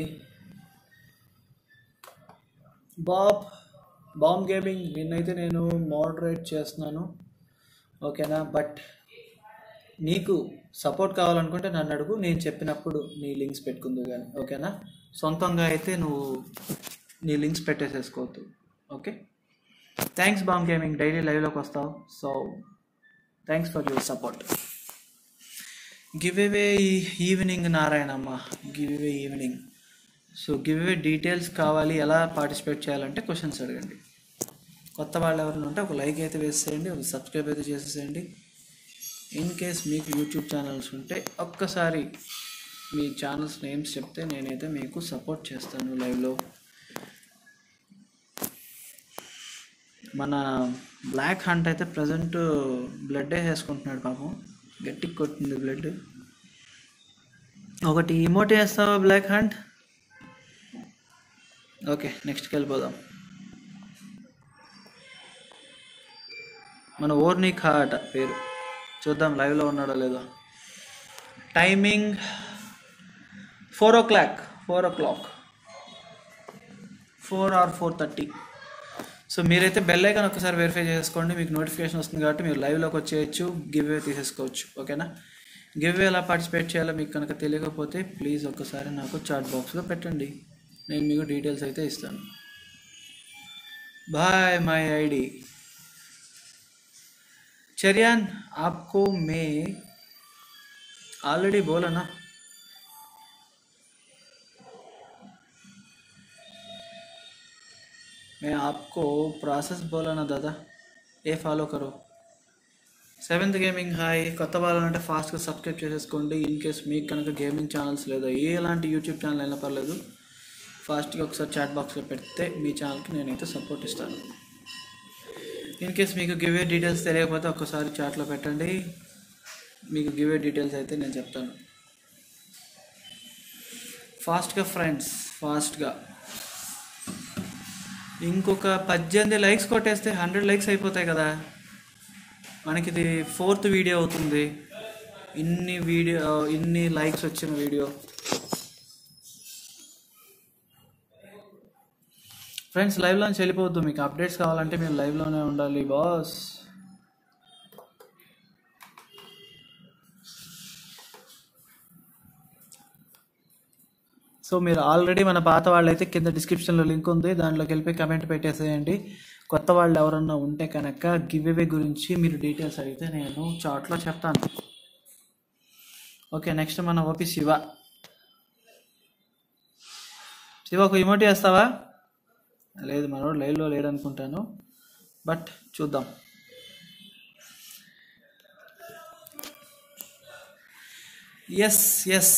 [SPEAKER 1] బాబ్ బాంబ్ గేమింగ్ నిన్నైతే నేను మోడరేట్ చేస్తున్నాను ఓకేనా బట్ నీకు సపోర్ట్ కావాలనుకుంటే నన్ను అడుగు నేను చెప్పినప్పుడు నీ లింక్స్ పెట్టుకుందు కానీ ఓకేనా సొంతంగా అయితే నువ్వు నీ లింక్స్ పెట్టేసేసుకోవద్దు okay thanks bomb gaming daily లైవ్లోకి వస్తావు so thanks for your support give away evening Narayanamma give away evening so give away details కావాలి ఎలా పార్టిసిపేట్ చేయాలంటే క్వశ్చన్స్ అడగండి కొత్త వాళ్ళు ఎవరైనా ఉంటే ఒక లైక్ అయితే వేసేయండి ఒక సబ్స్క్రైబ్ అయితే చేసేసేయండి ఇన్ కేస్ మీకు యూట్యూబ్ ఛానల్స్ ఉంటే ఒక్కసారి మీ ఛానల్స్ నేమ్స్ చెప్తే నేనైతే మీకు సపోర్ట్ చేస్తాను లైవ్లో మన బ్లాక్ హంట్ అయితే ప్రజెంట్ బ్లడ్ వేసుకుంటున్నాడు పాపం గట్టికి కొట్టింది బ్లడ్ ఒకటి ఇమోట్ వేస్తావా బ్లాక్ హంట్ ఓకే నెక్స్ట్కి వెళ్ళిపోదాం మన ఓర్నీ ఖా అట పేరు చూద్దాం లైవ్లో ఉన్నాడో లేదో timing four o'clock four o'clock four or four thirty so మీరైతే బెల్ ఐకాన్ ఒకసారి వెరిఫై చేసుకోండి మీకు నోటిఫికేషన్ వస్తుంది కాబట్టి మీరు లైవ్లోకి వచ్చేయచ్చు గివ్ అవే తీసేసుకోవచ్చు ఓకేనా గివ్ అవే ఎలా పార్టిసిపేట్ చేయాలో మీకు కనుక తెలియకపోతే ప్లీజ్ ఒక్కసారి నాకు చాట్ బాక్స్లో పెట్టండి నేను మీకు డీటెయిల్స్ అయితే ఇస్తాను బాయ్ మై ఐడి चरियान आपको मैं ऑलरेडी बोला ना मैं आपको प्रोसेस बोला ना दादा ఏ ఫాలో కరో సెవెంత్ గేమింగ్ హాయ్ కొత్త వాళ్ళంటే ఫాస్ట్గా సబ్స్క్రైబ్ చేసేసుకోండి ఇన్ కేస్ మీకు కనుక గేమింగ్ ఛానల్స్ లేదా ఏ ఎలాంటి యూట్యూబ్ ఛానల్ అయినా పర్లేదు ఫాస్ట్గా ఒకసారి చాట్ బాక్స్లో పెడితే మీ ఛానల్కి నేనైతే సపోర్ట్ ఇస్తాను ఇన్ కేస్ మీకు గివే డీటెయిల్స్ తెలియకపోతే ఒక్కసారి చాట్లో పెట్టండి మీకు గివే డీటెయిల్స్ అయితే నేను చెప్తాను ఫాస్ట్గా ఫ్రెండ్స్ ఫాస్ట్గా ఇంకొక పద్దెనిమిది లైక్స్ కొట్టేస్తే హండ్రెడ్ లైక్స్ అయిపోతాయి కదా మనకి ఇది ఫోర్త్ వీడియో అవుతుంది ఇన్ని వీడియో ఇన్ని లైక్స్ వచ్చిన వీడియో ఫ్రెండ్స్ లైవ్లోంచి వెళ్ళిపోవద్దు మీకు అప్డేట్స్ కావాలంటే మీరు లైవ్లోనే ఉండాలి బాస్ సో మీరు ఆల్రెడీ మన పాత వాళ్ళైతే కింద డిస్క్రిప్షన్లో లింక్ ఉంది దాంట్లోకి వెళ్ళిపోయి కమెంట్ పెట్టేసేయండి కొత్త వాళ్ళు ఎవరన్నా ఉంటే కనుక గివ్ అవే గురించి మీరు డీటెయిల్స్ అడిగితే నేను చాట్లో చెప్తాను ఓకే నెక్స్ట్ మన ఓపి శివ శివ ఒక ఇమోటి వేస్తావా లేదు మనోడు లైవ్లో లేడు అనుకుంటాను బట్ చూద్దాం ఎస్ ఎస్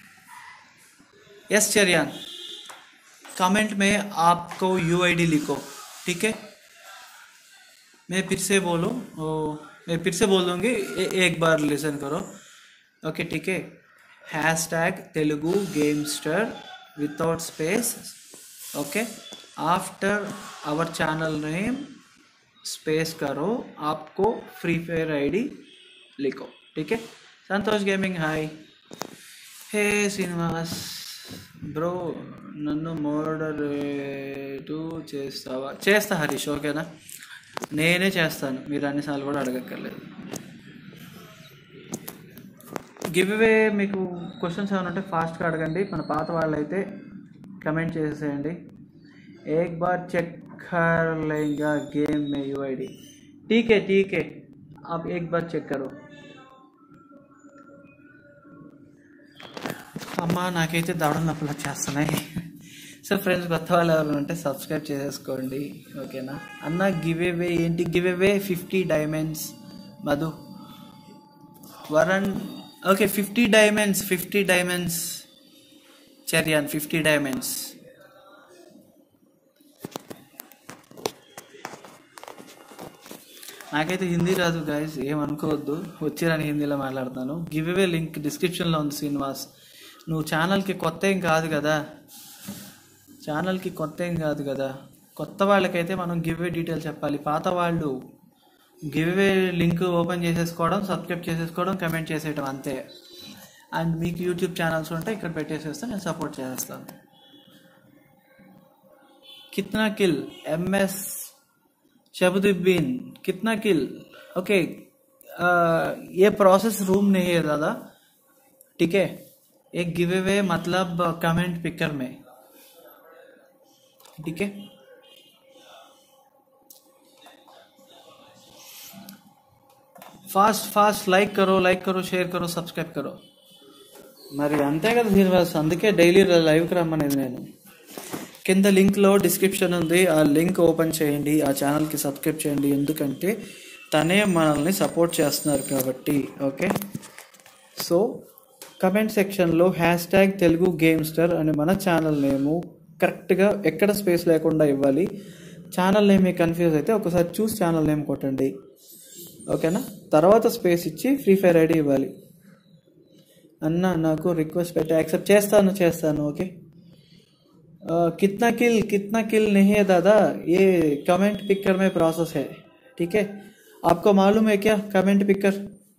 [SPEAKER 1] यस चरियान कमेंट में आपको यू लिखो ठीक है मैं फिर से बोलूँ ओ, मैं फिर से बोल दूँगी ए- एक बार लिसन करो ओके ठीक है hash tag Telugu gamester without space okay after our channel name space करो आपको फ्री फायर आईडी लिखो ठीक है Santosh gaming hi hey Srinivas bro నన్ను మోడరేటు చేస్తావా చేస్తా హరీష్ ఓకేనా నేనే చేస్తాను మీరు అన్నిసార్లు కూడా అడగక్కర్లేదు గివ్ అవే మీకు క్వశ్చన్స్ ఏమైనా ఉంటే ఫాస్ట్గా అడగండి మన పాత వాళ్ళైతే కమెంట్ చేసేయండి एक बार चेक कर लेगा गेम में यू आई डी ठीक है ठीक है आप एक बार चेक करो అమ్మ నాకైతే దవడ నొప్పులు వచ్చేస్తున్నాయి సో ఫ్రెండ్స్ కొత్త వాళ్ళు ఎవరు ఉంటే సబ్స్క్రైబ్ చేసేసుకోండి ఓకేనా అన్న గివ్ అవే ఏంటి గివ్ అవే fifty diamonds Madhu Varan okay fifty diamonds fifty diamonds చర్యాన్ ఫిఫ్టీ డైమండ్స్ నాకైతే హిందీ రాదు గాయస్ ఏమనుకోవద్దు వచ్చిరని హిందీలో మాట్లాడతాను గివ్ అవే లింక్ డిస్క్రిప్షన్లో ఉంది శ్రీనివాస్ నువ్వు ఛానల్కి కొత్త ఏం కాదు కదా ఛానల్కి కొత్త ఏం కాదు కదా కొత్త వాళ్ళకైతే మనం గివ్ అవే డీటెయిల్ చెప్పాలి పాత వాళ్ళు గివ్ అవే లింక్ ఓపెన్ చేసేసుకోవడం సబ్స్క్రైబ్ చేసేసుకోవడం కమెంట్ చేసేయడం అంతే అండ్ మీకు యూట్యూబ్ ఛానల్స్ ఉంటే ఇక్కడ పెట్టేసేస్తే నేను సపోర్ట్ చేస్తాను कितना किल एम एस शबुद्दीन कितना किल ओके ये प्रोसेस रूम नहीं है दादा ठीक है एक गिव अवे मतलब कमेंट पिकर में ठीक है फास्ट फास्ट लाइक करो लाइक करो షేర్ करो సబ్స్క్రైబ్ करो మరి అంతే కదా శ్రీనివాస్ అందుకే డైలీ లైవ్కి రమ్మనేది నేను కింద లింక్లో డిస్క్రిప్షన్ ఉంది ఆ లింక్ ఓపెన్ చేయండి ఆ ఛానల్కి సబ్స్క్రైబ్ చేయండి ఎందుకంటే తనే మనల్ని సపోర్ట్ చేస్తున్నారు కాబట్టి ఓకే సో కమెంట్ సెక్షన్లో హ్యాష్ ట్యాగ్ తెలుగు గేమ్స్టర్ అనే మన ఛానల్ నేము కరెక్ట్గా ఎక్కడ స్పేస్ లేకుండా ఇవ్వాలి ఛానల్ నేమ్ మీకు కన్ఫ్యూజ్ అయితే ఒకసారి చూసి ఛానల్ నేమ్ కొట్టండి ఓకేనా తర్వాత స్పేస్ ఇచ్చి ఫ్రీ ఫైర్ ఐడి ఇవ్వాలి అన్న నాకు రిక్వెస్ట్ పెట్టి యాక్సెప్ట్ చేస్తాను చేస్తాను ఓకే आ, कितना किल कितना किल नहीं है दादा ये कमेंट पिकर में प्रोसेस है ठीक है आपको मालूम है क्या comment picker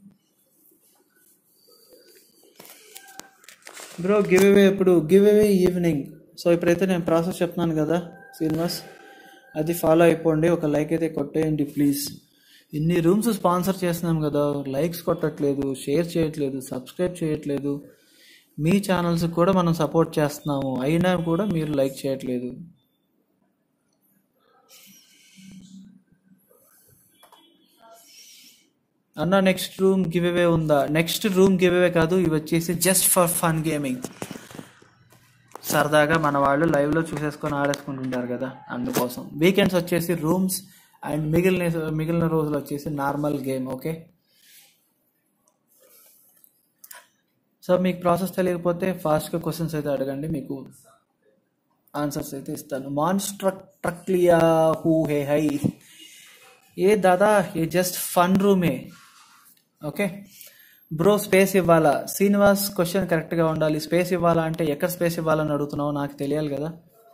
[SPEAKER 1] bro give away ఇప్పుడు గివ్ అవే ఈవినింగ్ సో ఇప్పుడైతే నేను ప్రాసెస్ చెప్తున్నాను కదా శ్రీనివాస్ అది ఫాలో అయిపోండి ఒక లైక్ అయితే కొట్టేయండి ప్లీజ్ ఇన్ని రూమ్స్ స్పాన్సర్ చేస్తున్నాం కదా లైక్స్ కొట్టట్లేదు షేర్ చేయట్లేదు సబ్స్క్రైబ్ చేయట్లేదు మీ ఛానల్స్ కూడా మనం సపోర్ట్ చేస్తున్నాము అయినా కూడా మీరు లైక్ చేయట్లేదు అన్న నెక్స్ట్ రూమ్ గివ్ అవే ఉందా నెక్స్ట్ రూమ్ గివ్ అవే కాదు ఇవి వచ్చేసి జస్ట్ ఫర్ ఫన్ గేమింగ్ సరదాగా మన వాళ్ళు లైవ్లో చూసేసుకొని ఆడేసుకుంటుంటారు కదా అందుకోసం వీకెండ్స్ వచ్చేసి రూమ్స్ అండ్ మిగిలిన మిగిలిన రోజులు వచ్చేసి నార్మల్ గేమ్ ఓకే సో మీకు ప్రాసెస్ తెలియకపోతే ఫాస్ట్గా క్వశ్చన్స్ అయితే అడగండి మీకు ఆన్సర్స్ అయితే ఇస్తాను మాన్స్ట్రక్ ట్రక్లియా హూ హే హై ఏ దాదా ఏ జస్ట్ ఫన్ రూమే ఓకే బ్రో స్పేస్ ఇవ్వాలా శ్రీనివాస్ క్వశ్చన్ కరెక్ట్గా ఉండాలి స్పేస్ ఇవ్వాలా అంటే ఎక్కడ స్పేస్ ఇవ్వాలని అడుగుతున్నావు నాకు తెలియాలి కదా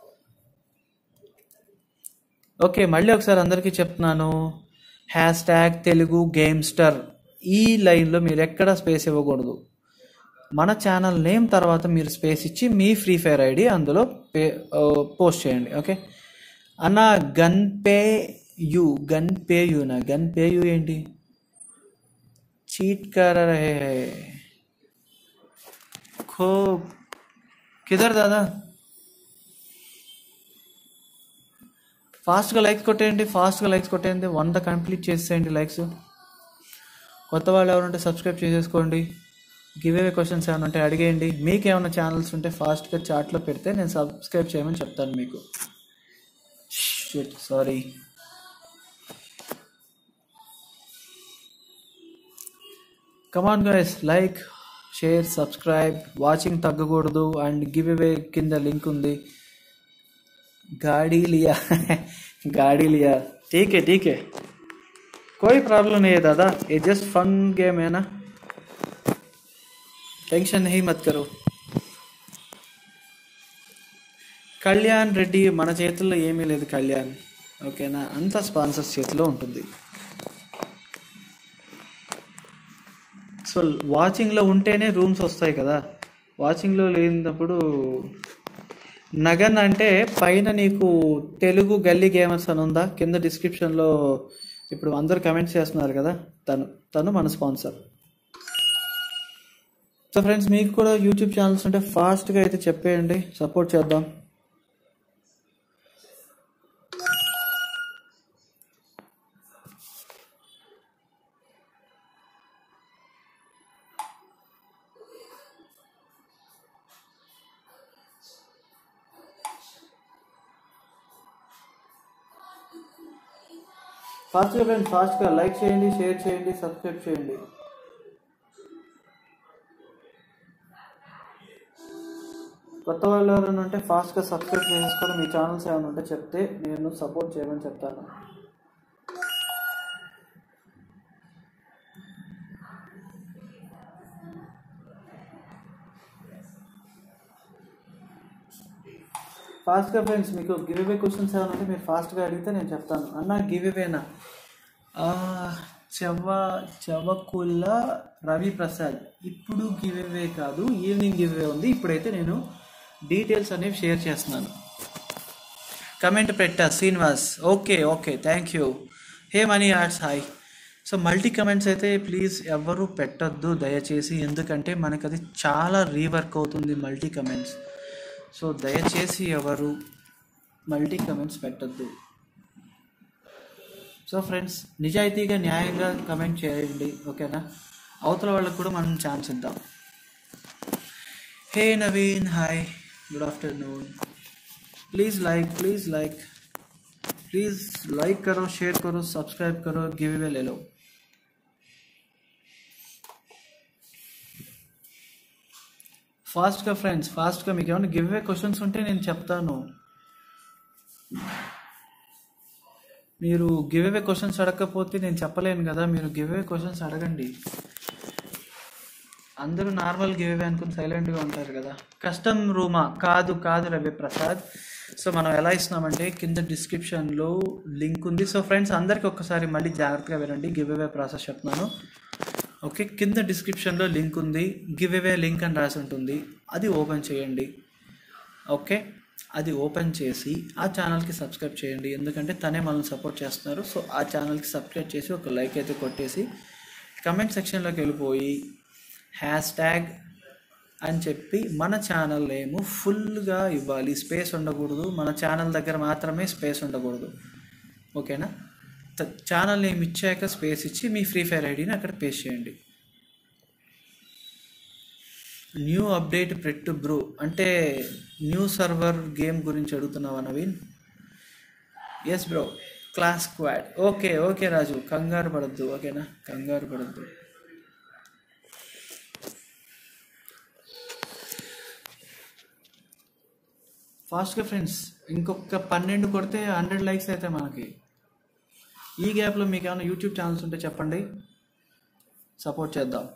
[SPEAKER 1] ఓకే మళ్ళీ ఒకసారి అందరికీ చెప్తున్నాను హ్యాష్ ట్యాగ్ తెలుగు గేమ్స్టర్ ఈ లైన్లో మీరు ఎక్కడ స్పేస్ ఇవ్వకూడదు మన ఛానల్ నేమ్ తర్వాత మీరు స్పేస్ ఇచ్చి మీ ఫ్రీ ఫైర్ ఐడి అందులో పే పోస్ట్ చేయండి ఓకే అన్న గన్ పే యూ గన్ పే యూనా గన్ పే యూ ఏంటి చీట్ कर रहे हैं खो किधर दादा ఫాస్ట్గా లైక్స్ కొట్టేయండి ఫాస్ట్గా లైక్స్ కొట్టేయండి వంద కంప్లీట్ చేసేయండి లైక్స్ కొత్త వాళ్ళు ఎవరుంటే సబ్స్క్రైబ్ చేసేసుకోండి గివ్ అవే క్వశ్చన్స్ ఏమైనా ఉంటే అడిగేయండి మీకు ఏమైనా ఛానల్స్ ఉంటే ఫాస్ట్గా చాట్లో పెడితే నేను సబ్స్క్రైబ్ చేయమని చెప్తాను మీకు sorry come on guys like share subscribe watching తగ్గకూడదు అండ్ గివ్ అవే కింద లింక్ ఉంది गाड़ी लिया गाड़ी लिया ठीक है ठीक है कोई प्रॉब्लम नहीं है दादा ये जस्ट फन गेम है ना टेंशन नहीं मत करो కళ్యాణ్ రెడ్డి మన చేతుల్లో ఏమీ లేదు కళ్యాణ్ ఓకేనా అంతా స్పాన్సర్స్ చేతిలో ఉంటుంది సో వాచింగ్లో ఉంటేనే రూమ్స్ వస్తాయి కదా వాచింగ్లో లేనప్పుడు నగన్ అంటే పైన నీకు తెలుగు గల్లీ గేమర్స్ అని ఉందా కింద డిస్క్రిప్షన్లో ఇప్పుడు అందరు కమెంట్స్ చేస్తున్నారు కదా తను తను మన స్పాన్సర్ సో ఫ్రెండ్స్ మీకు కూడా యూట్యూబ్ ఛానల్స్ ఉంటే ఫాస్ట్గా అయితే చెప్పేయండి సపోర్ట్ చేద్దాం ఫాస్ట్గా ఫ్రెండ్స్ ఫాస్ట్గా లైక్ చేయండి షేర్ చేయండి సబ్స్క్రైబ్ చేయండి కొత్త వాళ్ళు ఎవరైనా ఉంటే ఫాస్ట్గా సబ్స్క్రైబ్ చేసుకొని మీ ఛానల్స్ ఏమైనా ఉంటే చెప్తే నేను సపోర్ట్ చేయమని చెప్తాను ఫాస్ట్గా ఫ్రెండ్స్ మీకు గివ్ అవే క్వశ్చన్స్ ఏమైనా ఉంటే మీరు ఫాస్ట్గా అడిగితే నేను చెప్తాను అన్న గివ్ అవేనా చెవ చెవకుల రవి ప్రసాద్ ఇప్పుడు గివ్ అవే కాదు ఈవినింగ్ గివ్ అవే ఉంది ఇప్పుడైతే నేను డీటెయిల్స్ అనేవి షేర్ చేస్తున్నాను కమెంట్ పెట్టా Srinivas okay okay thank you hey money arts hi so multi comments అయితే ప్లీజ్ ఎవరు పెట్టద్దు దయచేసి ఎందుకంటే మనకు అది చాలా రీవర్క్ అవుతుంది మల్టీ కమెంట్స్ సో దయచేసి ఎవరు మల్టీ కమెంట్స్ పెట్టద్దు సో ఫ్రెండ్స్ నిజాయితీగా న్యాయంగా కమెంట్ చేయండి ఓకేనా అవతల వాళ్ళకు కూడా మనం ఛాన్స్ ఇద్దాం hey Naveen hi good afternoon please like please like please like करो शेयर करो सब्सक्राइब करो गिव अवे ले लो ఫాస్ట్గా ఫ్రెండ్స్ ఫాస్ట్గా మీకు ఏమైనా గివ్ అవే క్వశ్చన్స్ ఉంటే నేను చెప్తాను మీరు గివ్ అవే క్వశ్చన్స్ అడగకపోతే నేను చెప్పలేను కదా మీరు గివ్ అవే క్వశ్చన్స్ అడగండి అందరూ నార్మల్ గివ్ అవే అనుకుని సైలెంట్గా ఉంటారు కదా కస్టమ్ రూమా కాదు కాదు రవి ప్రసాద్ సో మనం ఎలా ఇస్తున్నామంటే కింద డిస్క్రిప్షన్లో లింక్ ఉంది సో ఫ్రెండ్స్ అందరికీ ఒక్కసారి మళ్ళీ జాగ్రత్తగా వినండి గివ్ అవే ప్రాసెస్ చెప్తున్నాను ఓకే కింద డిస్క్రిప్షన్లో లింక్ ఉంది గివ్ అవే లింక్ అని రాసి ఉంటుంది అది ఓపెన్ చేయండి ఓకే అది ఓపెన్ చేసి ఆ ఛానల్కి సబ్స్క్రైబ్ చేయండి ఎందుకంటే తనే మనల్ని సపోర్ట్ చేస్తున్నారు సో ఆ ఛానల్కి సబ్స్క్రైబ్ చేసి ఒక లైక్ అయితే కొట్టేసి కమెంట్ సెక్షన్లోకి వెళ్ళిపోయి హ్యాష్ ట్యాగ్ అని చెప్పి మన ఛానల్ ఏమో ఫుల్గా ఇవ్వాలి స్పేస్ ఉండకూడదు మన ఛానల్ దగ్గర మాత్రమే స్పేస్ ఉండకూడదు ఓకేనా త- ఛానల్ నేమ్ ఇచ్చాక స్పేస్ ఇచ్చి మీ ఫ్రీ ఫైర్ ఐడిని అక్కడ పేస్ట్ చేయండి న్యూ అప్డేట్ పెట్టు బ్రో అంటే న్యూ సర్వర్ గేమ్ గురించి అడుగుతున్నావా Naveen yes bro clash squad okay okay Raju కంగారు పడద్దు ఓకేనా కంగారు పడద్దు ఫాస్ట్గా ఫ్రెండ్స్ ఇంకొక పన్నెండు కొడితే హండ్రెడ్ లైక్స్ అయితే మనకి ఈ గ్యాప్లో మీకు ఏమైనా యూట్యూబ్ ఛానల్స్ ఉంటే చెప్పండి సపోర్ట్ చేద్దాం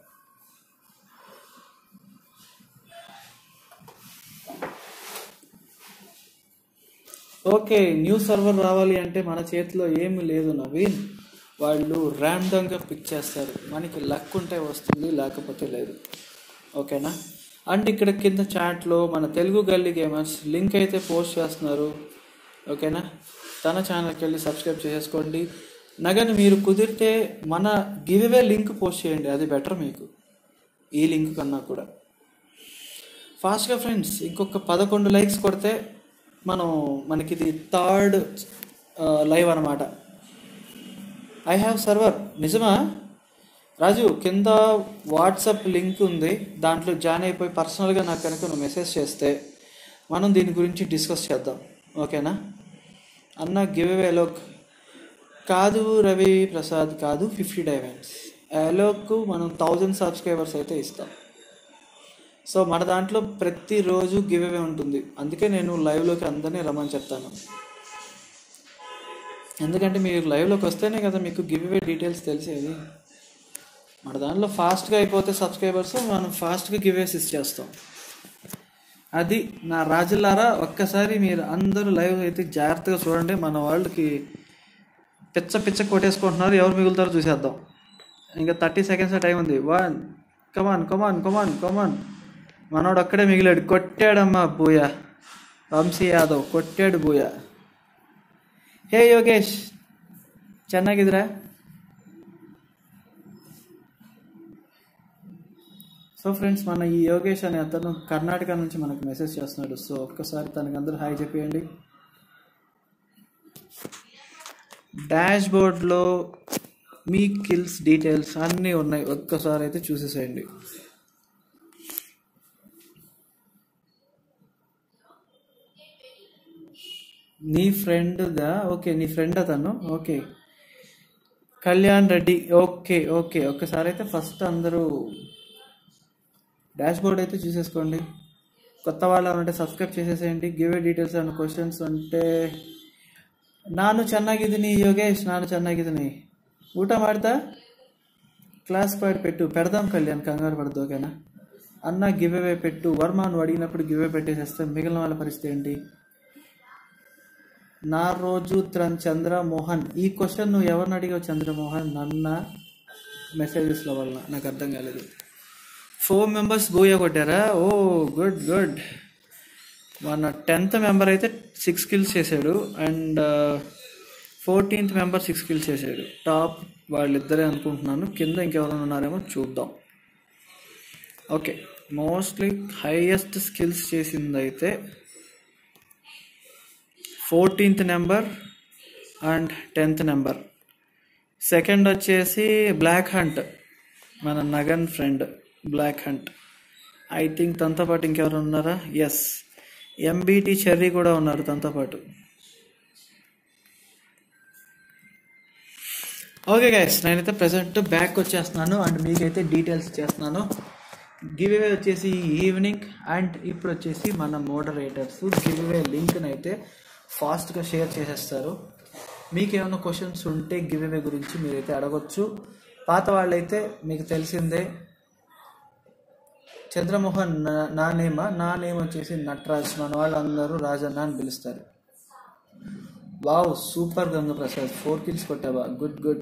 [SPEAKER 1] ఓకే న్యూ సర్వర్ రావాలి అంటే మన చేతిలో ఏమీ లేదు నవీన్ వాళ్ళు ర్యాండమ్గా పిక్ చేస్తారు మనకి లక్ ఉంటే వస్తుంది లేకపోతే లేదు ఓకేనా అండ్ ఇక్కడ కింద చాట్లో మన తెలుగు గల్లీ గేమర్స్ లింక్ అయితే పోస్ట్ చేస్తున్నారు ఓకేనా తన ఛానల్కి వెళ్ళి సబ్స్క్రైబ్ చేసుకోండి నగని మీరు కుదిరితే మన గివ్వే లింక్ పోస్ట్ చేయండి అది బెటర్ మీకు ఈ లింక్ కన్నా కూడా ఫాస్ట్గా ఫ్రెండ్స్ ఇంకొక పదకొండు లైక్స్ కొడితే మనం మనకి ఇది థర్డ్ లైవ్ అనమాట ఐ హ్యావ్ సర్వర్ నిజమా రాజు కింద వాట్సాప్ లింక్ ఉంది దాంట్లో జాయిన్ అయిపోయి పర్సనల్గా నాకు కనుక నువ్వు మెసేజ్ చేస్తే మనం దీని గురించి డిస్కస్ చేద్దాం ఓకేనా అన్న గివ్ అవేలో కాదు రవి ప్రసాద్ కాదు ఫిఫ్టీ డైమండ్స్ అలోక్ మనం థౌజండ్ సబ్స్క్రైబర్స్ అయితే ఇస్తాం సో మన దాంట్లో ప్రతిరోజు గివ్ అవే ఉంటుంది అందుకే నేను లైవ్లోకి అందరినీ రమ్మని చెప్తాను ఎందుకంటే మీరు లైవ్లోకి వస్తేనే కదా మీకు గివ్ అవే డీటెయిల్స్ తెలిసేది మన దాంట్లో ఫాస్ట్గా అయిపోతే సబ్స్క్రైబర్స్ మనం ఫాస్ట్గా గివేస్ ఇచ్చేస్తాం అది నా రాజులారా ఒక్కసారి మీరు అందరూ లైవ్ అయితే జాగ్రత్తగా చూడండి మన వాళ్ళకి పిచ్చ పిచ్చ కొట్టేసుకుంటున్నారు ఎవరు మిగులుతారో చూసేద్దాం ఇంకా థర్టీ సెకండ్స్ టైం ఉంది one come on come on come on come on మనోడు అక్కడే మిగిలాడు కొట్టాడమ్మా బూయా వంశీ యాదవ్ కొట్టాడు బూయా హే యోగేష్ ಚೆನ್ನಾಗಿದ್ದೀರಾ సో ఫ్రెండ్స్ మన ఈ యోగేష్ అనే అతను కర్ణాటక నుంచి మనకు మెసేజ్ చేస్తున్నాడు సో ఒక్కసారి తనకి అందరూ హాయ్ చెప్పేయండి డాష్ బోర్డ్లో మీ కిల్స్ డీటెయిల్స్ అన్నీ ఉన్నాయి ఒక్కసారి అయితే చూసేసేయండి నీ ఫ్రెండ్గా ఓకే నీ ఫ్రెండ్ అతను okay Kalyan Reddy okay okay ఒక్కసారి అయితే ఫస్ట్ అందరూ డాష్ బోర్డ్ అయితే చూసేసుకోండి కొత్త వాళ్ళు ఉంటే సబ్స్క్రైబ్ చేసేసేయండి గివ్ డీటెయిల్స్ అన్న క్వశ్చన్స్ ఉంటే ನಾನು ಚೆನ್ನಾಗಿದ್ದೀನಿ ಯೋಗೇಶ್ ನಾನು ಚೆನ್ನಾಗಿದ್ದೀನಿ ಊಟ ಮಾಡ್ತಾ క్లాస్ పాడు పెట్టు పెడదాం కళ్యాణ్ కంగారు పడదు ఓకేనా అన్న గివ్ అవే పెట్టు వర్మ నువ్వు అడిగినప్పుడు గివ్ అవే పెట్టేసేస్తే మిగిలిన వాళ్ళ పరిస్థితి ఏంటి నా రోజు త్రన్ చంద్రమోహన్ ఈ క్వశ్చన్ నువ్వు ఎవరిని అడిగావు చంద్రమోహన్ నన్న మెసేజెస్ల వల్ల నాకు అర్థం కాలేదు ఫోర్ మెంబర్స్ బోయా కొట్టారా ఓ గుడ్ గుడ్ మన టెన్త్ మెంబర్ అయితే సిక్స్ కిల్స్ చేశాడు and fourteenth member six kills చేశాడు టాప్ వాళ్ళిద్దరే అనుకుంటున్నాను కింద ఇంకెవరైనా ఉన్నారేమో చూద్దాం ఓకే మోస్ట్లీ హైయెస్ట్ స్కిల్స్ చేసింది అయితే fourteenth number and tenth number second వచ్చేసి బ్లాక్ హంట్ మన నగన్ friend black hunt I think తనతో పాటు ఇంకెవరు ఉన్నారా ఎస్ ఎంబీటీ చెర్రీ కూడా ఉన్నారు తనతో పాటు ఓకే గైస్ నేనైతే ప్రజెంట్ బ్యాక్ వచ్చేస్తున్నాను అండ్ మీకైతే డీటెయిల్స్ చేస్తున్నాను గివ్ అవే వచ్చేసి ఈవినింగ్ అండ్ ఇప్పుడు వచ్చేసి మన మోడరేటర్స్ గివ్ అవే లింక్ని అయితే ఫాస్ట్గా షేర్ చేసేస్తారు మీకు ఏమైనా క్వశ్చన్స్ ఉంటే గివ్ అవే గురించి మీరైతే అడగొచ్చు పాత వాళ్ళైతే మీకు తెలిసిందే చంద్రమోహన్ నా- నా నేమ నా నేమ్ వచ్చేసి నటరాజ్ మన వాళ్ళందరూ రాజన్న అని పిలుస్తారు wow super Gangaprasad four kills కొట్టావా గుడ్ గుడ్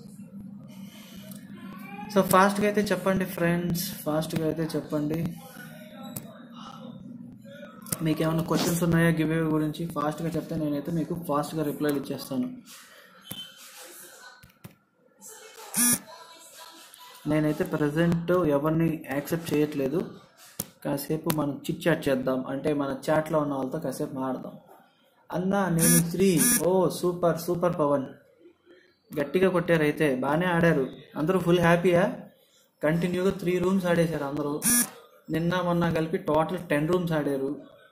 [SPEAKER 1] సో ఫాస్ట్గా అయితే చెప్పండి ఫ్రెండ్స్ ఫాస్ట్గా అయితే చెప్పండి మీకు ఏమైనా క్వశ్చన్స్ ఉన్నాయా గివ్ అవే గురించి ఫాస్ట్గా చెప్తే నేనైతే మీకు ఫాస్ట్గా రిప్లైలు ఇచ్చేస్తాను నేనైతే ప్రజెంట్ ఎవరిని యాక్సెప్ట్ చేయట్లేదు కాసేపు మనం చిట్ చాట్ చేద్దాం అంటే మన చాట్లో ఉన్న వాళ్ళతో కాసేపు మాడదాం అన్న నేను three oh super super Pavan గట్టిగా కొట్టారు అయితే బాగానే ఆడారు అందరూ ఫుల్ హ్యాపీయా కంటిన్యూగా త్రీ రూమ్స్ ఆడేశారు అందరూ నిన్న మొన్న కలిపి టోటల్ టెన్ రూమ్స్ ఆడారు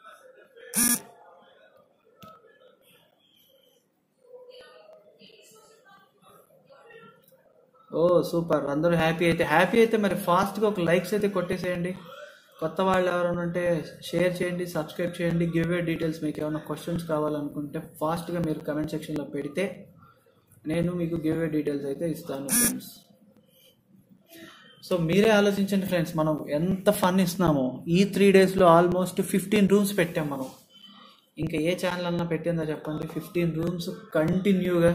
[SPEAKER 1] ఓ సూపర్ అందరూ హ్యాపీ అయితే హ్యాపీ అయితే మరి ఫాస్ట్గా ఒక లైక్స్ అయితే కొట్టేసేయండి కొత్త వాళ్ళు ఎవరైనా ఉంటే షేర్ చేయండి సబ్స్క్రైబ్ చేయండి గివ్ ఏ డీటెయిల్స్ మీకు ఏమైనా క్వశ్చన్స్ కావాలనుకుంటే ఫాస్ట్గా మీరు కమెంట్ సెక్షన్లో పెడితే నేను మీకు గివ్ ఏ డీటెయిల్స్ అయితే ఇస్తాను ఫ్రెండ్స్ సో మీరే ఆలోచించండి ఫ్రెండ్స్ మనం ఎంత ఫన్ ఇస్తున్నామో ఈ త్రీ డేస్లో ఆల్మోస్ట్ ఫిఫ్టీన్ రూమ్స్ పెట్టాం మనం ఇంకా ఏ ఛానల్ అన్నా పెట్టిందో చెప్పండి ఫిఫ్టీన్ రూమ్స్ కంటిన్యూగా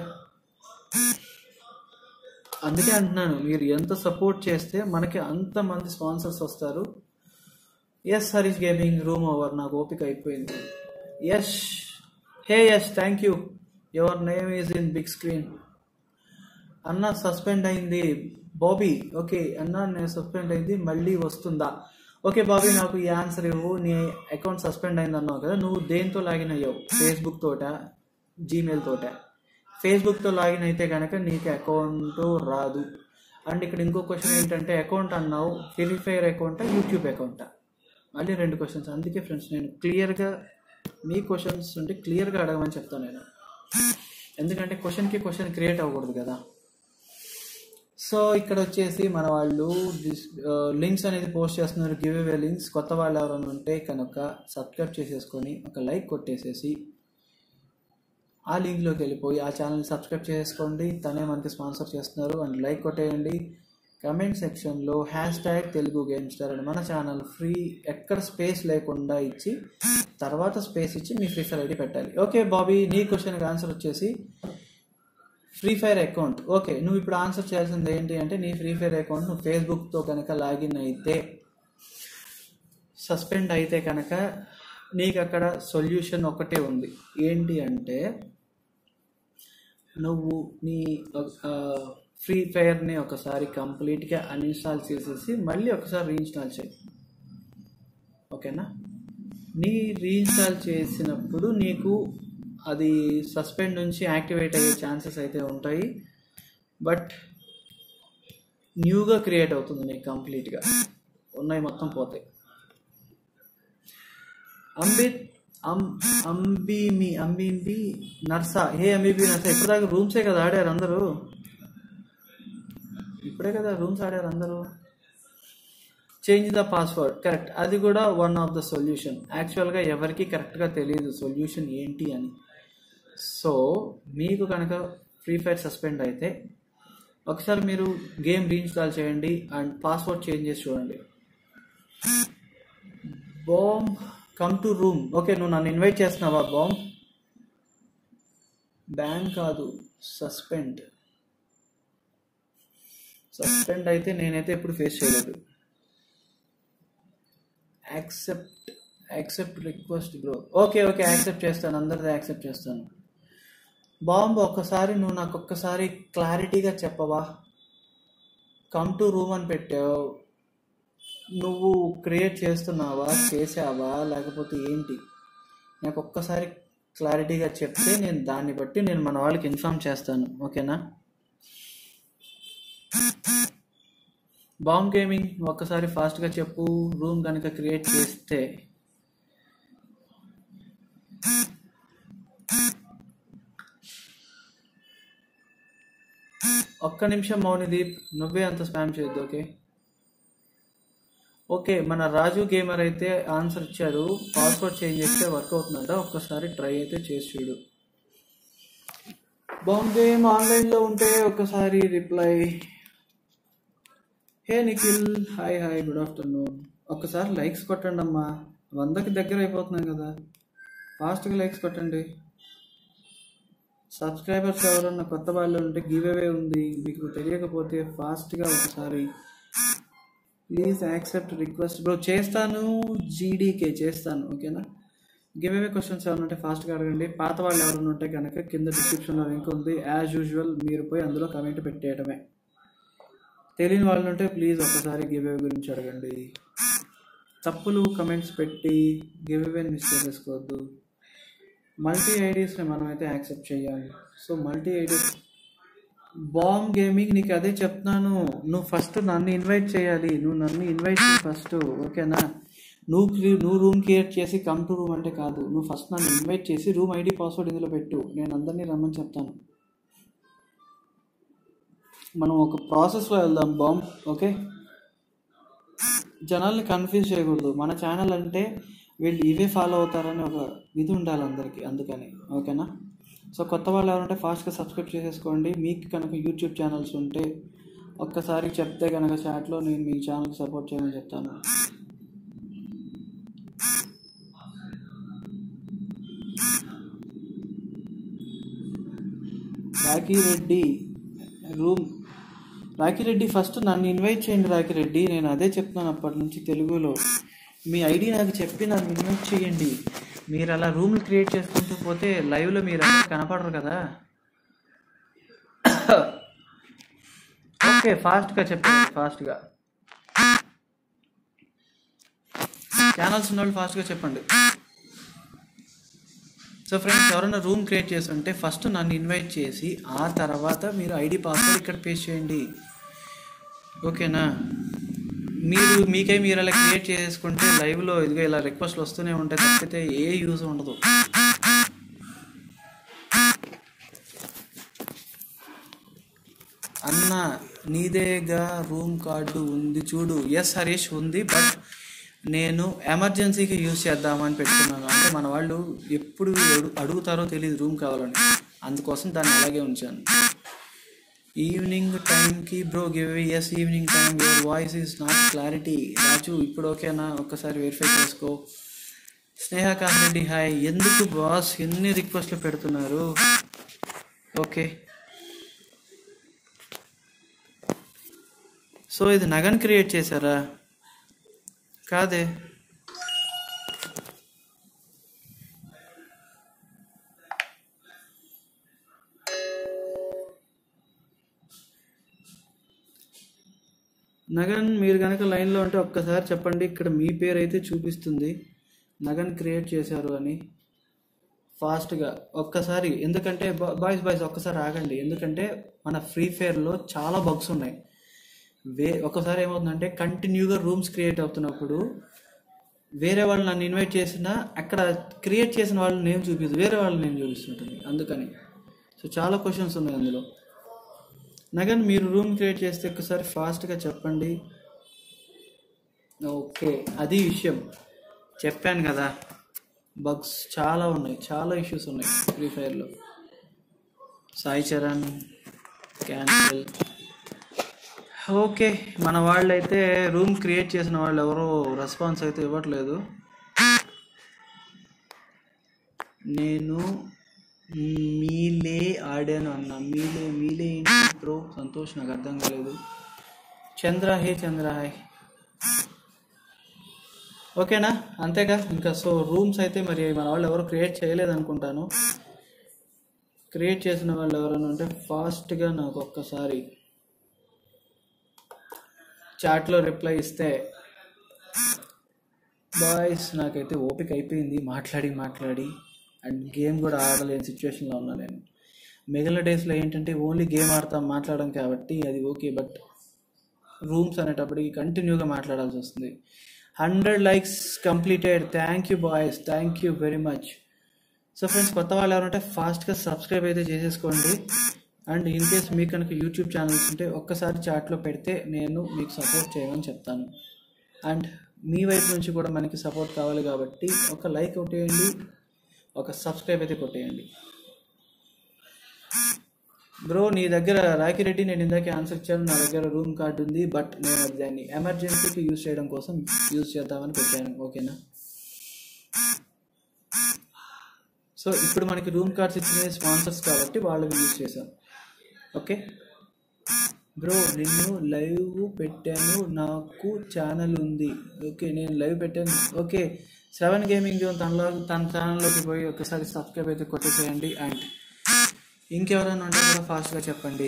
[SPEAKER 1] అందుకే అంటున్నాను మీరు ఎంత సపోర్ట్ చేస్తే మనకి అంతమంది స్పాన్సర్స్ వస్తారు yes Harish gaming room over నాకు ఓపిక అయిపోయింది Yash hey Yash thank you your name is in big screen అన్న సస్పెండ్ అయింది బాబీ ఓకే అన్న నేను సస్పెండ్ అయింది మళ్ళీ వస్తుందా ఓకే బాబీ నాకు ఈ ఆన్సర్ ఇవ్వు నీ అకౌంట్ సస్పెండ్ అయింది అన్నావు కదా నువ్వు దేంతో లాగిన్ అయ్యావు ఫేస్బుక్ తోట జీమెయిల్ తోట ఫేస్బుక్తో లాగిన్ అయితే కనుక నీకు అకౌంట్ రాదు అండ్ ఇక్కడ ఇంకో క్వశ్చన్ ఏంటంటే అకౌంట్ అన్నావు ఫ్రీ ఫైర్ అకౌంటా యూట్యూబ్ అకౌంటా మళ్ళీ రెండు క్వశ్చన్స్ అందుకే ఫ్రెండ్స్ నేను క్లియర్గా మీ క్వశ్చన్స్ ఉంటే క్లియర్గా అడగమని చెప్తాను నేను ఎందుకంటే క్వశ్చన్కి క్వశ్చన్ క్రియేట్ అవ్వకూడదు కదా సో ఇక్కడ వచ్చేసి మన వాళ్ళు లింక్స్ అనేది పోస్ట్ చేస్తున్నారు గివ్ అవే లింక్స్ కొత్త వాళ్ళు ఎవరైనా ఉంటే కనుక సబ్స్క్రైబ్ చేసేసుకొని ఒక లైక్ కొట్టేసేసి ఆ లింక్లోకి వెళ్ళిపోయి ఆ ఛానల్ని సబ్స్క్రైబ్ చేసుకోండి తనే మనకి స్పాన్సర్ చేస్తున్నారు అండ్ లైక్ కొట్టేయండి కమెంట్ సెక్షన్లో hash tag Telugu game star అని మన ఛానల్ ఫ్రీ ఎక్కడ స్పేస్ లేకుండా ఇచ్చి తర్వాత స్పేస్ ఇచ్చి మీ ఫ్రీ ఫైర్ ఐడి పెట్టాలి ఓకే బాబీ నీ క్వశ్చన్కి ఆన్సర్ వచ్చేసి ఫ్రీ ఫైర్ అకౌంట్ ఓకే నువ్వు ఇప్పుడు ఆన్సర్ చేయాల్సింది ఏంటి అంటే నీ ఫ్రీ ఫైర్ అకౌంట్ నువ్వు ఫేస్బుక్తో కనుక లాగిన్ అయితే సస్పెండ్ అయితే కనుక నీకు అక్కడ సొల్యూషన్ ఒకటే ఉంది ఏంటి అంటే నువ్వు నీ ఫ్రీ ఫైర్ని ఒకసారి కంప్లీట్గా అన్ఇన్స్టాల్ చేసేసి మళ్ళీ ఒకసారి రీఇన్స్టాల్ చేయి ఓకేనా నీ రీఇన్స్టాల్ చేసినప్పుడు నీకు అది సస్పెండ్ నుంచి యాక్టివేట్ అయ్యే ఛాన్సెస్ అయితే ఉంటాయి బట్ న్యూగా క్రియేట్ అవుతుంది నీకు కంప్లీట్గా ఉన్నాయి మొత్తం పోతాయి అంబిత్ అం అంబిమి అంబింబి నర్సా హే అంబిబి నర్సా ఇప్పటిదాకా రూమ్సే కదా ఆడారు అందరూ ఇప్పుడే కదా రూమ్స్ ఆడారు అందరూ చేంజ్ ద పాస్వర్డ్ కరెక్ట్ అది కూడా వన్ ఆఫ్ ద సొల్యూషన్ యాక్చువల్గా ఎవరికి కరెక్ట్గా తెలియదు సొల్యూషన్ ఏంటి అని సో మీకు కనుక ఫ్రీ ఫైర్ సస్పెండ్ అయితే ఒకసారి మీరు గేమ్ రీఇన్స్టాల్ చేయండి అండ్ పాస్వర్డ్ చేంజ్ చేసి చూడండి bomb come to room okay నువ్వు నన్ను ఇన్వైట్ చేస్తున్నావా బాంబ్ బ్యాన్ కాదు సస్పెండ్ సస్పెండ్ అయితే నేనైతే ఎప్పుడు ఫేస్ చేయలేదు accept accept request bro okay okay accept చేస్తాను అందరిది యాక్సెప్ట్ చేస్తాను బాంబు ఒక్కసారి నువ్వు నాకు ఒక్కసారి క్లారిటీగా చెప్పవా కమ్ టు రూమ్ అని పెట్టావు నువ్వు క్రియేట్ చేస్తున్నావా చేసావా లేకపోతే ఏంటి నాకు ఒక్కసారి క్లారిటీగా చెప్తే నేను దాన్ని బట్టి నేను మన వాళ్ళకి ఇన్ఫామ్ చేస్తాను ఓకేనా బాంబ్ గేమింగ్ ఒక్కసారి ఫాస్ట్గా చెప్పు రూమ్ కనుక క్రియేట్ చేస్తే ఒక్క నిమిషం మౌనిదీప్ నువ్వే అంత స్పామ్ చేయొద్దు ఓకే ఓకే మన రాజు గేమర్ అయితే ఆన్సర్ ఇచ్చాడు పాస్వర్డ్ చేంజ్ చేస్తే వర్క్ అవుతుందంట ఒక్కసారి ట్రై అయితే చేసి చూడు బాంబ్ గేమ్ ఆన్లైన్లో ఉంటే ఒక్కసారి reply hey Nikhil hi hi good afternoon ఒక్కసారి లైక్స్ కొట్టండి అమ్మా వందకి దగ్గర అయిపోతున్నాం కదా ఫాస్ట్గా లైక్స్ కొట్టండి సబ్స్క్రైబర్స్ ఎవరన్నా కొత్త వాళ్ళు ఉంటే గివ్ అవే ఉంది మీకు తెలియకపోతే ఫాస్ట్గా ఒకసారి ప్లీజ్ యాక్సెప్ట్ రిక్వెస్ట్ బ్రో చేస్తాను జీడీకే చేస్తాను ఓకేనా గివ్ అవే క్వశ్చన్స్ ఏమైనా ఉంటే ఫాస్ట్గా అడగండి పాత వాళ్ళు ఎవరైనా ఉంటే కనుక కింద డిస్క్రిప్షన్లో లింక్ ఉంది యాజ్ యూజువల్ మీరు పోయి అందులో కమెంట్ పెట్టేయడమే తెలియని వాళ్ళు ఉంటే ప్లీజ్ ఒకసారి గివ్ అవే గురించి అడగండి తప్పులు కమెంట్స్ పెట్టి గివ్ అవేని మిస్ చేసుకోవద్దు మల్టీ ఐడీస్ని మనమైతే యాక్సెప్ట్ చేయాలి so multi IDs bomb gaming నీకు అదే చెప్తున్నాను నువ్వు ఫస్ట్ నన్ను ఇన్వైట్ చేయాలి నువ్వు నన్ను ఇన్వైట్ చేయి ఫస్ట్ ఓకేనా నువ్వు క్రి- నువ్వు రూమ్ క్రియేట్ చేసి కమ్ టు రూమ్ అంటే కాదు నువ్వు ఫస్ట్ నన్ను ఇన్వైట్ చేసి రూమ్ ఐడి పాస్వర్డ్ ఇందులో పెట్టు నేను అందరినీ రమ్మని చెప్తాను మనం ఒక ప్రాసెస్లో వెళ్దాం బాంబ్ ఓకే జనాల్ని కన్ఫ్యూజ్ చేయకూడదు మన ఛానల్ అంటే వీళ్ళు ఇవే ఫాలో అవుతారని ఒక ఇది ఉండాలి అందరికీ అందుకని ఓకేనా సో కొత్త వాళ్ళు ఎవరంటే ఫాస్ట్గా సబ్స్క్రైబ్ చేసేసుకోండి మీకు కనుక యూట్యూబ్ ఛానల్స్ ఉంటే ఒక్కసారి చెప్తే కనుక చాట్లో నేను మీ ఛానల్కి సపోర్ట్ చేయమని చెప్తాను రాఖీ రెడ్డి రూమ్ రాఖీ రెడ్డి ఫస్ట్ నన్ను ఇన్వైట్ చేయండి రాఖీ రెడ్డి నేను అదే చెప్తున్నాను అప్పటి నుంచి తెలుగులో మీ ఐడి నాకు చెప్పి నన్ను ఇన్వైట్ చేయండి మీరు అలా రూమ్ క్రియేట్ చేసుకుంటూ చేసుకోకపోతే లైవ్లో మీరు కనపడరు కదా ఓకే ఫాస్ట్గా చెప్పండి ఫాస్ట్గా ఛానల్స్ ఉన్న వాళ్ళు ఫాస్ట్గా చెప్పండి సో ఫ్రెండ్స్ ఎవరైనా రూమ్ క్రియేట్ చేస్తుంటే ఫస్ట్ నన్ను ఇన్వైట్ చేసి ఆ తర్వాత మీరు ఐడి పాస్వర్డ్ ఇక్కడ పేస్ట్ చేయండి ఓకేనా మీరు మీకై మీరు అలా క్రియేట్ చేసుకుంటే లైవ్లో ఇదిగో ఇలా రిక్వెస్ట్లు వస్తూనే ఉంటాయి తప్పితే ఏ యూజ్ ఉండదు అన్న నీదేగా రూమ్ కార్డు ఉంది చూడు ఎస్ హరీష్ ఉంది బట్ నేను ఎమర్జెన్సీకి యూజ్ చేద్దామని పెట్టుకున్నాను అంటే మన వాళ్ళు ఎప్పుడు అడు- అడుగుతారో తెలియదు రూమ్ కావాలని అందుకోసం దాన్ని అలాగే ఉంచాను ఈవినింగ్ టైంకి bro give yes evening time your voice is not clarity Raju ఇప్పుడు ఓకేనా ఒక్కసారి వెరిఫై చేసుకో స్నేహ కాసిరెడ్డి హాయ్ ఎందుకు బాస్ ఎన్ని రిక్వెస్ట్లు పెడుతున్నారు ఓకే సో ఇది నగన్ క్రియేట్ చేశారా కాదే నగన్ మీరు కనుక లైన్లో ఉంటే ఒక్కసారి చెప్పండి ఇక్కడ మీ పేరు అయితే చూపిస్తుంది నగన్ క్రియేట్ చేశారు అని ఫాస్ట్గా ఒక్కసారి ఎందుకంటే బాయ్స్ బాయ్స్ ఒక్కసారి ఆగండి ఎందుకంటే మన ఫ్రీ ఫైర్లో చాలా బగ్స్ ఉన్నాయి వే ఒకసారి ఏమవుతుందంటే కంటిన్యూగా రూమ్స్ క్రియేట్ అవుతున్నప్పుడు వేరే వాళ్ళు నన్ను ఇన్వైట్ చేసినా అక్కడ క్రియేట్ చేసిన వాళ్ళు నేమ్ చూపిస్తుంది వేరే వాళ్ళు నేమ్ చూపిస్తుంటుంది అందుకని సో చాలా క్వశ్చన్స్ ఉన్నాయి అందులో నగన్ మీరు రూమ్ క్రియేట్ చేస్తే ఒకసారి ఫాస్ట్గా చెప్పండి ఓకే అది విషయం చెప్పాను కదా బగ్స్ చాలా ఉన్నాయి చాలా ఇష్యూస్ ఉన్నాయి ఫ్రీ ఫైర్లో సాయి చరణ్ క్యాన్సిల్ ఓకే మన వాళ్ళైతే రూమ్ క్రియేట్ చేసిన వాళ్ళు ఎవరో రెస్పాన్స్ అయితే ఇవ్వట్లేదు నేను మీలే ఆడాను అన్న మీలే మీలే ఏంటి బ్రో సంతోష్ నాకు అర్థం కాలేదు చంద్ర హే చంద్ర హాయ్ ఓకేనా అంతేగా ఇంకా సో రూమ్స్ అయితే మరి మన వాళ్ళు ఎవరు క్రియేట్ చేయలేదు అనుకుంటాను క్రియేట్ చేసిన వాళ్ళు ఎవరైనా ఉంటే ఫాస్ట్గా నాకు ఒక్కసారి చాట్లో రిప్లై ఇస్తే బాయ్స్ నాకైతే ఓపిక అయిపోయింది మాట్లాడి మాట్లాడి అండ్ గేమ్ కూడా ఆడలేని సిచ్యువేషన్లో ఉన్నా నేను మిగిలిన డేస్లో ఏంటంటే ఓన్లీ గేమ్ ఆడతాం మాట్లాడడం కాబట్టి అది ఓకే బట్ రూమ్స్ అనేటప్పటికి కంటిన్యూగా మాట్లాడాల్సి వస్తుంది hundred likes completed thank you boys thank you very much so friends కొత్త వాళ్ళు ఎవరంటే ఫాస్ట్గా సబ్స్క్రైబ్ అయితే చేసేసుకోండి అండ్ ఇన్ కేస్ మీకు కనుక యూట్యూబ్ ఛానల్స్ ఉంటే ఒక్కసారి చాట్లో పెడితే నేను మీకు సపోర్ట్ చేయమని చెప్తాను అండ్ మీ వైపు నుంచి కూడా మనకి సపోర్ట్ కావాలి కాబట్టి ఒక లైక్ కొట్టేయండి ఒక సబ్స్క్రైబ్ అయితే కొట్టేయండి బ్రో నీ దగ్గర రాకిరెడ్డి నేను ఇందాకే ఆన్సర్ ఇచ్చాను నా దగ్గర రూమ్ కార్డు ఉంది బట్ నేను అది దాన్ని ఎమర్జెన్సీకి యూజ్ చేయడం కోసం యూజ్ చేద్దామని పెట్టాను ఓకేనా సో ఇప్పుడు మనకి రూమ్ కార్డ్స్ ఇచ్చిన స్పాన్సర్స్ కాబట్టి వాళ్ళని యూజ్ చేసాం ఓకే బ్రో నిన్ను లైవ్ పెట్టాను నాకు ఛానల్ ఉంది ఓకే నేను లైవ్ పెట్టాను ఓకే సెవెన్ గేమింగ్ జోన్ తనలో తన ఛానల్లోకి పోయి ఒకసారి సబ్స్క్రైబ్ అయితే కొట్టేసేయండి అండ్ ఇంకెవరైనా ఉంటే కూడా ఫాస్ట్గా చెప్పండి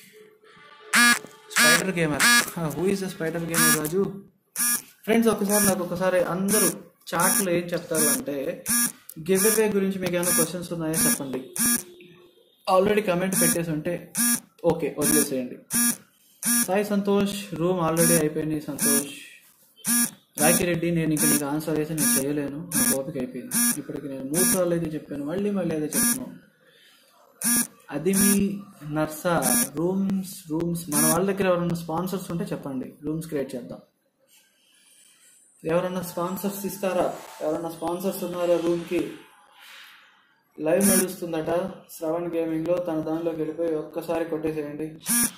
[SPEAKER 1] spider gamer who is the spider gamer Raju friends ఒకసారి నాకు ఒకసారి అందరూ చాట్లో ఏం చెప్తారు అంటే గివ్ అవే గురించి మీకు ఏమైనా క్వశ్చన్స్ ఉన్నాయో చెప్పండి ఆల్రెడీ కమెంట్ పెట్టేసి ఉంటే ఓకే వదిలేసేయండి సాయి సంతోష్ రూమ్ ఆల్రెడీ అయిపోయింది సంతోష్ రాకిరెడ్డి నేను ఇంక నీకు ఆన్సర్ అయితే నేను చేయలేను నా ఓపిక అయిపోయింది ఇప్పటికి నేను మూడు సార్లు అయితే చెప్పాను మళ్ళీ మళ్ళీ అదే చెప్తున్నాను అది మీ నర్సా రూమ్స్ రూమ్స్ మన వాళ్ళ దగ్గర ఎవరైనా స్పాన్సర్స్ ఉంటే చెప్పండి రూమ్స్ క్రియేట్ చేద్దాం ఎవరైనా స్పాన్సర్స్ ఇస్తారా ఎవరైనా స్పాన్సర్స్ ఉన్నారా రూమ్కి లైవ్ నడుస్తుందట శ్రవణ్ గేమింగ్లో తన దానిలోకి వెళ్ళిపోయి ఒక్కసారి కొట్టేసేయండి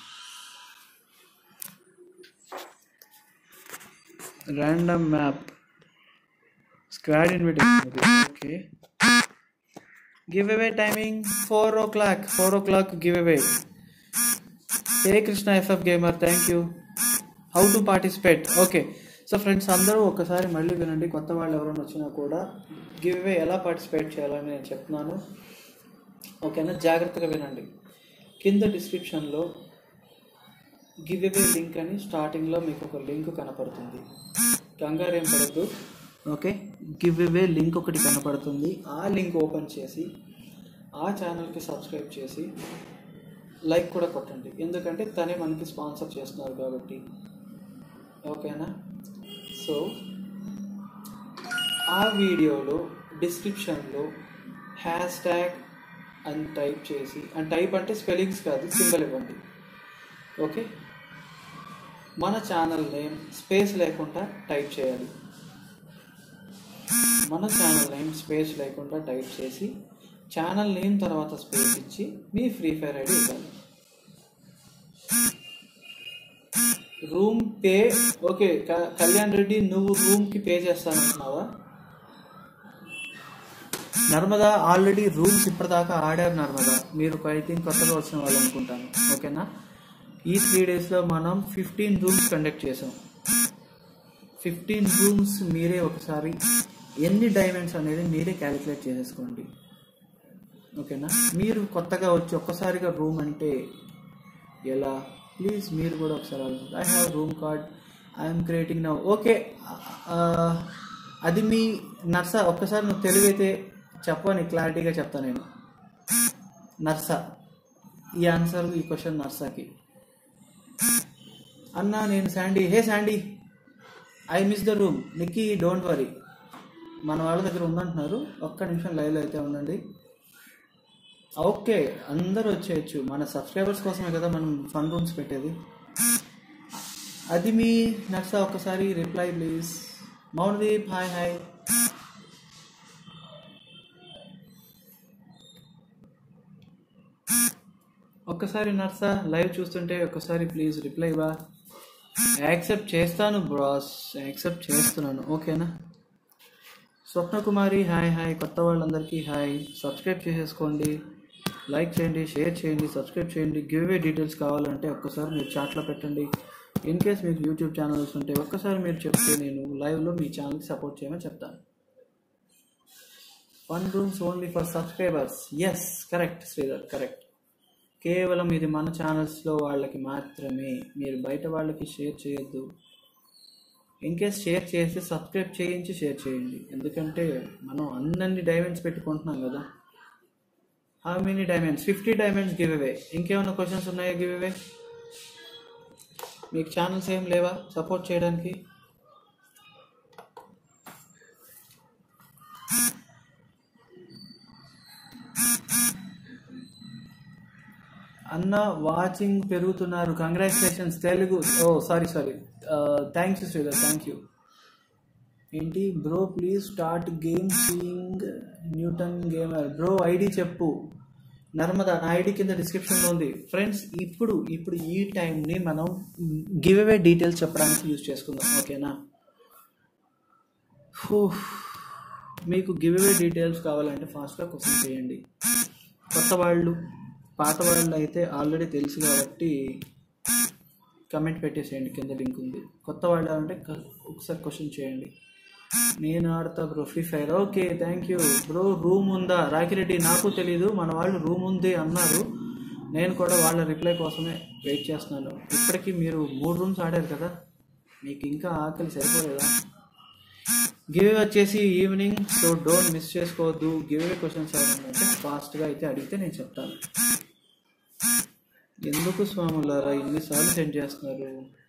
[SPEAKER 1] random map squad invitation okay give away timing four o'clock four o'clock give away hey Krishna FF gamer thank you how to participate okay so friends అందరూ ఒకసారి మళ్ళీ వినండి కొత్త వాళ్ళు ఎవరైనా వచ్చినా కూడా గివ్ అవే ఎలా పార్టిసిపేట్ చేయాలని నేను చెప్తున్నాను ఓకేనా జాగ్రత్తగా వినండి కింద డిస్క్రిప్షన్లో గివ్ అవే లింక్ అని స్టార్టింగ్లో మీకు ఒక లింక్ కనపడుతుంది కంగారు ఏం పడద్దు ఓకే గివ్ అవే లింక్ ఒకటి కనపడుతుంది ఆ లింక్ ఓపెన్ చేసి ఆ ఛానల్కి సబ్స్క్రైబ్ చేసి లైక్ కూడా కొట్టండి ఎందుకంటే తనే మనకి స్పాన్సర్ చేస్తున్నారు కాబట్టి ఓకేనా సో ఆ వీడియోలో డిస్క్రిప్షన్లో హ్యాష్ ట్యాగ్ అని టైప్ చేసి అండ్ టైప్ అంటే స్పెల్లింగ్స్ కాదు సింబల్ ఇవ్వండి ఓకే మన ఛానల్ నేమ్ స్పేస్ లేకుండా టైప్ చేయాలి మన ఛానల్ నేమ్ స్పేస్ లేకుండా టైప్ చేసి ఛానల్ నేమ్ తర్వాత స్పేస్ ఇచ్చి మీ ఫ్రీ ఫైర్ ఐడి ఇవ్వాలి రూమ్ పే ఓకే క- కళ్యాణ్ రెడ్డి నువ్వు రూమ్కి పే చేస్తానంటున్నావా నర్మదా ఆల్రెడీ రూమ్స్ ఇప్పటిదాకా ఆడారు నర్మదా మీరు ఐ థింక్ కొత్తగా వచ్చిన వాళ్ళు అనుకుంటాను ఓకేనా ఈ త్రీ డేస్లో మనం ఫిఫ్టీన్ రూమ్స్ కండక్ట్ చేసాం ఫిఫ్టీన్ రూమ్స్ మీరే ఒకసారి ఎన్ని డైమండ్స్ అనేది మీరే క్యాలిక్యులేట్ చేసేసుకోండి ఓకేనా మీరు కొత్తగా వచ్చి ఒక్కసారిగా రూమ్ అంటే ఎలా ప్లీజ్ మీరు కూడా ఒకసారి I have room card I'm creating now okay అది మీ నర్సా ఒక్కసారి నువ్వు తెలివైతే చెప్పని క్లారిటీగా చెప్తా నేను నర్సా ఈ ఆన్సర్ ఈ క్వశ్చన్ నర్సాకి అన్నా నేను Sandy hey Sandy I miss the room Nikki don't worry మన వాళ్ళ దగ్గర ఉందంటున్నారు ఒక్క నిమిషం లైవ్లో అయితే ఉండండి ఓకే అందరూ వచ్చేయచ్చు మన సబ్స్క్రైబర్స్ కోసమే కదా మనం ఫన్ రూమ్స్ పెట్టేది అది మీ నర్సా ఒక్కసారి reply please Mounadeep hi hi ఒక్కసారి నర్సా లైవ్ చూస్తుంటే ఒక్కసారి ప్లీజ్ రిప్లై బా యాక్సెప్ట్ చేస్తాను బ్రాస్ యాక్సెప్ట్ చేస్తున్నాను ఓకేనా స్వప్న కుమారి హాయ్ హాయ్ కొత్త వాళ్ళందరికీ హాయ్ సబ్స్క్రైబ్ చేసేసుకోండి లైక్ చేయండి షేర్ చేయండి సబ్స్క్రైబ్ చేయండి గివ్ అవే డీటెయిల్స్ కావాలంటే ఒక్కసారి మీరు చాట్లో పెట్టండి ఇన్ కేస్ మీకు యూట్యూబ్ ఛానల్స్ ఉంటే ఒక్కసారి మీరు చెప్తే నేను లైవ్లో మీ ఛానల్కి సపోర్ట్ చేయమని చెప్తాను one rooms only for subscribers yes correct Sridhar correct కేవలం ఇది మన ఛానల్స్లో వాళ్ళకి మాత్రమే మీరు బయట వాళ్ళకి షేర్ చేయొద్దు ఇన్ కేస్ షేర్ చేసి సబ్స్క్రైబ్ చేయించి షేర్ చేయండి ఎందుకంటే మనం అన్నీ డైమండ్స్ పెట్టుకుంటున్నాం కదా how many diamonds fifty diamonds give away ఇంకేమైనా క్వశ్చన్స్ ఉన్నాయా గివ్ అవే మీకు ఛానల్స్ ఏం లేవా సపోర్ట్ చేయడానికి అన్న వాచింగ్ పెరుగుతున్నారు congratulations Telugu oh sorry sorry thank you Sridhar thank you ఏంటి bro please start game seeing Newton gamer bro ID చెప్పు నర్మదా నా ఐడి కింద డిస్క్రిప్షన్లో ఉంది ఫ్రెండ్స్ ఇప్పుడు ఇప్పుడు ఈ టైంని మనం గివ్ అవే డీటెయిల్స్ చెప్పడానికి యూజ్ చేసుకుందాం ఓకేనా హూ. మీకు గివ్ అవే డీటెయిల్స్ కావాలంటే ఫాస్ట్గా క్వశ్చన్ చేయండి కొత్త వాళ్ళు పాత వాళ్ళు అయితే ఆల్రెడీ తెలుసు కాబట్టి కమెంట్ పెట్టేసేయండి కింద లింక్ ఉంది కొత్త వాళ్ళు అంటే క- ఒకసారి క్వశ్చన్ చేయండి నేను ఆడతా bro free fire okay thank you bro room ఉందా రాకిరెడ్డి నాకు తెలీదు మన వాళ్ళు రూమ్ ఉంది అన్నారు నేను కూడా వాళ్ళ రిప్లై కోసమే వెయిట్ చేస్తున్నాను ఇప్పటికీ మీరు మూడు రూమ్స్ ఆడారు కదా మీకు ఇంకా ఆకలి సరిపోలేదా గివ్ వచ్చేసి ఈవినింగ్ సో డోంట్ మిస్ చేసుకోవద్దు గివ్ అవే క్వశ్చన్స్ ఏమన్నా ఫాస్ట్గా అయితే అడిగితే నేను చెప్తాను ఎందుకు స్వాములారా ఇన్నిసార్లు సెండ్ చేస్తున్నారు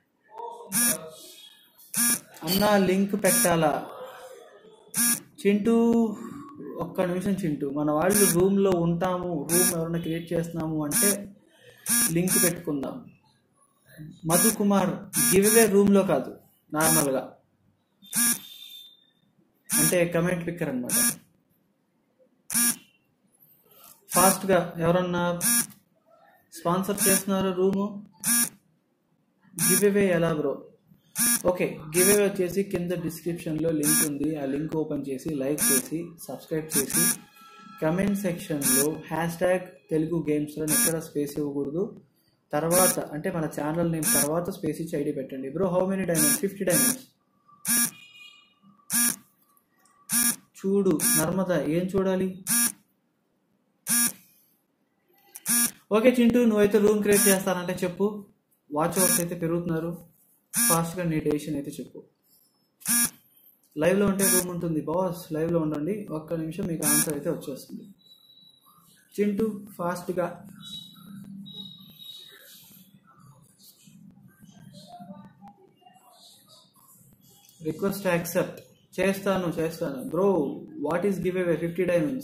[SPEAKER 1] అన్న లింక్ పెట్టాలా చింటూ ఒక్క నిమిషం చింటూ మన వాళ్ళు రూమ్లో ఉంటాము రూమ్ ఎవరైనా క్రియేట్ చేస్తున్నాము అంటే లింక్ పెట్టుకుందాం మధు కుమార్ గివ్ అవే రూమ్లో కాదు నార్మల్గా అంటే కమెంట్ పిక్కర్ అనమాట ఫాస్ట్గా ఎవరన్నా స్పాన్సర్ చేస్తున్నారు రూము గివ్ అవే ఎలా బ్రో ఓకే గివ్ అవే వచ్చేసి కింద డిస్క్రిప్షన్లో లింక్ ఉంది ఆ లింక్ ఓపెన్ చేసి లైక్ చేసి సబ్స్క్రైబ్ చేసి కమెంట్ సెక్షన్లో హ్యాష్ ట్యాగ్ తెలుగు గేమ్స్లో ఎక్కడ స్పేస్ ఇవ్వకూడదు తర్వాత అంటే మన ఛానల్ నేమ్ తర్వాత స్పేస్ ఇచ్చి ఐడి పెట్టండి bro how many diamonds fifty diamonds చూడు నర్మద ఏం చూడాలి ఓకే చింటూ నువ్వైతే రూమ్ క్రియేట్ చేస్తానంటే చెప్పు వాచ్ అవర్స్ అయితే పెరుగుతున్నారు ఫాస్ట్గా నీ డెసిషన్ అయితే చెప్పు లైవ్లో ఉంటే రూమ్ ఉంటుంది బాస్ లైవ్లో ఉండండి ఒక్క నిమిషం మీకు ఆన్సర్ అయితే వచ్చేస్తుంది చింటూ ఫాస్ట్గా రిక్వెస్ట్ యాక్సెప్ట్ చేస్తాను చేస్తాను bro what is give away fifty diamonds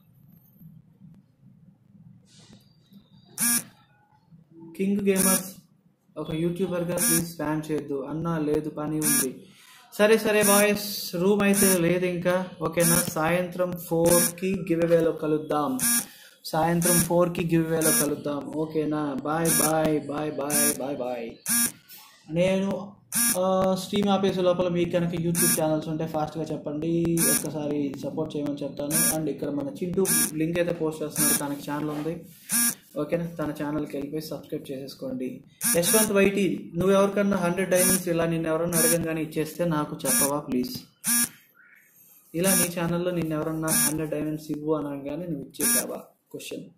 [SPEAKER 1] king gamers ఒక యూట్యూబర్గా ప్లీజ్ స్పామ్ చేయొద్దు అన్నా లేదు పని ఉంది సరే సరే బాయ్స్ రూమ్ అయితే లేదు ఇంకా ఓకేనా సాయంత్రం ఫోర్కి గివ్ అవేలో కలుద్దాం సాయంత్రం ఫోర్కి గివ్ అవేలో కలుద్దాం ఓకేనా bye bye bye bye bye bye నేను స్ట్రీమ్ ఆపేసే లోపల మీకు కనుక యూట్యూబ్ ఛానల్స్ ఉంటే ఫాస్ట్గా చెప్పండి ఒక్కసారి సపోర్ట్ చేయమని చెప్తాను అండ్ ఇక్కడ మన చింటూ లింక్ అయితే పోస్ట్ చేస్తున్నారు తనకి ఛానల్ ఉంది ఓకేనా తన ఛానల్కి వెళ్ళిపోయి సబ్స్క్రైబ్ చేసేసుకోండి యశ్వంత్ వైటి నువ్వు ఎవరికన్నా హండ్రెడ్ డైమండ్స్ ఇలా నిన్ను ఎవరన్నా అడగంగానే ఇచ్చేస్తే నాకు చెప్పవా ప్లీజ్ ఇలా నీ ఛానల్లో నిన్ను ఎవరన్నా హండ్రెడ్ డైమండ్స్ ఇవ్వు అనగానే నువ్వు ఇచ్చేసావా question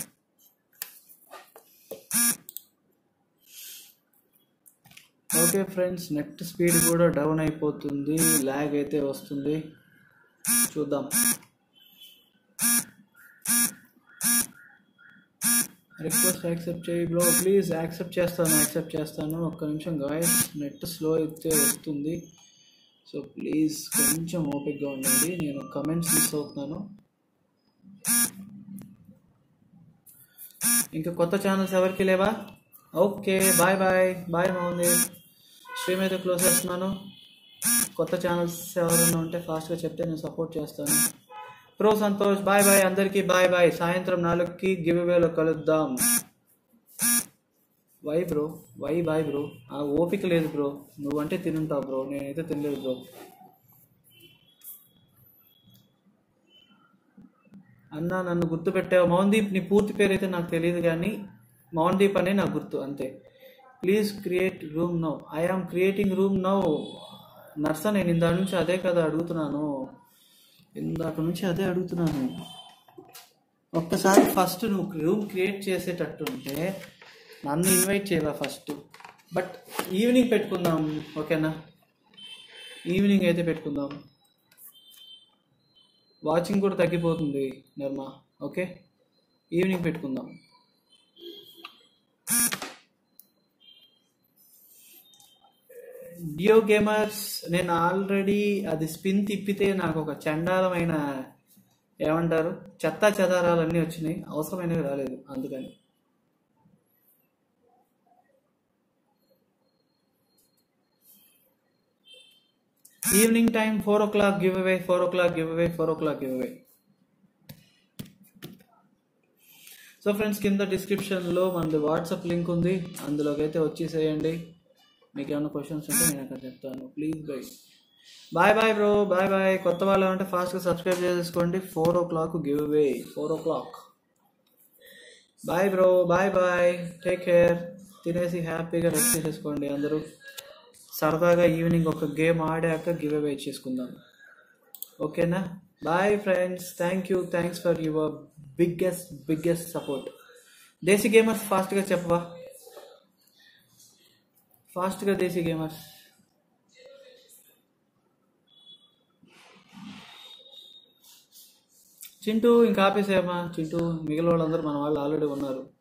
[SPEAKER 1] okay friends net speed కూడా డౌన్ అయిపోతుంది ల్యాగ్ అయితే వస్తుంది చూద్దాం రిక్వెస్ట్ యాక్సెప్ట్ చేయి బ్రో ప్లీజ్ యాక్సెప్ట్ చేస్తాను యాక్సెప్ట్ చేస్తాను ఒక్క నిమిషం గాయస్ నెట్ స్లో అయితే వస్తుంది సో ప్లీజ్ కొంచెం ఓపిక్గా ఉండండి నేను కమెంట్స్ మిస్ అవుతున్నాను ఇంకా కొత్త ఛానల్స్ ఎవరికి లేవా ఓకే బాయ్ బాయ్ బాయ్ మౌంది స్ట్రీమ్ అయితే క్లోజ్ చేస్తున్నాను కొత్త ఛానల్స్ ఎవరైనా ఉంటే ఫాస్ట్గా చెప్తే నేను సపోర్ట్ చేస్తాను ప్రో సంతోష్ బాయ్ బాయ్ అందరికీ బాయ్ బాయ్ సాయంత్రం నాలుగుకి గివ్ అవేలో కలుద్దాం why bro why bye bro ఆ ఓపిక లేదు బ్రో నువ్వంటే తినుంటావు బ్రో నేనైతే తినలేదు బ్రో అన్న నన్ను గుర్తు పెట్టావు మౌన్దీప్ నీ పూర్తి పేరు అయితే నాకు తెలియదు కానీ మౌన్దీప్ అనే నాకు గుర్తు అంతే please create room now I am creating room now నర్స నేను ఇందా నుంచి అదే కదా అడుగుతున్నాను ఇందాక నుంచి అదే అడుగుతున్నాను ఒక్కసారి ఫస్ట్ నువ్వు రూమ్ క్రియేట్ చేసేటట్టు ఉంటే నన్ను ఇన్వైట్ చేయవా ఫస్ట్ బట్ ఈవినింగ్ పెట్టుకుందాం ఓకేనా ఈవినింగ్ అయితే పెట్టుకుందాం వాచింగ్ కూడా తగ్గిపోతుంది నిర్మా ఓకే ఈవినింగ్ పెట్టుకుందాం డియో గేమర్స్ నేను ఆల్రెడీ అది స్పిన్ తిప్పితే నాకు ఒక చండాలమైన ఏమంటారు చెత్త చెదారాలన్నీ వచ్చినాయి అవసరమైనవి రాలేదు అందుకని evening time four o'clock give giveaway four o'clock give giveaway four o'clock give away so friends కింద డిస్క్రిప్షన్లో మనది వాట్సాప్ లింక్ ఉంది అందులోకి అయితే వచ్చేసేయండి మీకు ఏమైనా క్వశ్చన్స్ ఉంటే నేను అక్కడ చెప్తాను please bye bye bye bro bye bye కొత్త వాళ్ళు అంటే ఫాస్ట్గా సబ్స్క్రైబ్ చేసేసుకోండి four o'clock give giveaway four o'clock bye bro bye bye take care తినేసి హ్యాపీగా రెస్ట్ చేసేసుకోండి అందరూ సరదాగా ఈవినింగ్ ఒక గేమ్ ఆడాక గివ్ అవే చేసుకుందాం ఓకేనా bye friends thank you thanks for your biggest biggest support Desi gamers ఫాస్ట్గా చెప్పవా ఫాస్ట్గా దేశీ గేమర్స్ చింటూ ఇంకా ఆపేసేయమ్మా చింటూ మిగిలిన వాళ్ళందరూ మన వాళ్ళు ఆల్రెడీ ఉన్నారు